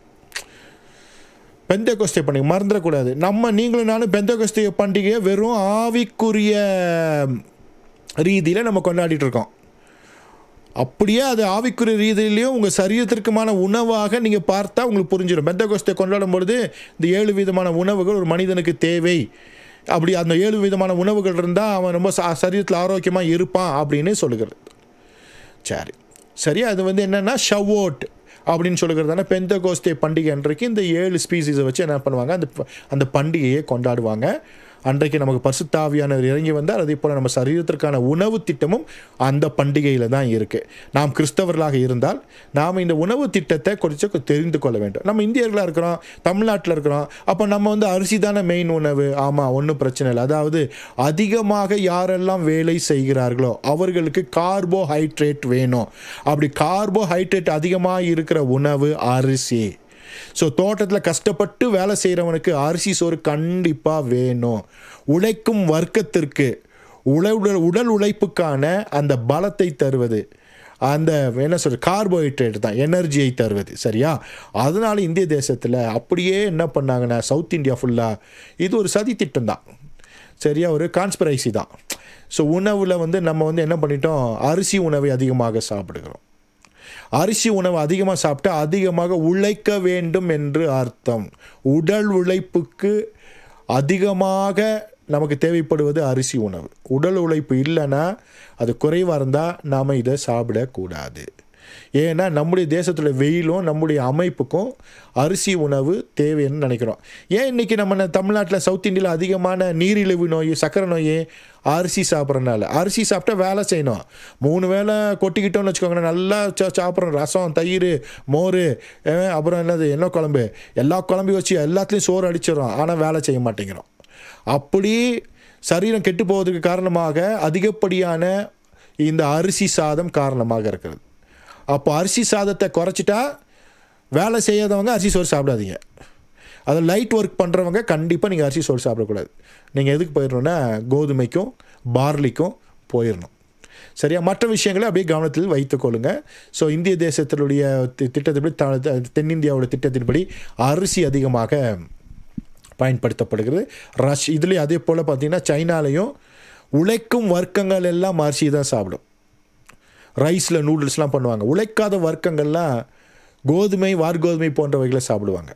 பெந்த கோஸ்தே பண்டிகை மறந்துடக்கூடாது நம்ம நீங்களும் நானும் பெந்த கோஸ்தே பண்டிகையை வெறும் ஆவிக்குரிய ரீதியில் நம்ம கொண்டாடிட்டு இருக்கோம் அப்படியே அது ஆவிக்குரிய ரீதியிலையும் உங்கள் சரீரத்திற்குமான உணவாக நீங்கள் பார்த்தா உங்களுக்கு புரிஞ்சிடும் பெந்த கோஸ்தை கொண்டாடும் பொழுது இந்த ஏழு விதமான உணவுகள் ஒரு மனிதனுக்கு தேவை அப்படி அந்த ஏழு விதமான உணவுகள் இருந்தால் அவன் ரொம்ப சரீரத்தில் ஆரோக்கியமாக இருப்பான் அப்படின்னு சொல்லுகிறது சரி சரி அது வந்து என்னென்னா ஷவோட் அப்படின்னு சொல்லுகிறதான பெந்த கோஸ்தே பண்டிகை அன்றைக்கு இந்த ஏழு ஸ்பீசிஸை வச்சு என்ன பண்ணுவாங்க அந்த அந்த பண்டிகையை கொண்டாடுவாங்க அன்றைக்கு நமக்கு பரிசுத்தாவியானவர் இறங்கி வந்தால் அதே போல் நம்ம சரீரத்திற்கான உணவு திட்டமும் அந்த பண்டிகையில் தான் இருக்குது நாம் கிறிஸ்தவர்களாக இருந்தால் நாம் இந்த உணவு திட்டத்தை கொஞ்சம் தெரிந்து கொள்ள வேண்டும் நம்ம இந்தியர்களாக இருக்கிறோம் தமிழ்நாட்டில் இருக்கிறோம் அப்போ நம்ம வந்து அரிசி தானே மெயின் உணவு ஆமாம் ஒன்றும் பிரச்சனை இல்லை அதாவது அதிகமாக யாரெல்லாம் வேலை செய்கிறார்களோ அவர்களுக்கு கார்போஹைட்ரேட் வேணும் அப்படி கார்போஹைட்ரேட் அதிகமாக இருக்கிற உணவு அரிசி ஸோ தோட்டத்தில் கஷ்டப்பட்டு வேலை செய்கிறவனுக்கு அரிசி சோறு கண்டிப்பாக வேணும் உழைக்கும் வர்க்கத்திற்கு உடல் உடல் உழைப்புக்கான அந்த பலத்தை தருவது அந்த என்ன சொல்ற கார்போஹைட்ரேட் தான் எனர்ஜியை தருவது சரியா அதனால இந்திய தேசத்தில் அப்படியே என்ன பண்ணாங்கன்னா சவுத் இந்தியா ஃபுல்லாக இது ஒரு சதி திட்டம் தான் சரியா ஒரு கான்ஸ்பிரைசி தான் ஸோ உணவில் வந்து நம்ம வந்து என்ன பண்ணிட்டோம் அரிசி உணவை அதிகமாக சாப்பிடுகிறோம் அரிசி உணவு அதிகமாக சாப்பிட்டா அதிகமாக உழைக்க வேண்டும் என்று அர்த்தம் உடல் உழைப்புக்கு அதிகமாக நமக்கு தேவைப்படுவது அரிசி உணவு உடல் உழைப்பு இல்லைன்னா அது குறைவாக இருந்தால் நாம் இதை சாப்பிடக்கூடாது ஏன்னா நம்முடைய தேசத்துல வெயிலும் நம்முடைய அமைப்புக்கும் அரிசி உணவு தேவைன்னு நினைக்கிறோம் ஏன் இன்றைக்கி நம்ம தமிழ்நாட்டில் சவுத் இந்தியாவில் அதிகமான நீரிழிவு நோய் சக்கரை நோய் அரிசி சாப்பிட்றனால அரிசி சாப்பிட்டா வேலை செய்யணும் மூணு வேளை கொட்டிக்கிட்டோம்னு வச்சுக்கோங்களேன் நல்லா சா சாப்பிட்றோம் ரசம் தயிர் மோர் அஹ், அப்புறம் என்னது என்ன குழம்பு எல்லா குழம்பு வச்சு எல்லாத்துலேயும் சோறு அடிச்சிடறோம் ஆனால் வேலை செய்ய மாட்டேங்கிறோம் அப்படி சரீரம் கெட்டு போவதற்கு காரணமாக அதிகப்படியான இந்த அரிசி சாதம் காரணமாக இருக்கிறது அப்போ அரிசி சாதத்தை குறைச்சிட்டா வேலை செய்யாதவங்க அரிசி சோறு சாப்பிடாதீங்க அது லைட் ஒர்க் பண்ணுறவங்க கண்டிப்பாக நீங்கள் அரிசி சோறு சாப்பிடக்கூடாது நீங்கள் எதுக்கு போயிடணுன்னா கோதுமைக்கும் பார்லிக்கும் போயிடணும் சரியா மற்ற விஷயங்களை அப்படியே கவனத்தில் வைத்துக்கொள்ளுங்க ஸோ இந்திய தேசத்தினுடைய தி- திட்டத்தின்படி த- த- தென்னிந்தியாவோட திட்டத்தின்படி அரிசி அதிகமாக பயன்படுத்தப்படுகிறது ரஷ் இதுலேயும் அதே போல் பார்த்தீங்கன்னா சைனாலையும் உழைக்கும் வர்க்கங்கள் எல்லாம் அரிசி தான் சாப்பிடும் ரைஸில் நூடுல்ஸ்லாம் பண்ணுவாங்க உழைக்காத வர்க்கங்கள்லாம் கோதுமை வார்கோதுமை போன்றவைகளை சாப்பிடுவாங்க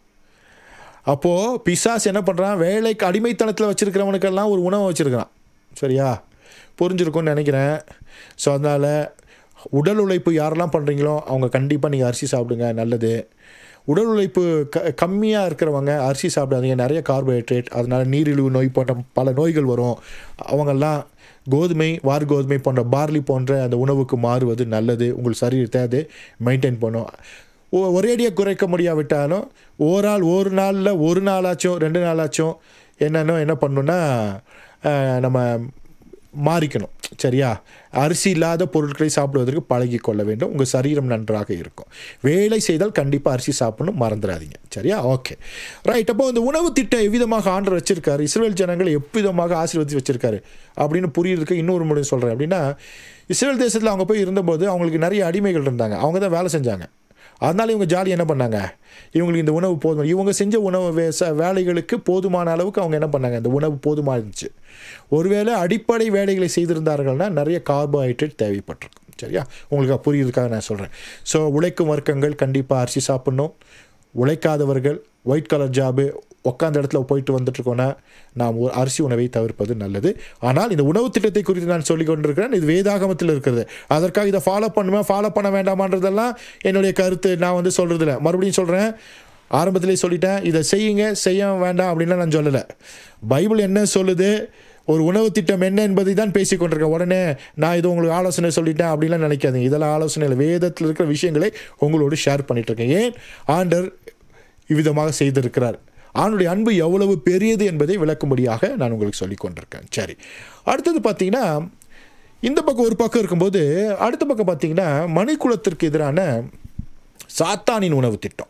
அப்போது பிசாஸ் என்ன பண்ணுறான் வேலைக்கு அடிமைத்தனத்தில் வச்சுருக்கிறவனுக்கெல்லாம் ஒரு உணவை வச்சுருக்கிறான் சரியா புரிஞ்சிருக்கும்னு நினைக்கிறேன் ஸோ அதனால் உடல் உழைப்பு யாரெல்லாம் பண்ணுறீங்களோ அவங்க கண்டிப்பாக நீங்கள் அரிசி சாப்பிடுங்க நல்லது உடல் உழைப்பு க கம்மியாக இருக்கிறவங்க அரிசி சாப்பிடாதீங்க நிறைய கார்போஹைட்ரேட் அதனால் நீரிழிவு நோய் போன்ற பல நோய்கள் வரும் அவங்கெல்லாம் கோதுமை வார் கோதுமை போன்ற பார்லி போன்ற அந்த உணவுக்கு மாறுவது நல்லது உங்கள் சரீரத்தை அது மெயின்டைன் பண்ணும் ஒ- ஒரேடியாக குறைக்க முடியாவிட்டாலும் ஓரால் ஒரு நாளில் ஒரு நாளாச்சும் ரெண்டு நாளாச்சும் என்னென்ன என்ன பண்ணணுன்னா அஹ், நம்ம மாறிக்கணும் சரியா அரிசி இல்லாத பொருட்களை சாப்பிடுவதற்கு பழகி கொள்ள வேண்டும் உங்கள் சரீரம் நன்றாக இருக்கும் வேலை செய்தால் கண்டிப்பாக அரிசி சாப்பிடணும் மறந்துடாதீங்க சரியா ஓகே ரைட் அப்போ இந்த உணவு திட்டம் எவ்விதமாக ஆண்டர் வச்சிருக்காரு இஸ்ரேல் ஜனங்களை எவ்விதமாக ஆசீர்வதித்து வச்சிருக்காரு அப்படின்னு புரியுறதுக்கு இன்னொரு முறை சொல்கிறேன் அப்படின்னா இஸ்ரேல் தேசத்தில் அவங்க போய் இருந்தபோது அவங்களுக்கு நிறைய அடிமைகள் இருந்தாங்க அவங்க தான் வேலை செஞ்சாங்க அதனால இவங்க ஜாலி என்ன பண்ணாங்க இவங்களுக்கு இந்த உணவு போதும் இவங்க செஞ்ச உணவு வே ச- வேலைகளுக்கு போதுமான அளவுக்கு அவங்க என்ன பண்ணாங்க இந்த உணவு போதுமாக இருந்துச்சு ஒருவேளை அடிப்படை வேலைகளை செய்திருந்தார்கள்னா நிறைய கார்போஹைட்ரேட் தேவைப்பட்டிருக்கும் சரியா உங்களுக்கு புரியுறதுக்காக நான் சொல்கிறேன் ஸோ உழைக்கும் வர்க்கங்கள் கண்டிப்பாக அரிசி சாப்பிட்ணும் உழைக்காதவர்கள் ஒயிட் கலர் ஜாபு உட்காந்த இடத்துல போயிட்டு வந்துட்டுருக்கோன்னா நாம் ஒரு அரிசி உணவை தவிர்ப்பது நல்லது ஆனால் இந்த உணவு திட்டத்தை குறித்து நான் சொல்லிக் கொண்டிருக்கிறேன் இது வேதாகமத்தில் இருக்கிறது அதற்காக இதை ஃபாலோ பண்ணுமா ஃபாலோ பண்ண வேண்டாமான்றதெல்லாம் என்னுடைய கருத்து நான் வந்து சொல்கிறதில்ல மறுபடியும் சொல்கிறேன் ஆரம்பத்திலே சொல்லிட்டேன் இதை செய்யுங்க செய்ய வேண்டாம் அப்படின்லாம் நான் சொல்லலை பைபிள் என்ன சொல்லுது ஒரு உணவு திட்டம் என்ன என்பதை தான் பேசி கொண்டிருக்கேன் உடனே நான் இது உங்களுக்கு ஆலோசனை சொல்லிட்டேன் அப்படின்லாம் நினைக்காதீங்க இதெல்லாம் ஆலோசனை இல்லை வேதத்தில் இருக்கிற விஷயங்களை உங்களோடு ஷேர் பண்ணிட்டு இருக்கேன் ஏன் ஆண்டர் இவ்விதமாக செய்திருக்கிறார் ஆணுடைய அன்பு எவ்வளவு பெரியது என்பதை விளக்கும்படியாக நான் உங்களுக்கு சொல்லிக் கொண்டிருக்கேன் சரி அடுத்தது பார்த்தீங்கன்னா இந்த பக்கம் ஒரு பக்கம் இருக்கும்போது அடுத்த பக்கம் பார்த்தீங்கன்னா மணிக்குலத்திற்கு எதிரான சாத்தானின் உணவு திட்டம்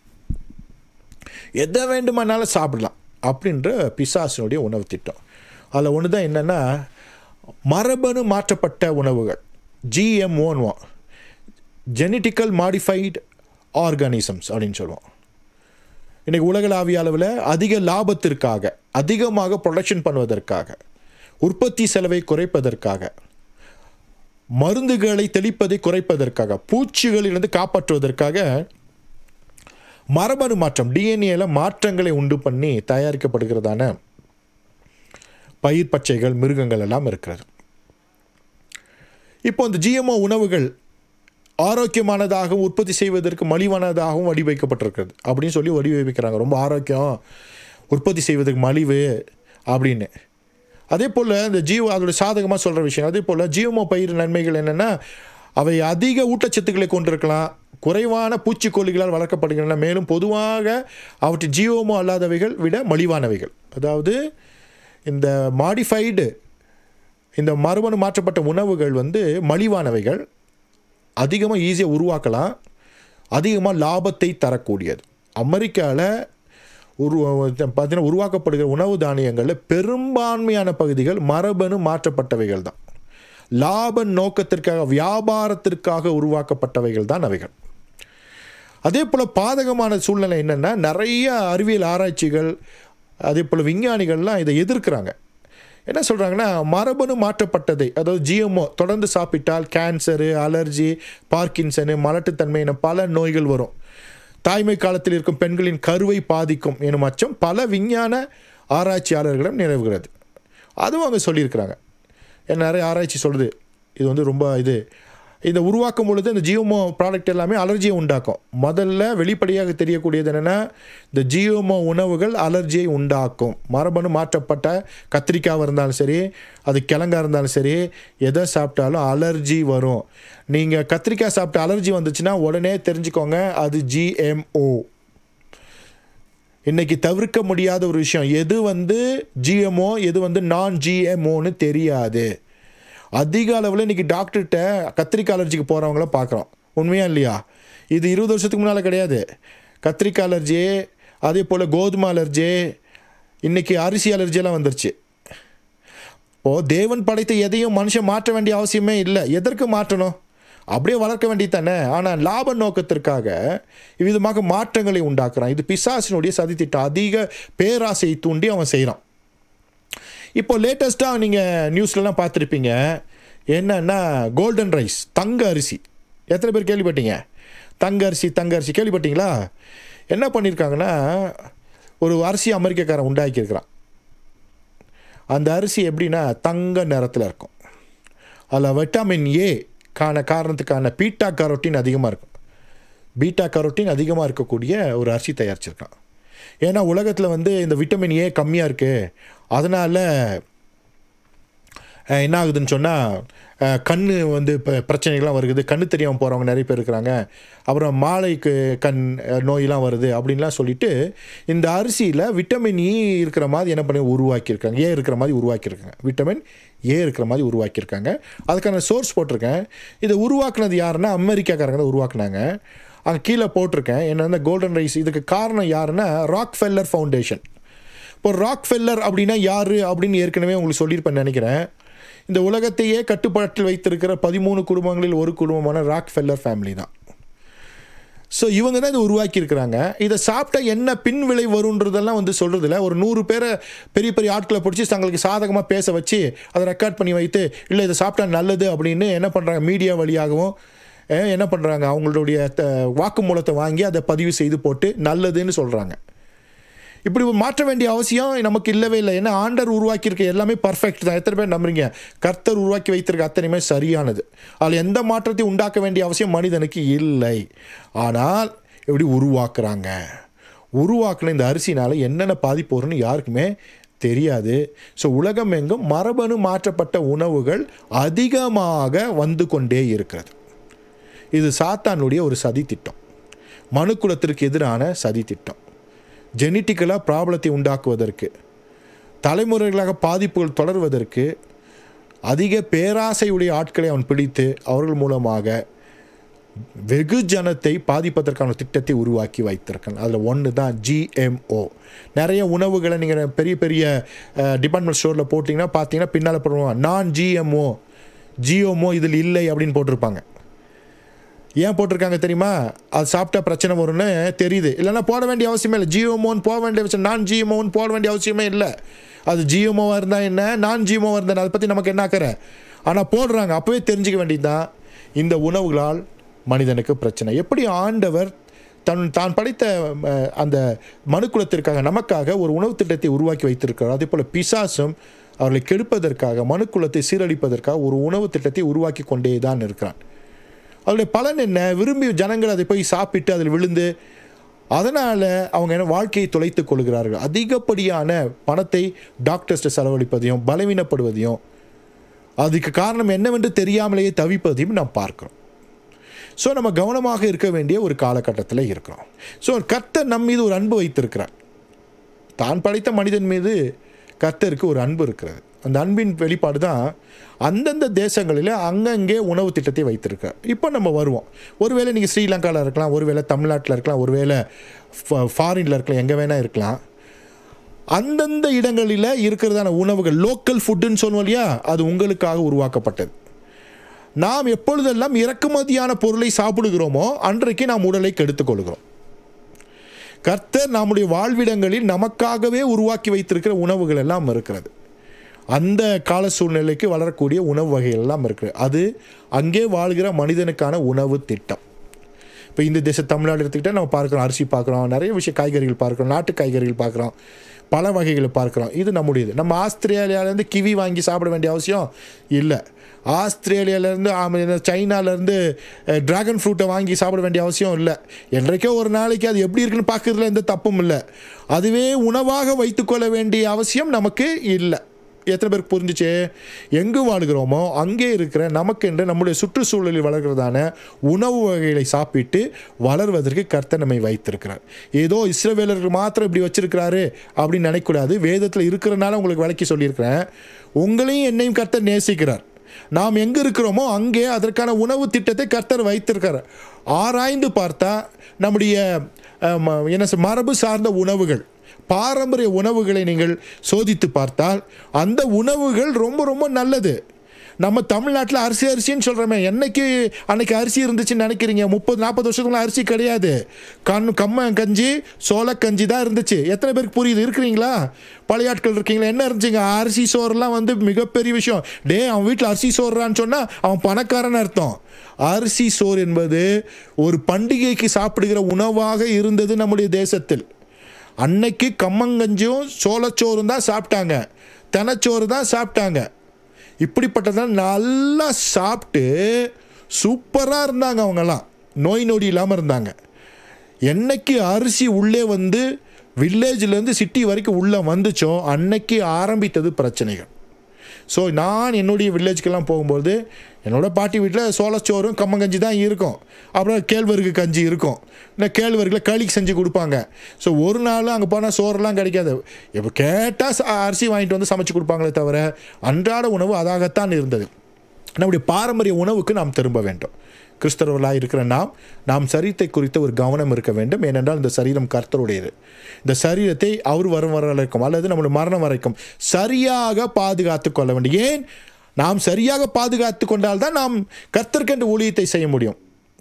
எதை வேண்டுமானாலும் சாப்பிடலாம் அப்படின்ற பிசாசினுடைய உணவு திட்டம் அதில் ஒன்று தான் என்னென்னா மரபணு மாற்றப்பட்ட உணவுகள் ஜிஎம்ஓன்வா ஜெனட்டிக்கல் மாடிஃபைடு ஆர்கானிசம்ஸ் அப்படின்னு சொல்லுவோம் இன்றைக்கி உலகளாவிய அளவில் அதிக லாபத்திற்காக அதிகமாக ப்ரொடக்ஷன் பண்ணுவதற்காக உற்பத்தி செலவை குறைப்பதற்காக மருந்துகளை தெளிப்பதை குறைப்பதற்காக பூச்சிகளிலிருந்து காப்பாற்றுவதற்காக மரபணு மாற்றம் டிஎன்ஏல மாற்றங்களை உண்டு பண்ணி தயாரிக்கப்படுகிறதான பயிர் பச்சைகள் மிருகங்கள் எல்லாம் இருக்கிறது இப்போ இந்த ஜிஎம்ஓ உணவுகள் ஆரோக்கியமானதாகவும் உற்பத்தி செய்வதற்கு மலிவானதாகவும் வடிவமைக்கப்பட்டிருக்கிறது அப்படின்னு சொல்லி வடிவமைக்கிறாங்க ரொம்ப ஆரோக்கியம் உற்பத்தி செய்வதற்கு மலிவு அப்படின்னு அதே போல் இந்த ஜீவ அதோட சாதகமாக சொல்கிற விஷயம் அதே போல் ஜிஎம்ஓ பயிர் நன்மைகள் என்னென்னா அவை அதிக ஊட்டச்சத்துக்களை கொண்டிருக்கலாம் குறைவான பூச்சிக்கொல்லிகளால் வளர்க்கப்படுகின்றன மேலும் பொதுவாக அவற்றின் ஜீவமோ அல்லாதவைகள் விட மலிவானவைகள் அதாவது இந்த மாடிஃபைடு இந்த மரபணு மாற்றப்பட்ட உணவுகள் வந்து மலிவானவைகள் அதிகமாக ஈஸியாக உருவாக்கலாம் அதிகமாக லாபத்தை தரக்கூடியது அமெரிக்காவில் உரு பார்த்தீங்கன்னா உருவாக்கப்படுகிற உணவு தானியங்களில் பெரும்பான்மையான பகுதிகள் மரபணு மாற்றப்பட்டவைகள் தான் லாப நோக்கத்திற்காக வியாபாரத்திற்காக உருவாக்கப்பட்டவைகள் தான் அவைகள் அதே போல் பாதகமான சூழ்நிலை என்னென்னா நிறைய அறிவியல் ஆராய்ச்சிகள் அதே போல் விஞ்ஞானிகள்லாம் இதை எதிர்க்கிறாங்க என்ன சொல்கிறாங்கன்னா மரபணு மாற்றப்பட்டதை அதாவது ஜிஎம்ஓ தொடர்ந்து சாப்பிட்டால் கேன்சரு அலர்ஜி பார்க்கின்சனு மலட்டுத்தன்மை என பல நோய்கள் வரும் தாய்மை காலத்தில் இருக்கும் பெண்களின் கருவை பாதிக்கும் எனும் அச்சம் பல விஞ்ஞான ஆராய்ச்சியாளர்களிடம் நிலவுகிறது அதுவும் அவங்க சொல்லியிருக்கிறாங்க ஏன்னா நிறைய ஆராய்ச்சி சொல்லுது இது வந்து ரொம்ப இது இதை உருவாக்கும் பொழுது இந்த ஜியோமோ ப்ராடக்ட் எல்லாமே அலர்ஜியை உண்டாக்கும் முதல்ல வெளிப்படையாக தெரியக்கூடியது என்னென்னா இந்த ஜியோமோ உணவுகள் அலர்ஜியை உண்டாக்கும் மரபணு மாற்றப்பட்ட கத்திரிக்காய் இருந்தாலும் சரி அது கிழங்கா இருந்தாலும் சரி எதை சாப்பிட்டாலும் அலர்ஜி வரும் நீங்கள் கத்திரிக்காய் சாப்பிட்டு அலர்ஜி வந்துச்சுன்னா உடனே தெரிஞ்சுக்கோங்க அது ஜிஎம்ஓ இன்னைக்கு தவிர்க்க முடியாத ஒரு விஷயம் எது வந்து ஜிஎம்ஓ எது வந்து நான் ஜிஎம்ஓன்னு தெரியாது அதிக அளவில் இன்றைக்கி டாக்டர்கிட்ட கத்திரிக்காய் அலர்ஜிக்கு போகிறவங்கள பார்க்குறோம் உண்மையா இல்லையா இது இருபது வருஷத்துக்கு முன்னால் கிடையாது கத்திரிக்காய் அலர்ஜி அதே போல் கோதுமை அலர்ஜி இன்றைக்கி அரிசி அலர்ஜியெல்லாம் வந்துருச்சு இப்போது தேவன் படைத்த எதையும் மனுஷன் மாற்ற வேண்டிய அவசியமே இல்லை எதற்கு மாற்றணும் அப்படியே வளர்க்க வேண்டியது தானே ஆனால் லாப நோக்கத்திற்காக இவ்விதமாக மாற்றங்களை உண்டாக்குறான் இது பிசாசினுடைய சதித்திட்டம் அதிக பேராசையை தூண்டி அவன் செய்கிறான் இப்போ லேட்டஸ்ட்டாக நீங்கள் நியூஸ்லலாம் பார்த்துருப்பீங்க என்னன்னா கோல்டன் ரைஸ் தங்க அரிசி எத்தனை பேர் கேள்விப்பட்டீங்க தங்க அரிசி தங்க அரிசி கேள்விப்பட்டீங்களா என்ன பண்ணியிருக்காங்கன்னா ஒரு அரிசி அமெரிக்கக்காரன் உண்டாக்கியிருக்கிறான் அந்த அரிசி எப்படின்னா தங்க நிறத்தில் இருக்கும் அதில் விட்டாமின் ஏ கான காரணத்துக்கான பீட்டா கரோட்டின் அதிகமாக இருக்கும் பீட்டா கரோட்டின் அதிகமாக இருக்கக்கூடிய ஒரு அரிசி தயாரிச்சிருக்கான் ஏன்னா உலகத்தில் வந்து இந்த விட்டமின் ஏ கம்மியாக இருக்குது அதனால் என்ன ஆகுதுன்னு சொன்னால் கண் வந்து இப்போ பிரச்சனைகள்லாம் வருது கண்ணு தெரியாமல் போகிறவங்க நிறைய பேர் இருக்கிறாங்க அப்புறம் மாலைக்கு கண் நோயெலாம் வருது அப்படின்லாம் சொல்லிட்டு இந்த அரிசியில் விட்டமின் இ இருக்கிற மாதிரி என்ன பண்ணி உருவாக்கியிருக்காங்க ஏ இருக்கிற மாதிரி உருவாக்கியிருக்காங்க விட்டமின் ஏ இருக்கிற மாதிரி உருவாக்கியிருக்காங்க அதுக்கான சோர்ஸ் போட்டிருக்கேன் இதை உருவாக்குனது யாருன்னா அமெரிக்காக்காரங்க தான் உருவாக்குனாங்க அங்கே கீழே போட்டிருக்கேன் என்ன கோல்டன் ரைஸ் இதுக்கு காரணம் யாருன்னா ராக் ஃபெல்லர் ஃபவுண்டேஷன் இப்போ ராக் ஃபெல்லர் அப்படின்னா யார் அப்படின்னு ஏற்கனவே உங்களுக்கு சொல்லியிருப்பேன் நினைக்கிறேன் இந்த உலகத்தையே கட்டுப்பாட்டில் வைத்திருக்கிற பதிமூணு குடும்பங்களில் ஒரு குடும்பமான ராக் ஃபெல்லர் ஃபேமிலி தான் ஸோ இவங்க தான் இதை உருவாக்கியிருக்கிறாங்க இதை சாப்பிட்டா என்ன பின் விளை வருன்றதெல்லாம் வந்து சொல்கிறதில்ல ஒரு நூறு பேரை பெரிய பெரிய ஆட்களை பிடிச்சி தங்களுக்கு சாதகமாக பேச வச்சு அதை ரெக்கார்ட் பண்ணி வைத்து இல்லை இதை சாப்பிட்டா நல்லது அப்படின்னு என்ன பண்ணுறாங்க மீடியா வழியாகவும் என்ன பண்ணுறாங்க அவங்களுடைய வாக்குமூலத்தை வாங்கி அதை பதிவு செய்து போட்டு நல்லதுன்னு சொல்கிறாங்க இப்படி மாற்ற வேண்டிய அவசியம் நமக்கு இல்லவே இல்லை ஏன்னா ஆண்டர் உருவாக்கியிருக்க எல்லாமே பர்ஃபெக்ட் தான் எத்தனை பேர் நம்புறீங்க கர்த்தர் உருவாக்கி வைத்திருக்க அத்தனையுமே சரியானது அதில் எந்த மாற்றத்தையும் உண்டாக்க வேண்டிய அவசியம் மனிதனுக்கு இல்லை ஆனால் எப்படி உருவாக்குறாங்க உருவாக்குன இந்த அரிசினால் என்னென்ன பாதிப்பு வரும்னு யாருக்குமே தெரியாது ஸோ உலகம் எங்கும் மரபணு மாற்றப்பட்ட உணவுகள் அதிகமாக வந்து கொண்டே இருக்கிறது இது சாத்தானுடைய ஒரு சதி திட்டம் மனுக்குலத்திற்கு எதிரான சதி திட்டம் ஜெனட்டிக்கலாக ப்ராப்ளத்தை உண்டாக்குவதற்கு தலைமுறைகளாக பாதிப்புகள் தொடர்வதற்கு அதிக பேராசையுடைய ஆட்களை அவன் பிடித்து அவர்கள் மூலமாக வெகு ஜனத்தை பாதிப்பதற்கான திட்டத்தை உருவாக்கி வைத்திருக்கான் அதில் ஒன்று தான் ஜிஎம்ஓ நிறைய உணவுகளை நீங்கள் பெரிய பெரிய டிபார்ட்மெண்ட் ஸ்டோரில் போட்டிங்கன்னா பார்த்தீங்கன்னா பின்னால் போடுவாங்க நான் ஜிஎம்ஓ ஜிஓமோ இதில் இல்லை அப்படின்னு போட்டிருப்பாங்க ஏன் போட்டிருக்காங்க தெரியுமா அது சாப்பிட்டா பிரச்சனை வரும்னு தெரியுது இல்லைன்னா போட வேண்டிய அவசியமே இல்லை ஜியோமோன்னு போக வேண்டிய அவசியம் நான் ஜியோமோன்னு போட வேண்டிய அவசியமே இல்லை அது ஜியோமோவாக இருந்தால் என்ன நான் ஜியோமோவாக இருந்தால் அதை பற்றி நமக்கு என்ன அக்கறை ஆனால் போடுறாங்க அப்போவே தெரிஞ்சுக்க வேண்டியது தான் இந்த உணவுகளால் மனிதனுக்கு பிரச்சனை எப்படி ஆண்டவர் தன் தான் படைத்த அந்த மனுக்குலத்திற்காக நமக்காக ஒரு உணவு திட்டத்தை உருவாக்கி வைத்திருக்கிறார் அதே போல் பிசாசும் அவர்களை கெடுப்பதற்காக மனுக்குலத்தை சீரழிப்பதற்காக ஒரு உணவு திட்டத்தை உருவாக்கி கொண்டே தான் இருக்கிறான் அதோடைய பலன் என்ன விரும்பி ஜனங்கள் அதை போய் சாப்பிட்டு அதில் விழுந்து அதனால் அவங்க என்ன வாழ்க்கையை தொலைத்து கொள்கிறார்கள் அதிகப்படியான பணத்தை டாக்டர்ஸ்ட்டு செலவழிப்பதையும் பலவீனப்படுவதையும் அதுக்கு காரணம் என்னவென்று தெரியாமலேயே தவிப்பதையும் நாம் பார்க்குறோம் ஸோ நம்ம கவனமாக இருக்க வேண்டிய ஒரு காலகட்டத்தில் இருக்கிறோம் ஸோ கர்த்தர் நம் மீது ஒரு அன்பு வைத்திருக்கிறார் தான் படைத்த மனிதன் மீது கர்த்தருக்கு ஒரு அன்பு இருக்கிறது அந்த அன்பின் வெளிப்பாடு தான் அந்தந்த தேசங்களில் அங்கங்கே உணவு திட்டத்தை வைத்திருக்கார் இப்போ நம்ம வருவோம் ஒருவேளை நீங்கள் ஸ்ரீலங்காவில் இருக்கலாம் ஒருவேளை தமிழ்நாட்டில் இருக்கலாம் ஒருவேளை ஃபாரினில் இருக்கலாம் எங்கே வேணால் இருக்கலாம் அந்தந்த இடங்களில் இருக்கிறதான உணவுகள் லோக்கல் ஃபுட்டுன்னு சொல்லுவோம் இல்லையா அது உங்களுக்காக உருவாக்கப்பட்டது நாம் எப்பொழுதெல்லாம் இறக்குமதியான பொருளை சாப்பிடுகிறோமோ அன்றைக்கு நாம் உடலை கெடுத்துக்கொள்கிறோம் கர்த்தர் நம்முடைய வாழ்விடங்களில் நமக்காகவே உருவாக்கி வைத்திருக்கிற உணவுகள் எல்லாம் இருக்கிறது அந்த கால சூழ்நிலைக்கு வளரக்கூடிய உணவு வகைகள் எல்லாம் இருக்குது அது அங்கே வாழ்கிற மனிதனுக்கான உணவு திட்டம் இப்போ இந்த தேச தமிழ்நாடு எடுத்துக்கிட்டால் நம்ம பார்க்குறோம் அரிசி பார்க்குறோம் நிறைய விஷயம் காய்கறிகள் பார்க்குறோம் நாட்டு காய்கறிகள் பார்க்குறோம் பல வகைகளை பார்க்குறோம் இது நம்முடையது நம்ம ஆஸ்திரேலியாவிலேருந்து கிவி வாங்கி சாப்பிட வேண்டிய அவசியம் இல்லை ஆஸ்திரேலியாவிலேருந்து சைனாலேருந்து ட்ராகன் ஃப்ரூட்டை வாங்கி சாப்பிட வேண்டிய அவசியம் இல்லை என்றைக்கோ ஒரு நாளைக்கு அது எப்படி இருக்குன்னு பார்க்குறதுல எந்த தப்பும் இல்லை அதுவே உணவாக வைத்துக்கொள்ள வேண்டிய அவசியம் நமக்கு இல்லை எத்தனை பேருக்கு புரிஞ்சுச்சு எங்கு வாழ்கிறோமோ அங்கே இருக்கிற நமக்கென்று நம்முடைய சுற்றுச்சூழலில் வளர்கிறதான உணவு வகைகளை சாப்பிட்டு வளர்வதற்கு கர்த்தர் நம்மை வைத்திருக்கிறார் ஏதோ இஸ்ரவேலர்கள் மாத்திரம் இப்படி வச்சிருக்கிறாரு அப்படின்னு நினைக்கக்கூடாது வேதத்தில் இருக்கிறனால உங்களுக்கு விளக்கி சொல்லியிருக்கிறேன் உங்களையும் என்னையும் கர்த்தர் நேசிக்கிறார் நாம் எங்கே இருக்கிறோமோ அங்கே அதற்கான உணவு திட்டத்தை கர்த்தர் வைத்திருக்கார் ஆராய்ந்து பார்த்தா நம்முடைய அஹ், ம- என்ன சொல்- மரபு சார்ந்த உணவுகள் பாரம்பரிய உணவுகளை நீங்கள் சோதித்து பார்த்தால் அந்த உணவுகள் ரொம்ப ரொம்ப நல்லது நம்ம தமிழ்நாட்டில் அரிசி அரிசின்னு சொல்கிறோமே என்னைக்கு அன்னைக்கு அரிசி இருந்துச்சுன்னு நினைக்கிறீங்க முப்பது நாற்பது வருஷத்துக்குள்ள அரிசி கிடையாது கண் கம்ம கஞ்சி சோளக்கஞ்சி தான் இருந்துச்சு எத்தனை பேருக்கு புரியுது இருக்கிறீங்களா பழைய ஆட்கள் இருக்கீங்களா என்ன இருந்துச்சுங்க அரிசி சோறுலாம் வந்து மிகப்பெரிய விஷயம் டே அவன் வீட்டில் அரிசி சோறுறான்னு சொன்னால் அவன் பணக்காரன் அர்த்தம் அரிசி சோறு என்பது ஒரு பண்டிகைக்கு சாப்பிடுகிற உணவாக இருந்தது நம்முடைய தேசத்தில் அன்னைக்கு கம்மங்கஞ்சும் சோளச்சோறும் தான் சாப்பிட்டாங்க தெனச்சோறு தான் சாப்பிட்டாங்க இப்படிப்பட்டதான் நல்லா சாப்பிட்டு சூப்பராக இருந்தாங்க அவங்கெல்லாம் நோய் நொடி இல்லாமல் இருந்தாங்க என்னைக்கு அரிசி உள்ளே வந்து வில்லேஜ்லேருந்து சிட்டி வரைக்கும் உள்ளே வந்துச்சோ அன்னைக்கு ஆரம்பித்தது பிரச்சனைகள் ஸோ நான் என்னுடைய வில்லேஜ்க்கெல்லாம் போகும்போது என்னோட பாட்டி வீட்டில் சோளச்சோறும் கம்மங்கஞ்சி தான் இருக்கும் அப்புறம் கேழ்வரகு கஞ்சி இருக்கும் இல்லை கேழ்வரகுல களி செஞ்சு கொடுப்பாங்க ஸோ ஒரு நாள் அங்கே போனால் சோறுலாம் கிடைக்காது இப்போ கேட்டால் அரிசி வாங்கிட்டு வந்து சமைச்சு கொடுப்பாங்களே தவிர அன்றாட உணவு அதாகத்தான் இருந்தது நம்முடைய பாரம்பரிய உணவுக்கு நாம் திரும்ப வேண்டும் கிறிஸ்தவர்களாக இருக்கிற நாம் நாம் சரீரத்தை குறித்த ஒரு கவனம் இருக்க வேண்டும் ஏனென்றால் இந்த சரீரம் கர்த்தருடையது இந்த சரீரத்தை அவர் வரும் வர வரைக்கும் அல்லது நம்முடைய மரணம் வரைக்கும் சரியாக பாதுகாத்து கொள்ள வேண்டும் ஏன் நாம் சரியாக பாதுகாத்து கொண்டால்தான் நாம் கர்த்தர்க்கென்று ஊழியத்தை செய்ய முடியும்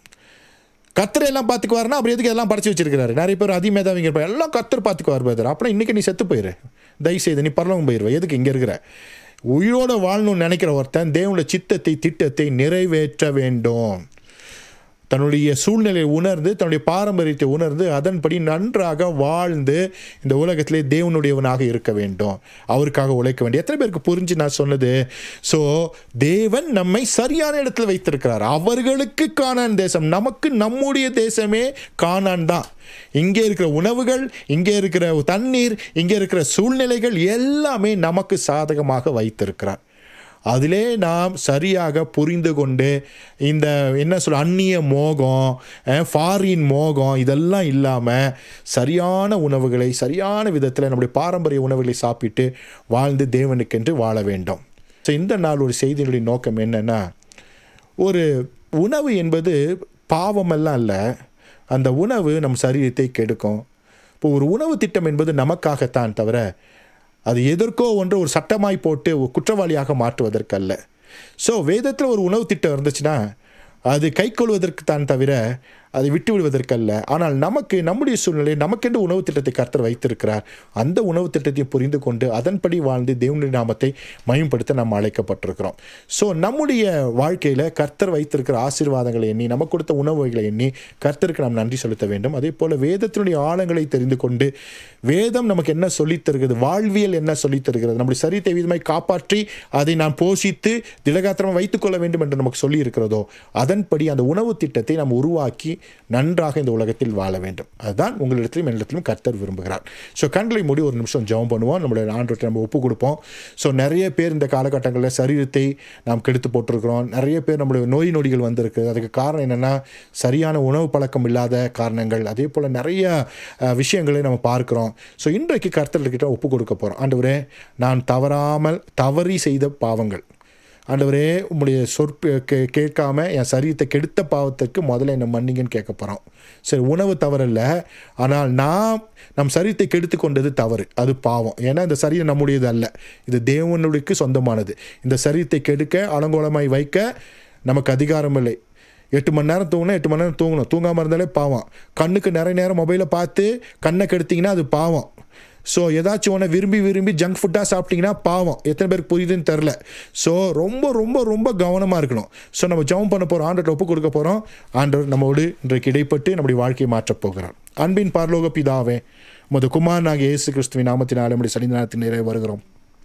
கர்த்தர் எல்லாம் பார்த்துக்குவாருன்னா அப்புறம் எதுக்கு எல்லாம் படைச்சு வச்சிருக்காரு நிறைய பேர் அதிமேதாவிங்க இருப்பாங்க எல்லாம் கர்த்தர் பார்த்துக்குவார் பேதர் அப்புறம் இன்னைக்கு நீ செத்து போயிரு தயவுசெய்து நீ பரலவங்க போயிடுவ எதுக்கு இங்கே இருக்கிற உயிரோட வாழணும்னு நினைக்கிற ஒருத்தன் தேவனுடைய சித்தத்தை திட்டத்தை நிறைவேற்ற வேண்டும் தன்னுடைய சூழ்நிலையை உணர்ந்து தன்னுடைய பாரம்பரியத்தை உணர்ந்து அதன்படி நன்றாக வாழ்ந்து இந்த உலகத்திலே தேவனுடையவனாக இருக்க வேண்டும் அவருக்காக உழைக்க வேண்டும் எத்தனை பேருக்கு புரிஞ்சு நான் சொன்னது ஸோ தேவன் நம்மை சரியான இடத்துல வைத்திருக்கிறார் அவர்களுக்கு காணான் தேசம் நமக்கு நம்முடைய தேசமே காணான் தான் இங்கே இருக்கிற உணவுகள் இங்கே இருக்கிற தண்ணீர் இங்கே இருக்கிற சூழ்நிலைகள் எல்லாமே நமக்கு சாதகமாக வைத்திருக்கிறார் அதிலே நாம் சரியாக புரிந்து கொண்டு இந்த என்ன சொல்ல அந்நிய மோகம் ஃபாரின் மோகம் இதெல்லாம் இல்லாமல் சரியான உணவுகளை சரியான விதத்தில் நம்முடைய பாரம்பரிய உணவுகளை சாப்பிட்டு வாழ்ந்து தேவனுக்கென்று வாழ வேண்டும் ஸோ இந்த நாள் ஒரு செய்தியினுடைய நோக்கம் என்னென்னா ஒரு உணவு என்பது பாவமெல்லாம் இல்லை அந்த உணவு நம் சரீரத்தை கெடுக்கும் இப்போ ஒரு உணவு திட்டம் என்பது நமக்காகத்தான் தவிர அது எதற்கோ ஒன்று ஒரு சட்டமாய் போட்டு ஒரு குற்றவாளியாக மாற்றுவதற்கல்ல ஸோ வேதத்தில் ஒரு உணவு திட்டம் இருந்துச்சுன்னா அது கை கொள்வதற்கு தான் தவிர அதை விட்டு விடுவதற்கல்ல ஆனால் நமக்கு நம்முடைய சூழ்நிலையை நமக்கென்று உணவு திட்டத்தை கர்த்தர் வைத்திருக்கிறார் அந்த உணவு திட்டத்தை புரிந்து கொண்டு அதன்படி வாழ்ந்து தேவனுடைய நாமத்தை மயம்படுத்த நாம் அழைக்கப்பட்டிருக்கிறோம் ஸோ நம்முடைய வாழ்க்கையில் கர்த்தர் வைத்திருக்கிற ஆசீர்வாதங்களை எண்ணி நமக்கு கொடுத்த உணவுகளை எண்ணி கர்த்தருக்கு நாம் நன்றி செலுத்த வேண்டும் அதே போல் வேதத்தினுடைய ஆழங்களை தெரிந்து கொண்டு வேதம் நமக்கு என்ன சொல்லித் தருகிறது வாழ்வியல் என்ன சொல்லித் தருகிறது நம்முடைய சரீரத்தை விதமாய் காப்பாற்றி அதை நாம் போஷித்து திடகாத்திரமாக வைத்துக்கொள்ள வேண்டும் என்று நமக்கு சொல்லி இருக்கிறதோ அதன்படி அந்த உணவு திட்டத்தை நாம் உருவாக்கி நன்றாக இந்த உலகத்தில் வாழ வேண்டும் அதுதான் உங்களிடத்திலும் என்னிடத்திலும் கர்த்தர் விரும்புகிறார் ஸோ கண்களை மூடி ஒரு நிமிஷம் ஜெபம் பண்ணுவோம் நம்மளுடைய ஆண்டோட்டை நம்ம ஒப்பு கொடுப்போம் ஸோ நிறைய பேர் இந்த காலகட்டங்களில் சரீரத்தை நாம் கெடுத்து போட்டிருக்கிறோம் நிறைய பேர் நம்மளுடைய நோய் நொடிகள் வந்திருக்கு அதுக்கு காரணம் என்னென்னா சரியான உணவு பழக்கம் இல்லாத காரணங்கள் அதே போல் நிறைய அஹ், விஷயங்களை நம்ம பார்க்குறோம் ஸோ இன்றைக்கு கர்த்தர்கிட்ட ஒப்பு கொடுக்க போகிறோம் ஆண்டவரே நான் தவறாமல் தவறி செய்த பாவங்கள் ஆண்டவரே உம்முடைய சொற்ப கே கேட்காம என் சரீரத்தை கெடுத்த பாவத்திற்கு முதல்ல என்னை மன்னிங்கன்னு கேட்க போகிறோம் சரி உணவு தவறல்ல ஆனால் நாம் நம் சரீரத்தை கெடுத்து கொண்டது தவறு அது பாவம் ஏன்னா இந்த சரீரம் நம்முடையது அல்ல இது தேவனுடையக்கு சொந்தமானது இந்த சரீரத்தை கெடுக்க அலங்கோலமாய் வைக்க நமக்கு அதிகாரம் இல்லை எட்டு மணி நேரம் தூங்கணும் எட்டு மணி நேரம் தூங்கணும் தூங்காமல் இருந்தாலே பாவம் கண்ணுக்கு நிறைய நேரம் மொபைலை பார்த்து கண்ணை கெடுத்தீங்கன்னா அது பாவம் ஸோ ஏதாச்சும் ஒன்று விரும்பி விரும்பி ஜங்க் ஃபுட்டாக சாப்பிட்டீங்கன்னா பாவம் எத்தனை பேருக்கு புரியுதுன்னு தெரில ஸோ ரொம்ப ரொம்ப ரொம்ப கவனமாக இருக்கணும் ஸோ நம்ம ஜெபம் பண்ண போகிறோம் ஆண்டவர் ஒப்பு கொடுக்க போகிறோம் ஆண்டவர் நம்மோடு இன்றைக்கு இடைப்பட்டு நம்முடைய வாழ்க்கையை மாற்றப் போகிறார் அன்பின் பார்லோக பிதாவே உமது குமார் நாங்கள் இயேசு கிறிஸ்துவின் நாமத்தினாலே நம்முடைய சனி நேரத்தின் நிறைவு வருகிறோம்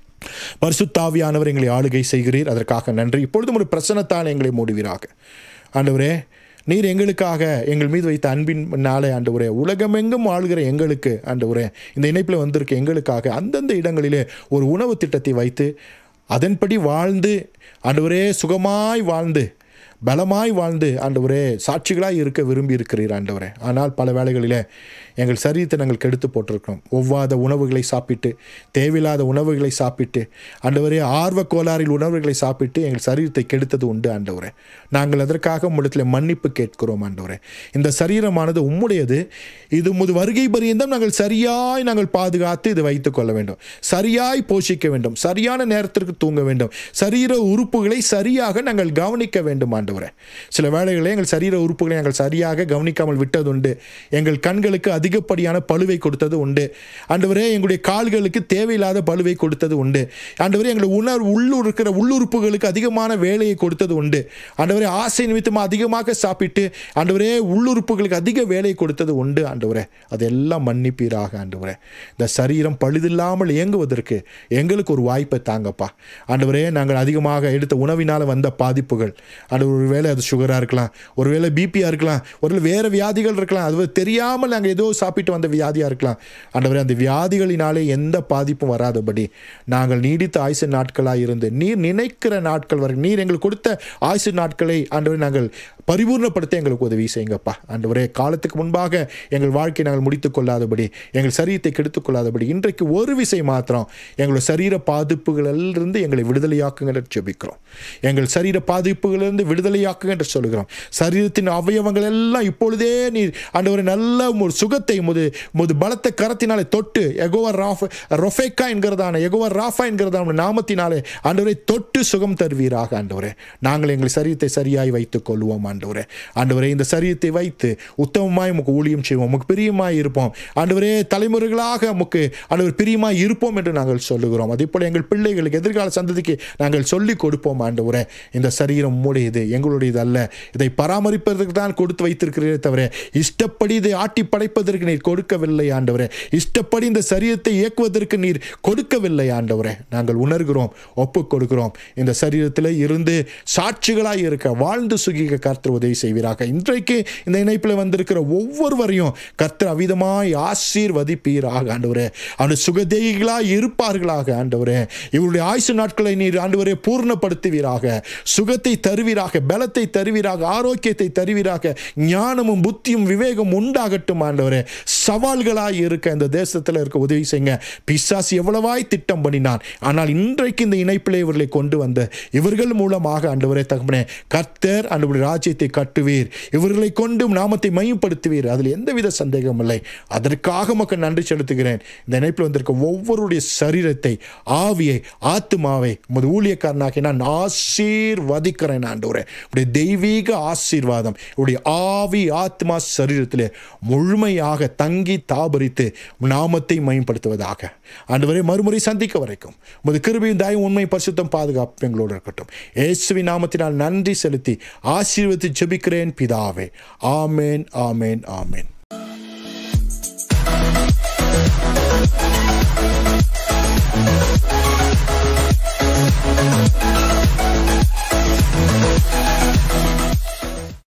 பரிசுத்தாவியானவர் எங்களை ஆளுகை செய்கிறீர் அதற்காக நன்றி இப்பொழுதும் ஒரு பிரசனத்தால் எங்களை மூடுவீராக ஆண்டவரே நீர் எங்களுக்காக எங்கள் மீது வைத்த அன்பின் நாளே ஆண்டவரே உலகமெங்கும் வாழ்கிற எங்களுக்கு ஆண்டவரே இந்த இணைப்பில் வந்திருக்க எங்களுக்காக அந்தந்த இடங்களிலே ஒரு உணவு திட்டத்தை வைத்து அதன்படி வாழ்ந்து ஆண்டவரே சுகமாய் வாழ்ந்து பலமாய் வாழ்ந்து ஆண்டவரே சாட்சிகளாய் இருக்க விரும்பி இருக்கிறீர் ஆண்டவரே ஆனால் பல வேளைகளிலே எங்கள் சரீரத்தை நாங்கள் கெடுத்து போட்டிருக்கிறோம் ஒவ்வாத உணவுகளை சாப்பிட்டு தேவையில்லாத உணவுகளை சாப்பிட்டு ஆண்டவரே ஆர்வ கோளாறில் உணவுகளை சாப்பிட்டு எங்கள் சரீரத்தை கெடுத்தது உண்டு ஆண்டவரே நாங்கள் அதற்காக உம்மிடத்தில் மன்னிப்பு கேட்கிறோம் ஆண்டவரே இந்த சரீரமானது உம்முடையது இது உமது வருகை பரியந்தம் நாங்கள் சரியாய் நாங்கள் பாதுகாத்து இது வைத்துக் கொள்ள வேண்டும் சரியாய் போஷிக்க வேண்டும் சரியான நேரத்திற்கு தூங்க வேண்டும் சரீர உறுப்புகளை சரியாக நாங்கள் கவனிக்க வேண்டும் ஆண்டவரே சில வேளைகளில் எங்கள் சரீர உறுப்புகளை நாங்கள் சரியாக கவனிக்காமல் விட்டதுண்டு எங்கள் கண்களுக்கு அதிகப்படியான பழுவை கொடுத்தது உண்டு ஆண்டவரே எங்களுடைய கால்களுக்கு தேவையில்லாத பழுவை கொடுத்தது உண்டு ஆண்டவரே எங்களுடைய உணர் உள்ளூர் இருக்கிற உள்ளுறுப்புகளுக்கு அதிகமான வேலையை கொடுத்தது உண்டு ஆண்டவரே ஆசை நிமித்தமாக அதிகமாக சாப்பிட்டு ஆண்டவரே உள்ளுறுப்புகளுக்கு அதிக வேலையை கொடுத்தது உண்டு ஆண்டவரே அதெல்லாம் மன்னிப்பீராக ஆண்டவரே இந்த சரீரம் பழுதில்லாமல் இயங்குவதற்கு எங்களுக்கு ஒரு வாய்ப்பை தாங்கப்பா ஆண்டவரே நாங்கள் அதிகமாக எடுத்த உணவினால் வந்த பாதிப்புகள் ஆண்டவர் ஒருவேளை அது சுகராக இருக்கலாம் ஒருவேளை பிபியாக இருக்கலாம் ஒருவேளை வேறு வியாதிகள் இருக்கலாம் அது தெரியாமல் நாங்கள் ஏதோ சாப்பிட்டு வந்த வியாதியாக இருக்கலாம் ஆண்டவரே அந்த வியாதிகளினாலே எந்த பாதிப்பும் வராதபடி நாங்கள் நீடித்த ஆயுசு நாட்களாக இருந்து நீர் நினைக்கிற நாட்கள் வரை நீர் எங்களுக்கு கொடுத்த ஆயுசு நாட்களை ஆண்டவரே நாங்கள் பரிபூர்ணப்படுத்த எங்களுக்கு உதவி செய்யுங்கப்பா ஆண்டவரே காலத்துக்கு முன்பாக எங்கள் வாழ்க்கையை நாங்கள் முடித்துக் கொள்ளாதபடி எங்கள் சரீரத்தை கெடுத்துக் கொள்ளாதபடி இன்றைக்கு ஒரு விசை மாத்திரம் எங்களுடைய சரீர பாதிப்புகளிலிருந்து எங்களை விடுதலையாக்குங்க என்று ஜெபிக்கிறோம் எங்கள் சரீர பாதிப்புகளிலிருந்து விடுதலையாக்குங்க என்று சொல்கிறோம் சரீரத்தின் அவயவங்கள் எல்லாம் இப்பொழுதே நீர் ஆண்டவரே நல்ல ஒரு சுகத்தை முது முது பலத்த கரத்தினாலே தொட்டு எகோவர் ராஃப் ரொஃபேக்கா என்கிறதான எகோவர் ராஃபா என்கிறதான நாமத்தினாலே ஆண்டவரை தொட்டு சுகம் தருவீராக ஆண்டவரே நாங்கள் எங்கள் சரீரத்தை சரியாய் வைத்துக் கொள்வோம் ஆண்டவரே ஆண்டவரே இந்த சரீரத்தை வைத்து உத்தமமாய் உமக்கு ஊழியம் செய்வோம் உமக்கு பிரியமாய் இருப்போம் ஆண்டவரே தலைமுறைகளாக உமக்கு ஆண்டவர் பிரியமாய் இருப்போம் என்று நாங்கள் சொல்லுகிறோம் அதே போல எங்கள் பிள்ளைகளுக்கு எதிர்கால சந்ததிக்கு நாங்கள் சொல்லிக் கொடுப்போம் ஆண்டவரே இந்த சரீரம் உம்முடையது எங்களுடையது அல்ல இதை பராமரிப்பதற்கு தான் கொடுத்து வைத்திருக்கிறீரே தவிர இஷ்டப்படி இதை ஆட்டி படைப்பதற்கு நீர் கொடுக்கவில்லை ஆண்டவரே இஷ்டப்படி இந்த சரீரத்தை இயக்குவதற்கு நீர் கொடுக்கவில்லை ஆண்டவரே நாங்கள் உணர்கிறோம் ஒப்புக் கொடுக்கிறோம் இந்த சரீரத்தில் இருந்து சாட்சிகளாய் இருக்க வாழ்ந்து சுகிக்க கர்த்தர் உதவி செய்வீராக இன்றைக்கு இந்த இணைப்பில் வந்திருக்கிற ஒவ்வொருவரையும் கர்த்தர் அவிதமாய் ஆசீர்வதிப்பீராக ஆண்டவரே அவனு சுகதேகிகளாய் இருப்பார்களாக ஆண்டவரே இவருடைய ஆயுசு நாட்களை நீர் ஆண்டவரே பூர்ணப்படுத்துவீராக சுகத்தை தருவீராக பலத்தை தருவீராக ஆரோக்கியத்தை தருவீராக ஞானமும் புத்தியும் விவேகம் உண்டாகட்டும் ஆண்டவரே சவால்களாய் இருக்க இந்த தேசத்தில் இருக்க உதவி செய்யுங்க பிசாசு எவ்வளவாய் திட்டம் பண்ணினான் ஆனால் இன்றைக்கு இந்த இணைப்பிலே இவர்களை கொண்டு வந்த இவர்கள் மூலமாக ஆண்டவரே தகப்பனே கர்த்தர் ஆண்டவருடைய ராஜ்யத்தை கட்டுவீர் இவர்களை கொண்டு நாமத்தை மையப்படுத்துவீர் அதில் எந்தவித சந்தேகம் இல்லை அதற்காக மக்கள் நன்றி செலுத்துகிறேன் இந்த இணைப்பில் வந்திருக்க ஒவ்வொருடைய சரீரத்தை ஆவியை ஆத்துமாவை உமது ஊழியக்காரனாகி நான் ஆசீர்வதிக்கிறேன் ஆண்டவரே உடைய தெய்வீக ஆசீர்வாதம் உடைய ஆவி ஆத்மா சரீரத்திலே முழுமையாக தங்கி தாபரித்து நாமத்தை மேம்படுத்துவதாக ஆண்டவரே மறுமுறை சந்திக்க வரைக்கும் உமது கிருபையும் தாயும் உண்மை பரிசுத்தம் பாதுகாப்பு எங்களோடு இருக்கட்டும் இயேசுவின் நாமத்தினால் நன்றி செலுத்தி ஆசீர்வதித்து ஜெபிக்கிறேன் பிதாவே ஆமேன் ஆமேன் ஆமேன் Thank you.